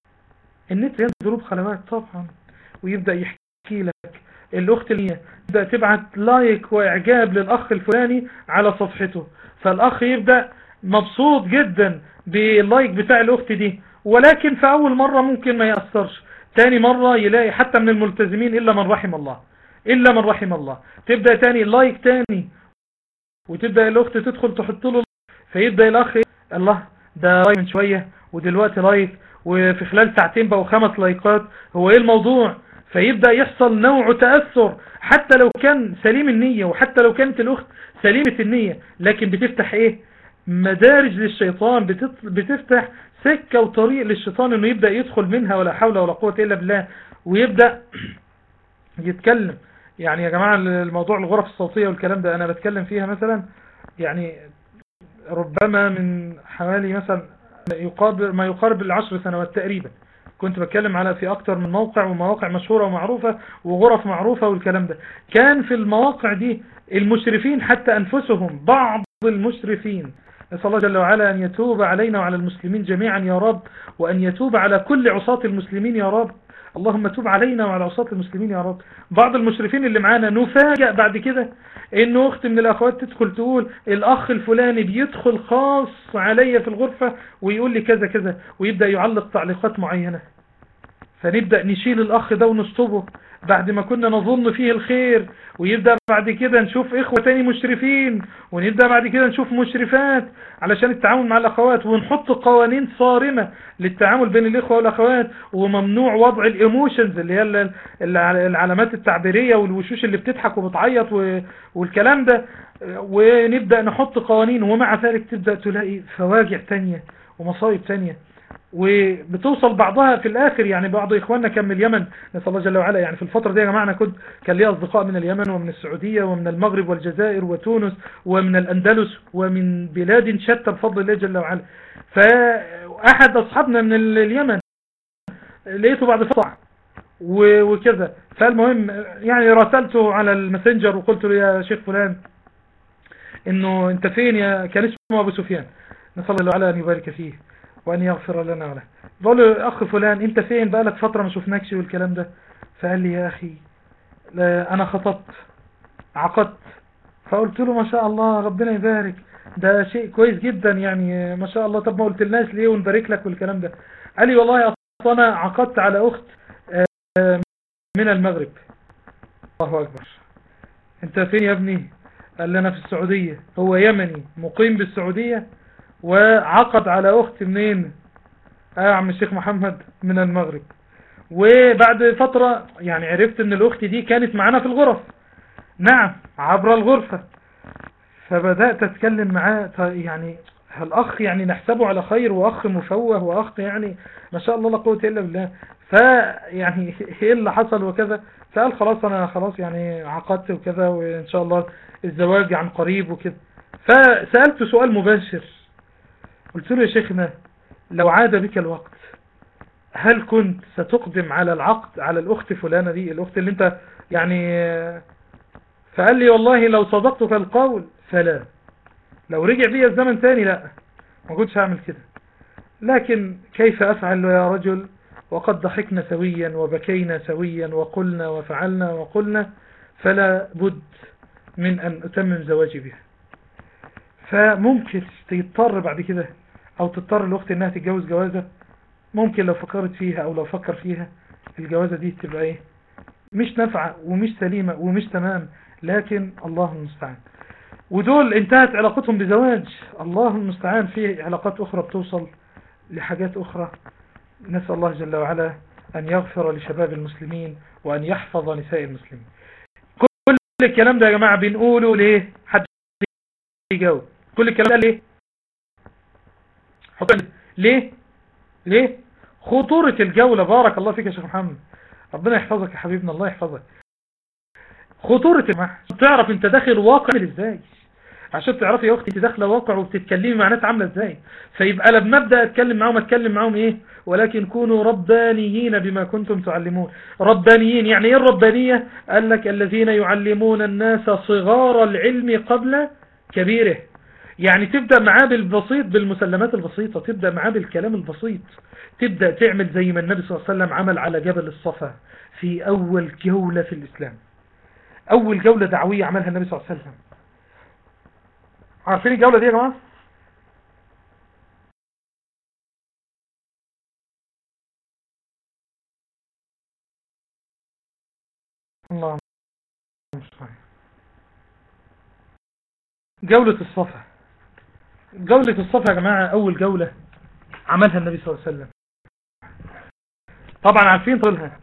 النت ينزل بخلوات طبعا ويبدأ يحكي لك الاخت اللي تبدأ تبعت لايك واعجاب للاخ الفلاني على صفحته فالاخ يبدأ مبسوط جدا باللايك بتاع الاخت دي ولكن في اول مرة ممكن ما يأثرش تاني مرة يلاقي حتى من الملتزمين الا من رحم الله الا من رحم الله تبدأ تاني لايك تاني وتبدأ الاخت تدخل تحط له فيبدأ الاخ الله ده لايك من شوية ودلوقتي لايك وفي خلال ساعتين بقوا خمس لايكات هو ايه الموضوع فيبدأ يحصل نوع تأثر حتى لو كان سليم النية وحتى لو كانت الاخت سليمة النية لكن بتفتح ايه مدارج للشيطان بتفتح سكة وطريق للشيطان انه يبدأ يدخل منها ولا حول ولا قوة الا بالله ويبدأ يتكلم يعني يا جماعة الموضوع الغرف الصوتية والكلام ده انا بتكلم فيها مثلا يعني ربما من حوالي مثلا يقارب ما يقارب العشر سنوات تقريبا كنت بتكلم على في اكتر من موقع ومواقع مشهورة ومعروفة وغرف معروفة والكلام ده كان في المواقع دي المشرفين حتى انفسهم بعض المشرفين نسأل الله جل وعلا أن يتوب علينا وعلى المسلمين جميعا يا رب وأن يتوب على كل عصاة المسلمين يا رب اللهم توب علينا وعلى عصاة المسلمين يا رب بعض المشرفين اللي معانا نفاجأ بعد كده انه اخت من الاخوات تدخل تقول الاخ الفلاني بيدخل خاص عليا في الغرفة ويقول لي كذا كذا ويبدأ يعلق تعليقات معينة فنبدأ نشيل الاخ ده ونشطبه بعد ما كنا نظن فيه الخير ويبدأ بعد كده نشوف إخوة تاني مشرفين ونبدأ بعد كده نشوف مشرفات علشان التعامل مع الأخوات ونحط قوانين صارمة للتعامل بين الإخوة والأخوات وممنوع وضع الإيموشنز اللي هي العلامات التعبيرية والوشوش اللي بتضحك وبتعيط والكلام ده ونبدأ نحط قوانين ومع ذلك تبدأ تلاقي فواجع تانية ومصايب تانية وبتوصل بعضها في الاخر يعني بعض اخواننا كان من اليمن نسال الله جل وعلا يعني في الفتره دي يا جماعه انا كنت كان لي اصدقاء من اليمن ومن السعوديه ومن المغرب والجزائر وتونس ومن الاندلس ومن بلاد شتى بفضل الله جل وعلا فاحد اصحابنا من اليمن لقيته بعد فتره وكذا فالمهم يعني راسلته على الماسنجر وقلت له يا شيخ فلان انه انت فين يا كان اسمه ابو سفيان نسال الله وعلا ان يبارك فيه وأن يغفر لنا وله بقول له أخ فلان أنت فين بقالك فترة ما شفناكش والكلام ده فقال لي يا أخي أنا خطبت عقدت فقلت له ما شاء الله ربنا يبارك ده شيء كويس جدا يعني ما شاء الله طب ما قلت لناش ليه ونبارك لك والكلام ده قال لي والله أنا عقدت على أخت آه، من المغرب الله أكبر انت فين يا ابني قال لي انا في السعودية هو يمني مقيم بالسعودية وعقد على اخت منين اه عم الشيخ محمد من المغرب وبعد فترة يعني عرفت ان الاخت دي كانت معانا في الغرف نعم عبر الغرفة فبدأت اتكلم معاه يعني الاخ يعني نحسبه على خير واخ مفوه واخ يعني ما شاء الله لا قوه الا بالله فيعني ايه اللي حصل وكذا فقال خلاص انا خلاص يعني عقدت وكذا وان شاء الله الزواج عن قريب وكذا فسألته سؤال مباشر قلت له يا شيخنا لو عاد بك الوقت هل كنت ستقدم على العقد على الأخت فلانة دي الأخت اللي انت يعني فقال لي والله لو صدقت في القول فلا لو رجع بي الزمن تاني لا ما كنتش هعمل كده لكن كيف أفعل يا رجل وقد ضحكنا سويا وبكينا سويا وقلنا وفعلنا وقلنا فلا بد من أن أتمم زواجي بها فممكن تضطر بعد كده او تضطر الاخت انها تتجوز جوازة ممكن لو فكرت فيها او لو فكر فيها الجوازة دي تبقى ايه مش نافعة ومش سليمة ومش تمام لكن الله المستعان ودول انتهت علاقتهم بزواج الله المستعان في علاقات اخرى بتوصل لحاجات اخرى نسأل الله جل وعلا أن يغفر لشباب المسلمين وأن يحفظ نساء المسلمين كل الكلام ده يا جماعة بنقوله ليه حد يجاوب كل الكلام ده ليه ليه ليه خطورة الجولة بارك الله فيك يا شيخ محمد ربنا يحفظك يا حبيبنا الله يحفظك خطورة المحن تعرف انت داخل واقع ازاي عشان تعرفي يا اختي انت داخله واقع وبتتكلمي مع ناس عامله ازاي فيبقى لما ابدا اتكلم معاهم اتكلم معاهم ايه ولكن كونوا ربانيين بما كنتم تعلمون ربانيين يعني ايه الربانيه قال لك الذين يعلمون الناس صغار العلم قبل كبيره يعني تبدا معاه بالبسيط بالمسلمات البسيطه تبدا معاه بالكلام البسيط تبدا تعمل زي ما النبي صلى الله عليه وسلم عمل على جبل الصفا في اول جوله في الاسلام اول جوله دعويه عملها النبي صلى الله عليه وسلم عارفين الجولة دي يا جماعة الله جولة الصفا جولة الصفا يا جماعة أول جولة عملها النبي صلى الله عليه وسلم طبعا عارفين طولها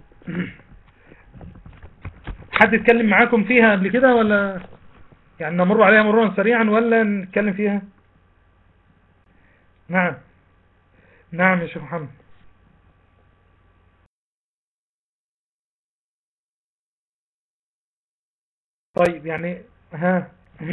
حد اتكلم معاكم فيها قبل كده ولا يعني نمر عليها مرورا سريعا ولا نتكلم فيها نعم نعم يا شيخ محمد طيب يعني ها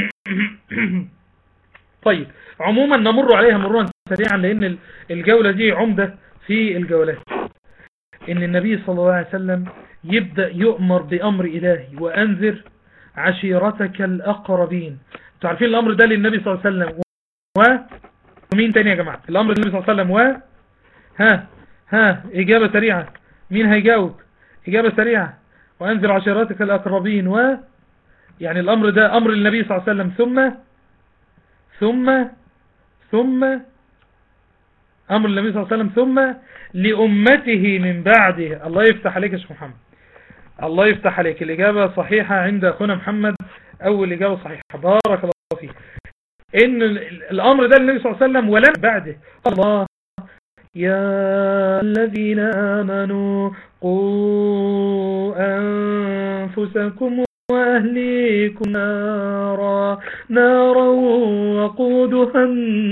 طيب عموما نمر عليها مرورا سريعا لان الجولة دي عمدة في الجولات ان النبي صلى الله عليه وسلم يبدأ يؤمر بأمر إلهي وأنذر عشيرتك الأقربين انتوا عارفين الأمر ده للنبي صلى الله عليه وسلم و ومين تاني يا جماعة الأمر للنبي صلى الله عليه وسلم و ها ها إجابة سريعة مين هيجاوب إجابة سريعة وأنزل عشيرتك الأقربين و يعني الأمر ده أمر للنبي صلى الله عليه وسلم ثم ثم ثم أمر النبي صلى الله عليه وسلم ثم لأمته من بعده الله يفتح عليك يا شيخ محمد الله يفتح عليك الإجابة صحيحة عند أخونا محمد أول إجابة صحيحة بارك الله فيك إن الأمر ده النبي صلى الله عليه وسلم ولم بعده الله يا الذين آمنوا قوا أنفسكم وأهليكم نارا نارا وقودها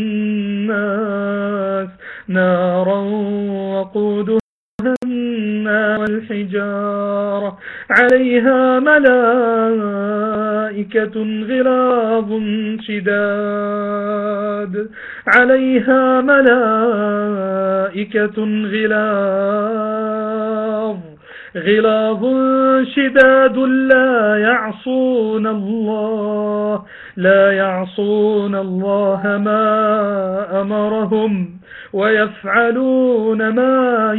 الناس نارا وقودها النار والحجارة عليها ملائكة غلاظ شداد عليها ملائكة غلاظ غلاظ شداد لا يعصون الله لا يعصون الله ما أمرهم ويفعلون ما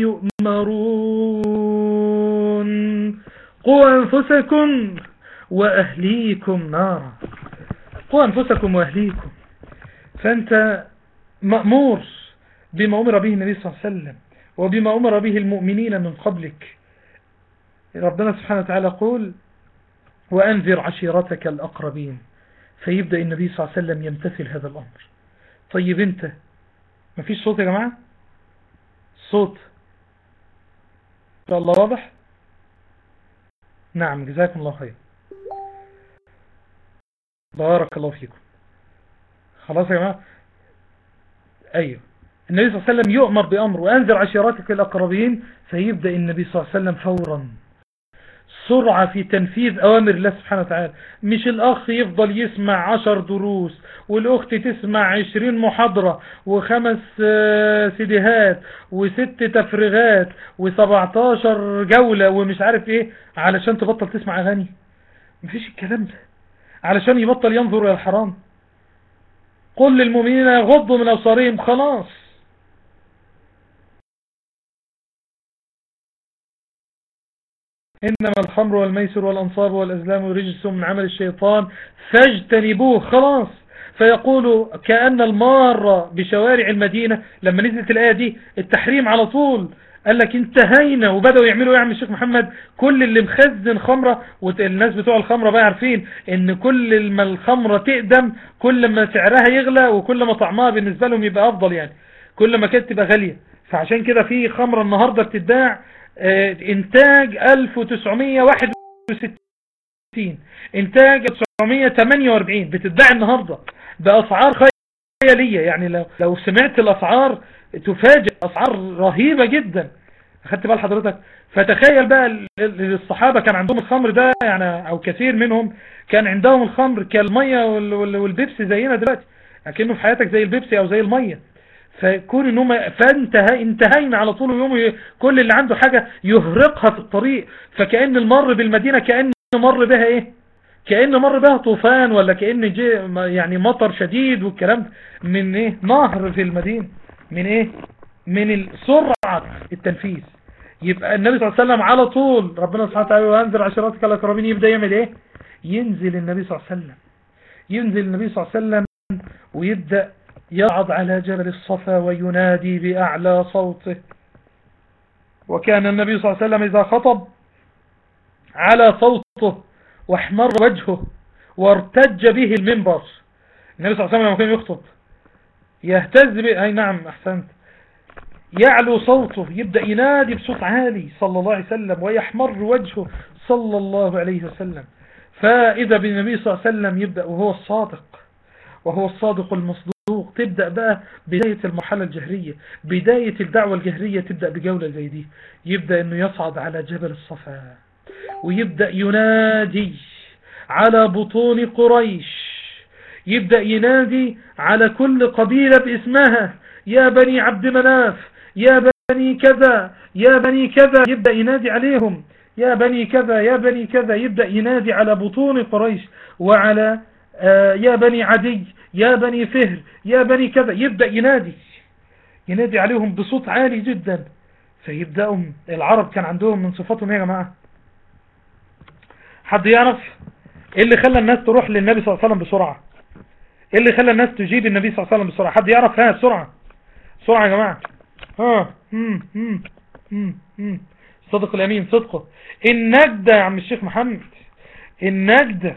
يؤمرون قوا أنفسكم وأهليكم نارا قوا أنفسكم وأهليكم فأنت مأمور بما أمر به النبي صلى الله عليه وسلم وبما أمر به المؤمنين من قبلك ربنا سبحانه وتعالى قول وأنذر عشيرتك الأقربين فيبدأ النبي صلى الله عليه وسلم يمتثل هذا الأمر طيب انت مفيش صوت يا جماعة صوت ان شاء الله واضح نعم جزاكم الله خير بارك الله فيكم خلاص يا جماعة ايوه النبي صلى الله عليه وسلم يؤمر بأمر وأنذر عشيرتك الأقربين فيبدأ النبي صلى الله عليه وسلم فورا سرعة في تنفيذ أوامر الله سبحانه وتعالى مش الأخ يفضل يسمع عشر دروس والأخت تسمع عشرين محاضرة وخمس سيديهات وست تفريغات وسبعتاشر جولة ومش عارف ايه علشان تبطل تسمع أغاني مفيش الكلام ده علشان يبطل ينظر إلى الحرام قل للمؤمنين يغضوا من أبصارهم خلاص إنما الخمر والميسر والأنصاب والأزلام رجس من عمل الشيطان فاجتنبوه خلاص فيقول كأن المارة بشوارع المدينة لما نزلت الآية دي التحريم على طول قال لك انتهينا وبدأوا يعملوا يعمل الشيخ محمد كل اللي مخزن خمرة والناس بتوع الخمرة بقى عارفين ان كل ما الخمرة تقدم كل ما سعرها يغلى وكل ما طعمها بالنسبة لهم يبقى افضل يعني كل ما كانت تبقى غالية فعشان كده في خمرة النهاردة بتتباع آه، انتاج 1961 انتاج 948 بتتباع النهاردة باسعار خيالية يعني لو, لو سمعت الاسعار تفاجئ اسعار رهيبة جدا اخدت بال حضرتك فتخيل بقى الصحابة كان عندهم الخمر ده يعني او كثير منهم كان عندهم الخمر كالمية والبيبسي زينا دلوقتي لكنه في حياتك زي البيبسي او زي المية فكون انهم فانتهى انتهينا على طول يوم كل اللي عنده حاجة يهرقها في الطريق فكأن المر بالمدينة كأن مر بها ايه كأن مر بها طوفان ولا كأن جي يعني مطر شديد والكلام من ايه نهر في المدينة من ايه من سرعة التنفيذ يبقى النبي صلى الله عليه وسلم على طول ربنا سبحانه وتعالى وانزل عشراتك الاكرمين يبدأ يعمل ايه ينزل النبي صلى الله عليه وسلم ينزل النبي صلى الله عليه وسلم ويبدأ يصعد على جبل الصفا وينادي بأعلى صوته وكان النبي صلى الله عليه وسلم إذا خطب على صوته واحمر وجهه وارتج به المنبر النبي صلى الله عليه وسلم لما كان يخطب يهتز به أي نعم أحسنت يعلو صوته يبدأ ينادي بصوت عالي صلى الله عليه وسلم ويحمر وجهه صلى الله عليه وسلم فإذا بالنبي صلى الله عليه وسلم يبدأ وهو الصادق وهو الصادق المصدوق تبدأ بقى بداية المرحلة الجهرية بداية الدعوة الجهرية تبدأ بجولة زي دي يبدأ انه يصعد على جبل الصفا ويبدأ ينادي على بطون قريش يبدأ ينادي على كل قبيلة باسمها يا بني عبد مناف يا بني كذا يا بني كذا يبدأ ينادي عليهم يا بني كذا يا بني كذا يبدأ ينادي على بطون قريش وعلى آه يا بني عدي يا بني فهر يا بني كذا يبدأ ينادي ينادي عليهم بصوت عالي جدا فيبدأوا العرب كان عندهم من صفاتهم يا جماعة حد يعرف ايه اللي خلى الناس تروح للنبي صلى الله عليه وسلم بسرعة ايه اللي خلى الناس تجيب النبي صلى الله عليه وسلم بسرعة حد يعرف ها بسرعة بسرعة يا جماعة ها هم هم هم هم صدق الامين صدقه النجدة يا عم الشيخ محمد النجدة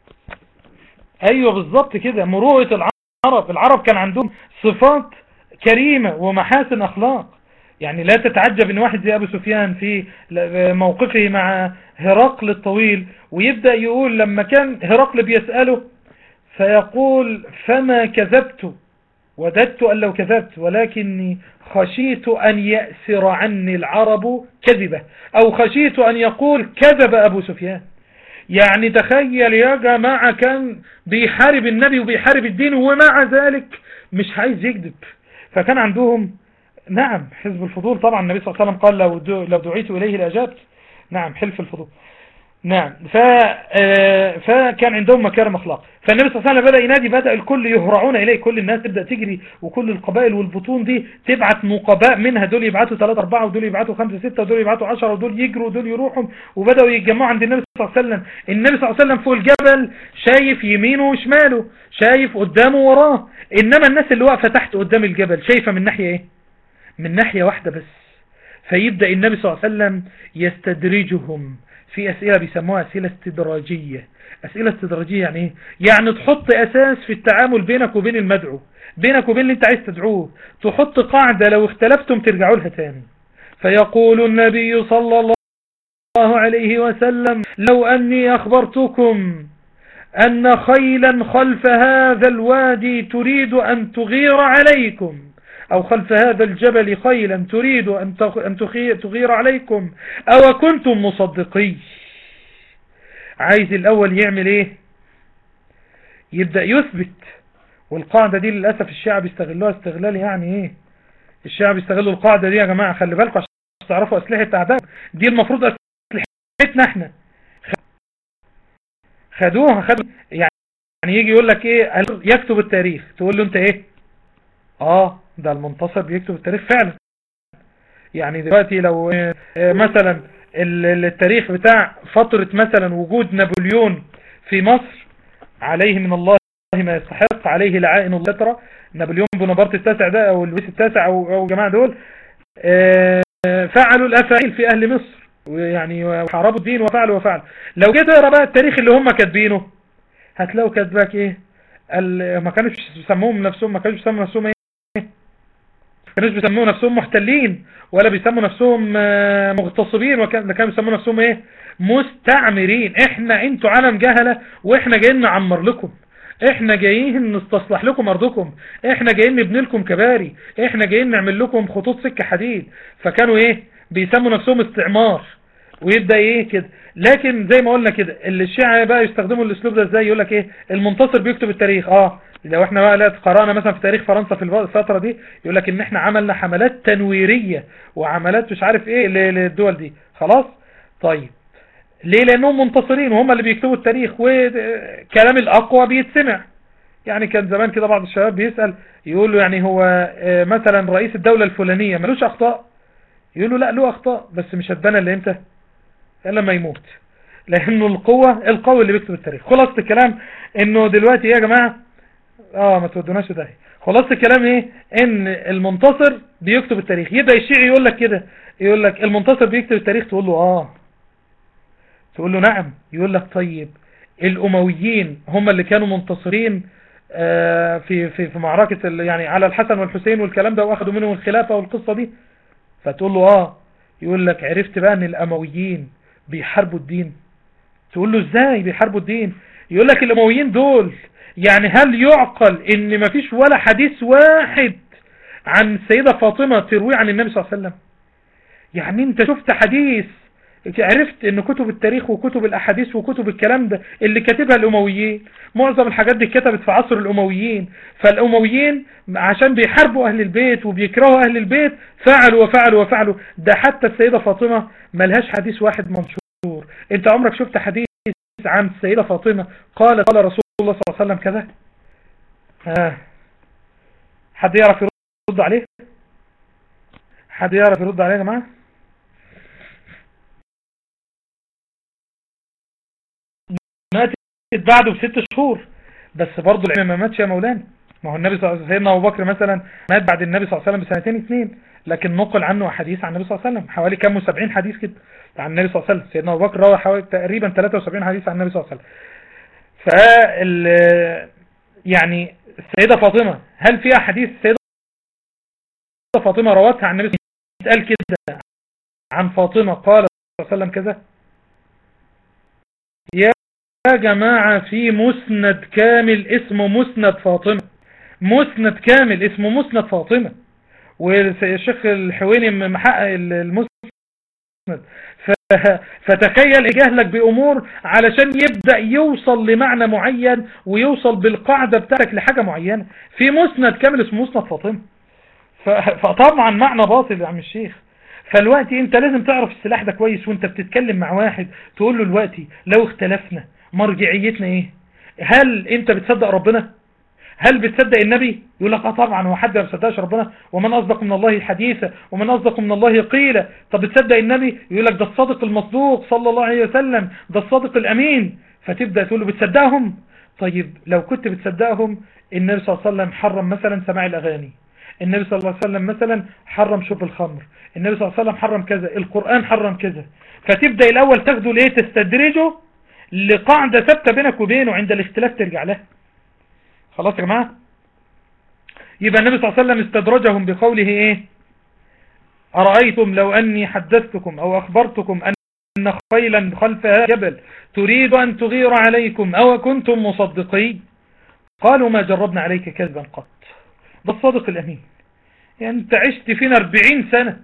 ايوه بالظبط كده مروءة العرب العرب كان عندهم صفات كريمة ومحاسن اخلاق يعني لا تتعجب ان واحد زي ابو سفيان في موقفه مع هرقل الطويل ويبدأ يقول لما كان هرقل بيسأله فيقول فما كذبت وددت أن لو كذبت ولكني خشيت أن يأسر عني العرب كذبة أو خشيت أن يقول كذب أبو سفيان يعني تخيل يا جماعة كان بيحارب النبي وبيحارب الدين ومع ذلك مش عايز يكذب فكان عندهم نعم حزب الفضول طبعا النبي صلى الله عليه وسلم قال لو لو دعيت إليه لأجابت نعم حلف الفضول نعم ف... آه، فكان عندهم مكارم اخلاق فالنبي صلى الله عليه وسلم بدأ ينادي بدأ الكل يهرعون إليه كل الناس تبدأ تجري وكل القبائل والبطون دي تبعت نقباء منها دول يبعتوا 3 4 ودول يبعتوا 5 6 ودول يبعتوا 10 ودول يجروا ودول يروحوا وبدأوا يتجمعوا عند النبي صلى الله عليه وسلم النبي صلى الله عليه وسلم فوق الجبل شايف يمينه وشماله شايف قدامه وراه إنما الناس اللي واقفة تحت قدام الجبل شايفة من ناحية إيه من ناحية واحدة بس فيبدأ النبي صلى الله عليه وسلم يستدرجهم في أسئلة بيسموها أسئلة استدراجية أسئلة استدراجية يعني إيه؟ يعني تحط أساس في التعامل بينك وبين المدعو بينك وبين اللي انت عايز تدعوه تحط قاعدة لو اختلفتم ترجعوا لها تاني فيقول النبي صلى الله عليه وسلم لو أني أخبرتكم أن خيلا خلف هذا الوادي تريد أن تغير عليكم أو خلف هذا الجبل خيلا تريد أن تغير عليكم أو كنتم مصدقين عايز الأول يعمل إيه يبدأ يثبت والقاعدة دي للأسف الشعب يستغلوها استغلال يعني إيه الشعب يستغلوا القاعدة دي يا جماعة خلي بالكم عشان تعرفوا أسلحة أعداء دي المفروض أسلحتنا احنا خدوها خدوا يعني يجي يقول لك ايه يكتب التاريخ تقول له انت ايه اه ده المنتصر بيكتب التاريخ فعلا يعني دلوقتي لو آه، مثلا التاريخ بتاع فترة مثلا وجود نابليون في مصر عليه من الله ما يستحق عليه لعائن الفترة نابليون بونابرت التاسع ده او لويس التاسع او جماعة دول آه، فعلوا الافاعيل في اهل مصر ويعني وحاربوا الدين وفعلوا وفعلوا لو جيت اقرا بقى التاريخ اللي هم كاتبينه هتلاقوا كاتباك ايه ما كانوش يسموهم نفسهم ما كانوش يسموا نفسهم ايه كانوش بيسموا نفسهم محتلين ولا بيسموا نفسهم آه، مغتصبين وكان كانوا بيسموا نفسهم ايه مستعمرين احنا انتوا عالم جهلة واحنا جايين نعمر لكم احنا جايين نستصلح لكم ارضكم احنا جايين نبني لكم كباري احنا جايين نعمل لكم خطوط سكة حديد فكانوا ايه بيسموا نفسهم استعمار ويبدأ ايه كده لكن زي ما قلنا كده اللي الشيعة بقى يستخدموا الاسلوب ده ازاي يقول لك ايه المنتصر بيكتب التاريخ اه لو احنا بقى لا قرانا مثلا في تاريخ فرنسا في الفترة دي يقول لك ان احنا عملنا حملات تنويرية وعملات مش عارف ايه للدول دي خلاص طيب ليه لانهم منتصرين وهم اللي بيكتبوا التاريخ وكلام الاقوى بيتسمع يعني كان زمان كده بعض الشباب بيسأل يقول له يعني هو آه، مثلا رئيس الدولة الفلانية ملوش اخطاء يقول له لا له اخطاء بس مش هتبنى الا امتى الا لما يموت لانه القوة القوي اللي بيكتب التاريخ خلاصة الكلام انه دلوقتي ايه يا جماعة اه ما تودوناش ده خلاصة الكلام ايه ان المنتصر بيكتب التاريخ يبقى الشيعي يقول لك كده يقول لك المنتصر بيكتب التاريخ تقول له اه تقول له نعم يقول لك طيب الامويين هم اللي كانوا منتصرين آه، في في في معركة يعني على الحسن والحسين والكلام ده واخدوا منهم الخلافة والقصة دي فتقول له اه يقول لك عرفت بقى ان الامويين بيحاربوا الدين تقول له ازاي بيحاربوا الدين يقول لك الامويين دول يعني هل يعقل ان مفيش ولا حديث واحد عن السيدة فاطمة تروي عن النبي صلى الله عليه وسلم يعني انت شفت حديث عرفت ان كتب التاريخ وكتب الاحاديث وكتب الكلام ده اللي كاتبها الامويين معظم الحاجات دي كتبت في عصر الامويين فالامويين عشان بيحاربوا اهل البيت وبيكرهوا اهل البيت فعلوا وفعلوا وفعلوا ده حتى السيدة فاطمة ملهاش حديث واحد منشور انت عمرك شفت حديث عن السيدة فاطمة قال قال رسول الله صلى الله عليه وسلم كذا آه. حد يعرف يرد عليه حد يعرف يرد عليه يا جماعه ماتت بعده بست شهور بس برضه العلم ما ماتش يا مولانا ما هو النبي صلى الله عليه وسلم ابو بكر مثلا مات بعد النبي صلى الله عليه وسلم بسنتين اثنين لكن نقل عنه حديث عن النبي صلى الله عليه وسلم حوالي كام 70 حديث كده عن النبي صلى الله عليه وسلم سيدنا ابو بكر روى حوالي تقريبا 73 حديث عن النبي صلى الله عليه وسلم فال يعني السيدة فاطمة هل فيها حديث السيدة فاطمة روتها عن النبي يتقال كده عن فاطمة قال صلى الله عليه وسلم كذا يا يا جماعة في مسند كامل اسمه مسند فاطمة مسند كامل اسمه مسند فاطمة والشيخ الحويني محقق المسند فتخيل اجهلك بامور علشان يبدأ يوصل لمعنى معين ويوصل بالقاعدة بتاعك لحاجة معينة في مسند كامل اسمه مسند فاطمة فطبعا معنى باطل يا عم الشيخ فالوقت انت لازم تعرف السلاح ده كويس وانت بتتكلم مع واحد تقول له الوقت لو اختلفنا مرجعيتنا ايه هل انت بتصدق ربنا هل بتصدق النبي يقول لك اه طبعا هو حد ما بيصدقش ربنا ومن اصدق من الله حديثا ومن اصدق من الله قيلا طب بتصدق النبي يقول لك ده الصادق المصدوق صلى الله عليه وسلم ده الصادق الامين فتبدا تقول له بتصدقهم طيب لو كنت بتصدقهم النبي صلى الله عليه وسلم حرم مثلا سماع الاغاني النبي صلى الله عليه وسلم مثلا حرم شرب الخمر النبي صلى الله عليه وسلم حرم كذا القرآن حرم كذا فتبدأ الأول تاخده ليه تستدرجه لقاعدة ثابتة بينك وبينه عند الاختلاف ترجع لها خلاص يا جماعة يبقى النبي صلى الله عليه وسلم استدرجهم بقوله ايه أرأيتم لو أني حدثتكم أو أخبرتكم أن خيلا خلفها جبل تريد أن تغير عليكم أو كنتم مصدقين قالوا ما جربنا عليك كذبا قط ده الصادق الأمين يعني انت عشت فينا 40 سنة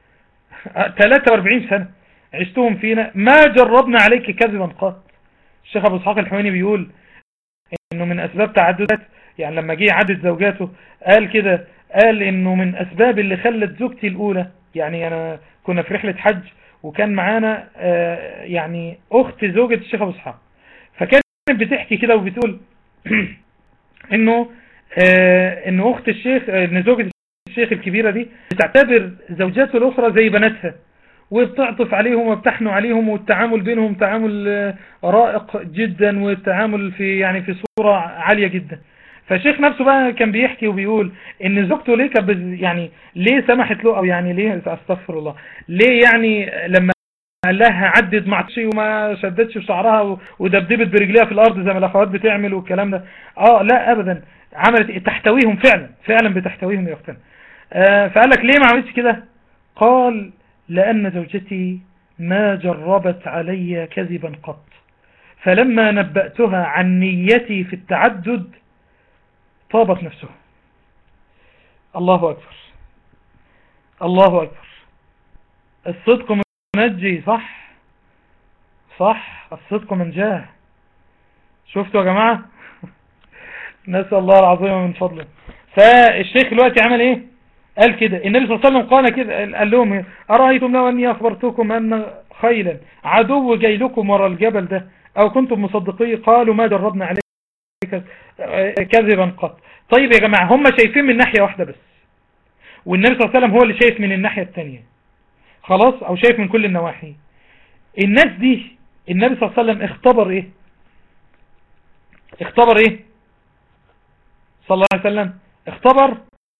43 سنة عشتهم فينا ما جربنا عليك كذبا قط الشيخ ابو اسحاق الحويني بيقول انه من اسباب تعددات يعني لما جه عدد زوجاته قال كده قال انه من اسباب اللي خلت زوجتي الاولى يعني انا كنا في رحلة حج وكان معانا آه، يعني اخت زوجة الشيخ ابو اسحاق فكانت بتحكي كده وبتقول انه آه، انه اخت الشيخ ان زوجة الشيخ الكبيرة دي بتعتبر زوجاته الاخرى زي بناتها وبتعطف عليهم وبتحنوا عليهم والتعامل بينهم تعامل آه، رائق جدا والتعامل في يعني في صورة عالية جدا فالشيخ نفسه بقى كان بيحكي وبيقول ان زوجته ليه كانت يعني ليه سمحت له او يعني ليه استغفر الله ليه يعني لما قال لها عدد ما عدش وما شدتش في شعرها ودبدبت برجليها في الارض زي ما الاخوات بتعمل والكلام ده اه لا ابدا عملت تحتويهم فعلا فعلا بتحتويهم يا اختنا آه فقال لك ليه ما عملتش كده قال لأن زوجتي ما جربت علي كذبا قط فلما نبأتها عن نيتي في التعدد طابت نفسها الله أكبر الله أكبر الصدق منجي صح صح الصدق منجاه شفتوا يا جماعة نسأل الله العظيم من فضله فالشيخ دلوقتي عمل ايه قال كده النبي صلى الله عليه وسلم قال كده قال لهم أرأيتم لو أني أخبرتكم أن خيلا عدو جاي لكم وراء الجبل ده أو كنتم مصدقين قالوا ما جربنا عليك كذبا قط طيب يا جماعة هم شايفين من ناحية واحدة بس والنبي صلى الله عليه وسلم هو اللي شايف من الناحية الثانية خلاص أو شايف من كل النواحي الناس دي النبي صلى الله عليه وسلم اختبر ايه اختبر ايه صلى الله عليه وسلم اختبر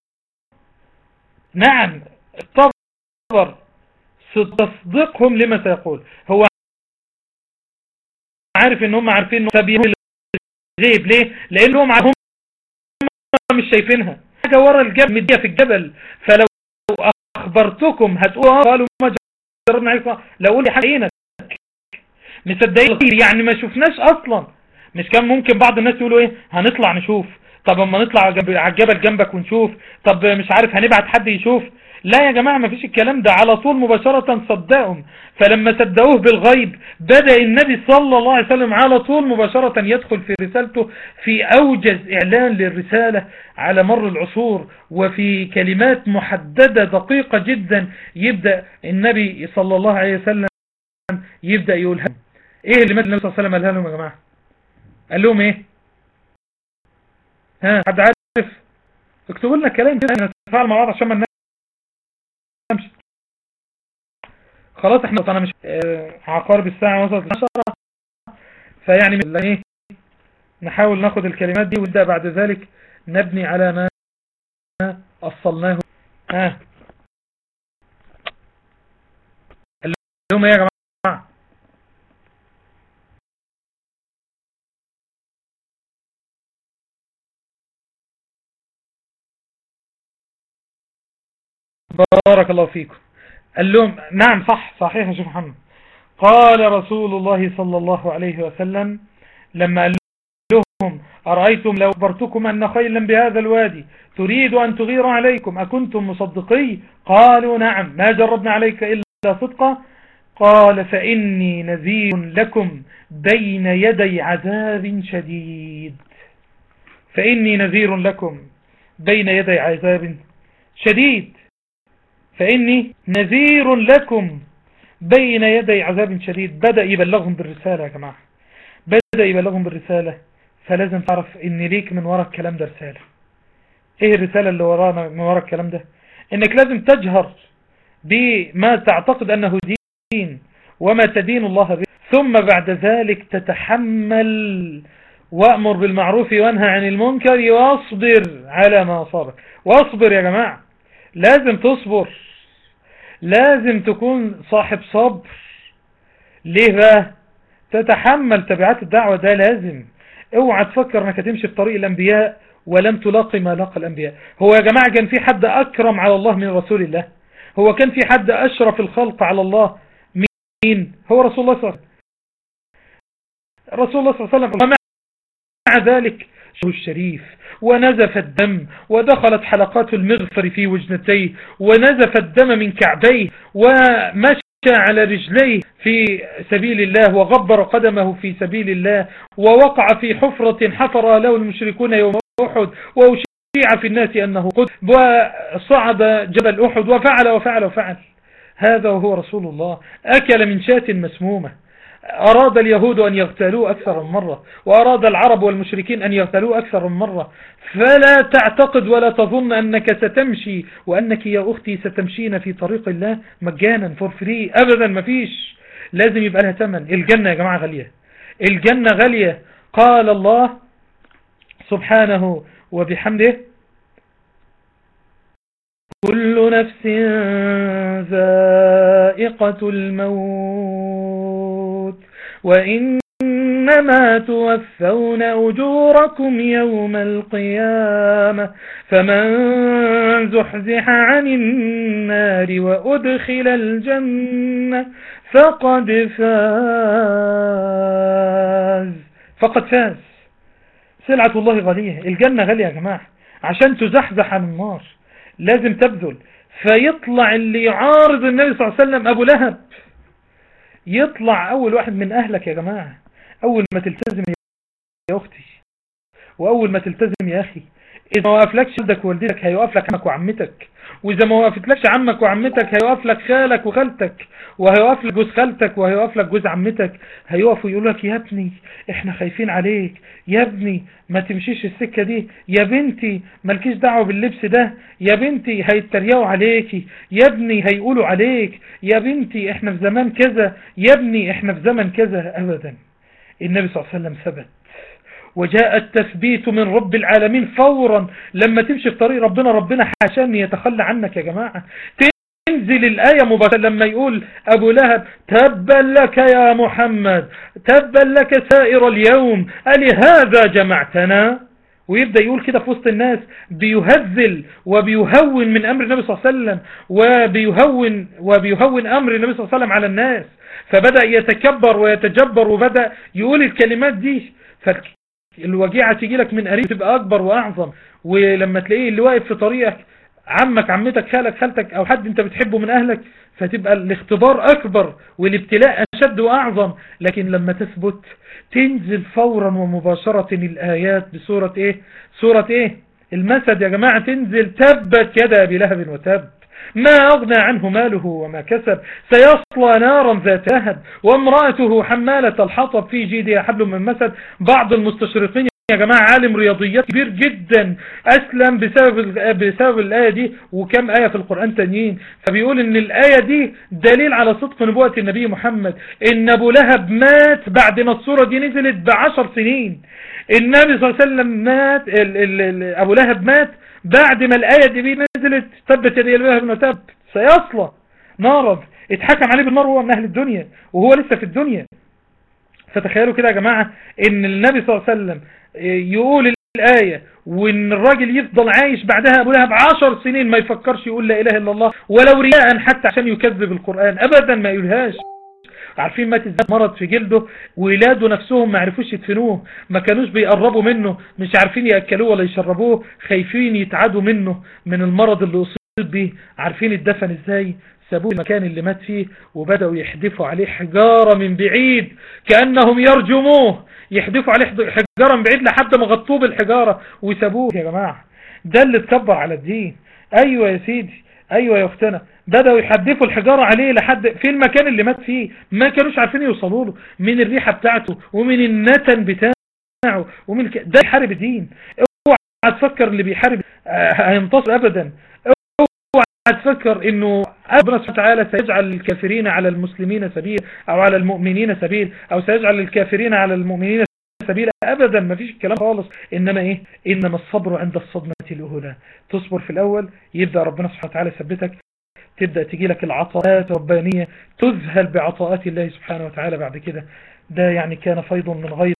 نعم اختبر تصديقهم لما سيقول هو عارف ان هم عارفين انه سبيهم الغيب ليه لانهم هم مش شايفينها حاجة ورا الجبل مدية في الجبل فلو اخبرتكم هتقولوا قالوا ما جربنا عليكم لو قولي حاجة عينك مصدقين يعني ما شفناش اصلا مش كان ممكن بعض الناس يقولوا ايه هنطلع نشوف طب اما نطلع على الجبل جنبك ونشوف طب مش عارف هنبعت حد يشوف لا يا جماعة ما فيش الكلام ده على طول مباشرة صدقهم فلما صدقوه بالغيب بدأ النبي صلى الله عليه وسلم على طول مباشرة يدخل في رسالته في أوجز إعلان للرسالة على مر العصور وفي كلمات محددة دقيقة جدا يبدأ النبي صلى الله عليه وسلم يبدأ يقولها ايه اللي النبي صلى الله عليه وسلم قالها لهم يا جماعة قال لهم ايه ها حد عارف اكتبوا لنا الكلام كده نتفاعل مع بعض عشان ما ننامش خلاص احنا انا مش اه عقارب الساعة وصلت 10 فيعني من ايه نحاول ناخد الكلمات دي ونبدأ بعد ذلك نبني على ما أصلناه ها لهم ايه يا جماعة بارك الله فيكم قال لهم نعم صح صحيح يا شيخ محمد قال رسول الله صلى الله عليه وسلم لما قال لهم أرأيتم لو أخبرتكم أن خيلا بهذا الوادي تريد أن تغير عليكم أكنتم مصدقي قالوا نعم ما جربنا عليك إلا صدقا قال فإني نذير لكم بين يدي عذاب شديد فإني نذير لكم بين يدي عذاب شديد فإني نذير لكم بين يدي عذاب شديد بدأ يبلغهم بالرسالة يا جماعة بدأ يبلغهم بالرسالة فلازم تعرف ان ليك من وراء الكلام ده رسالة ايه الرسالة اللي ورانا من وراء الكلام ده انك لازم تجهر بما تعتقد انه دين وما تدين الله به ثم بعد ذلك تتحمل وأمر بالمعروف وانهى عن المنكر واصبر على ما أصابك واصبر يا جماعة لازم تصبر لازم تكون صاحب صبر ليه بقى تتحمل تبعات الدعوة ده لازم اوعى تفكر انك هتمشي في طريق الانبياء ولم تلاقي ما لاقى الانبياء هو يا جماعة كان في حد اكرم على الله من رسول الله هو كان في حد اشرف الخلق على الله مين هو رسول الله صلى الله عليه وسلم رسول الله صلى الله عليه وسلم ومع ذلك الشريف ونزف الدم ودخلت حلقات المغفر في وجنتيه ونزف الدم من كعبيه ومشى على رجليه في سبيل الله وغبر قدمه في سبيل الله ووقع في حفرة حفر له المشركون يوم أحد وأشيع في الناس أنه قد وصعد جبل أحد وفعل وفعل وفعل هذا وهو رسول الله أكل من شاة مسمومة أراد اليهود أن يغتالوه أكثر من مرة وأراد العرب والمشركين أن يغتالوه أكثر من مرة فلا تعتقد ولا تظن أنك ستمشي وأنك يا أختي ستمشين في طريق الله مجانا فور فري أبدا ما فيش لازم يبقى لها ثمن الجنة يا جماعة غالية الجنة غالية قال الله سبحانه وبحمده كل نفس ذائقة الموت وإنما إنما توفون أجوركم يوم القيامة فمن زحزح عن النار وأدخل الجنة فقد فاز فقد فاز سلعة الله غالية الجنة غالية يا جماعة عشان تزحزح عن النار لازم تبذل فيطلع اللي يعارض النبي صلى الله عليه وسلم أبو لهب يطلع أول واحد من أهلك يا جماعة أول ما تلتزم يا أختي وأول ما تلتزم يا أخي إذا ما وقفلكش والدك ووالدتك هيوقف لك عمك وعمتك وإذا ما وقفتلكش عمك وعمتك هيوقف لك خالك وخالتك وهيوقف لك جوز خالتك وهيوقف لك جوز عمتك هيوقفوا يقولوا لك يا ابني احنا خايفين عليك يا ابني ما تمشيش السكة دي يا بنتي مالكيش دعوة باللبس ده يا بنتي هيتريقوا عليكي يا ابني هيقولوا عليك يا بنتي احنا في زمان كذا يا ابني احنا في زمن كذا ابدا النبي صلى الله عليه وسلم ثبت وجاء التثبيت من رب العالمين فورا لما تمشي في طريق ربنا ربنا حاشان يتخلى عنك يا جماعة تنزل الآية مباشرة لما يقول أبو لهب تبا لك يا محمد تبا لك سائر اليوم ألهذا جمعتنا ويبدأ يقول كده في وسط الناس بيهزل وبيهون من أمر النبي صلى الله عليه وسلم وبيهون, وبيهون أمر النبي صلى الله عليه وسلم على الناس فبدأ يتكبر ويتجبر وبدأ يقول الكلمات دي الوجيعة تيجي لك من قريب تبقى أكبر وأعظم ولما تلاقيه اللي واقف في طريقك عمك عمتك خالك خالتك أو حد أنت بتحبه من أهلك فتبقى الاختبار أكبر والابتلاء أشد وأعظم لكن لما تثبت تنزل فورا ومباشرة الآيات بسورة إيه سورة إيه المسد يا جماعة تنزل تبت يدا بلهب وتب ما أغنى عنه ماله وما كسب سيصلى نارا ذات لهب وامرأته حمالة الحطب في جيدها حبل من مسد بعض المستشرقين يا جماعة عالم رياضيات كبير جدا أسلم بسبب, بسبب الآية دي وكم آية في القرآن تانيين فبيقول ان الآية دي دليل على صدق نبوة النبي محمد ان أبو لهب مات بعد ما الصورة دي نزلت بعشر سنين النبي صلى الله عليه وسلم مات ال ال ال أبو لهب مات بعد ما الآية دي نزلت تبت يدي الوهب بن تب سيصلى نارا اتحكم عليه بالنار وهو من أهل الدنيا وهو لسه في الدنيا فتخيلوا كده يا جماعة ان النبي صلى الله عليه وسلم يقول الآية وان الراجل يفضل عايش بعدها أبو لهب عشر سنين ما يفكرش يقول لا إله إلا الله ولو رياء حتى عشان يكذب القرآن أبدا ما يقولهاش عارفين مات ازاي مرض في جلده ولاده نفسهم ما عرفوش يدفنوه ما كانوش بيقربوا منه مش عارفين يأكلوه ولا يشربوه خايفين يتعادوا منه من المرض اللي أصيب به عارفين الدفن ازاي سابوه المكان اللي مات فيه وبدأوا يحدفوا عليه حجارة من بعيد كأنهم يرجموه يحدفوا عليه حجارة من بعيد لحد ما غطوه بالحجارة وسابوه يا جماعة ده اللي اتكبر على الدين ايوه يا سيدي ايوه يا اختنا بدأوا يحدفوا الحجارة عليه لحد في المكان اللي مات فيه ما كانوش عارفين يوصلوا له من الريحة بتاعته ومن النتن بتاعه ومن ك... ده يحارب الدين اوعى تفكر اللي بيحارب هينتصر ابدا اوعى تفكر انه ربنا سبحانه وتعالى سيجعل الكافرين على المسلمين سبيل او على المؤمنين سبيل او سيجعل الكافرين على المؤمنين سبيل ابدا ما فيش الكلام خالص انما ايه انما الصبر عند الصدمة الاولى تصبر في الاول يبدأ ربنا سبحانه وتعالى يثبتك تبدأ تجي لك العطاءات ربانية تذهل بعطاءات الله سبحانه وتعالى بعد كده ده يعني كان فيض من غير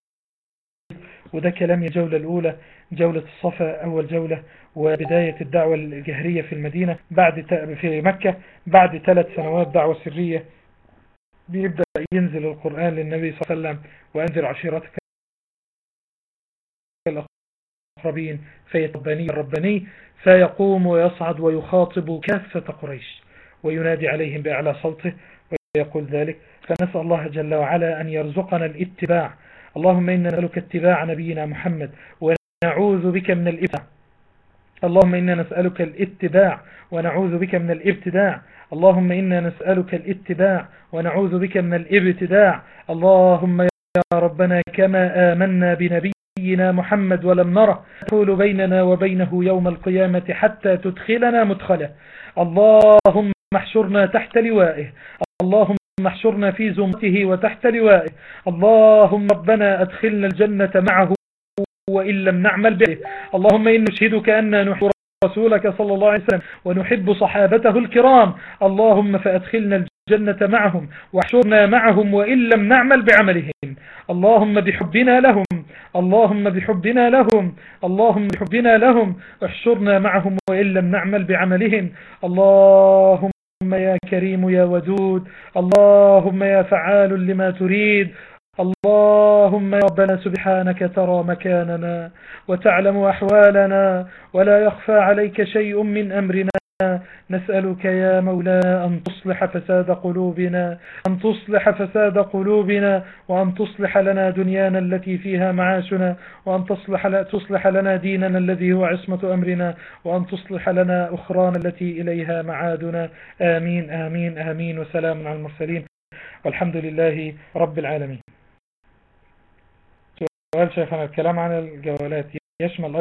وده كلام الجولة الأولى جولة الصفا أول جولة وبداية الدعوة الجهرية في المدينة بعد في مكة بعد ثلاث سنوات دعوة سرية بيبدأ ينزل القرآن للنبي صلى الله عليه وسلم وأنذر عشيرتك الأقربين فيتبني الرباني فيقوم ويصعد ويخاطب كافة قريش وينادي عليهم بأعلى صوته ويقول ذلك فنسأل الله جل وعلا أن يرزقنا الاتباع اللهم إنا نسألك اتباع نبينا محمد ونعوذ بك من الابتداع اللهم إنا نسألك الاتباع ونعوذ بك من الابتداع اللهم إنا نسألك الاتباع ونعوذ بك من الابتداع اللهم يا ربنا كما آمنا بنبي نبينا محمد ولم نره تقول بيننا وبينه يوم القيامة حتى تدخلنا مدخله اللهم احشرنا تحت لوائه اللهم احشرنا في زمته وتحت لوائه اللهم ربنا أدخلنا الجنة معه وإن لم نعمل به اللهم إن نشهدك أن نحب رسولك صلى الله عليه وسلم ونحب صحابته الكرام اللهم فأدخلنا الجنة معهم واحشرنا معهم وإن لم نعمل بعملهم اللهم بحبنا لهم اللهم بحبنا لهم اللهم بحبنا لهم احشرنا معهم وإن لم نعمل بعملهم اللهم يا كريم يا ودود اللهم يا فعال لما تريد اللهم يا ربنا سبحانك ترى مكاننا وتعلم أحوالنا ولا يخفى عليك شيء من أمرنا نسألك يا مولانا أن تصلح فساد قلوبنا أن تصلح فساد قلوبنا وأن تصلح لنا دنيانا التي فيها معاشنا وأن تصلح, تصلح لنا ديننا الذي هو عصمة أمرنا وأن تصلح لنا أخرانا التي إليها معادنا آمين آمين آمين وسلام على المرسلين والحمد لله رب العالمين سؤال شيخنا الكلام عن الجوالات يشمل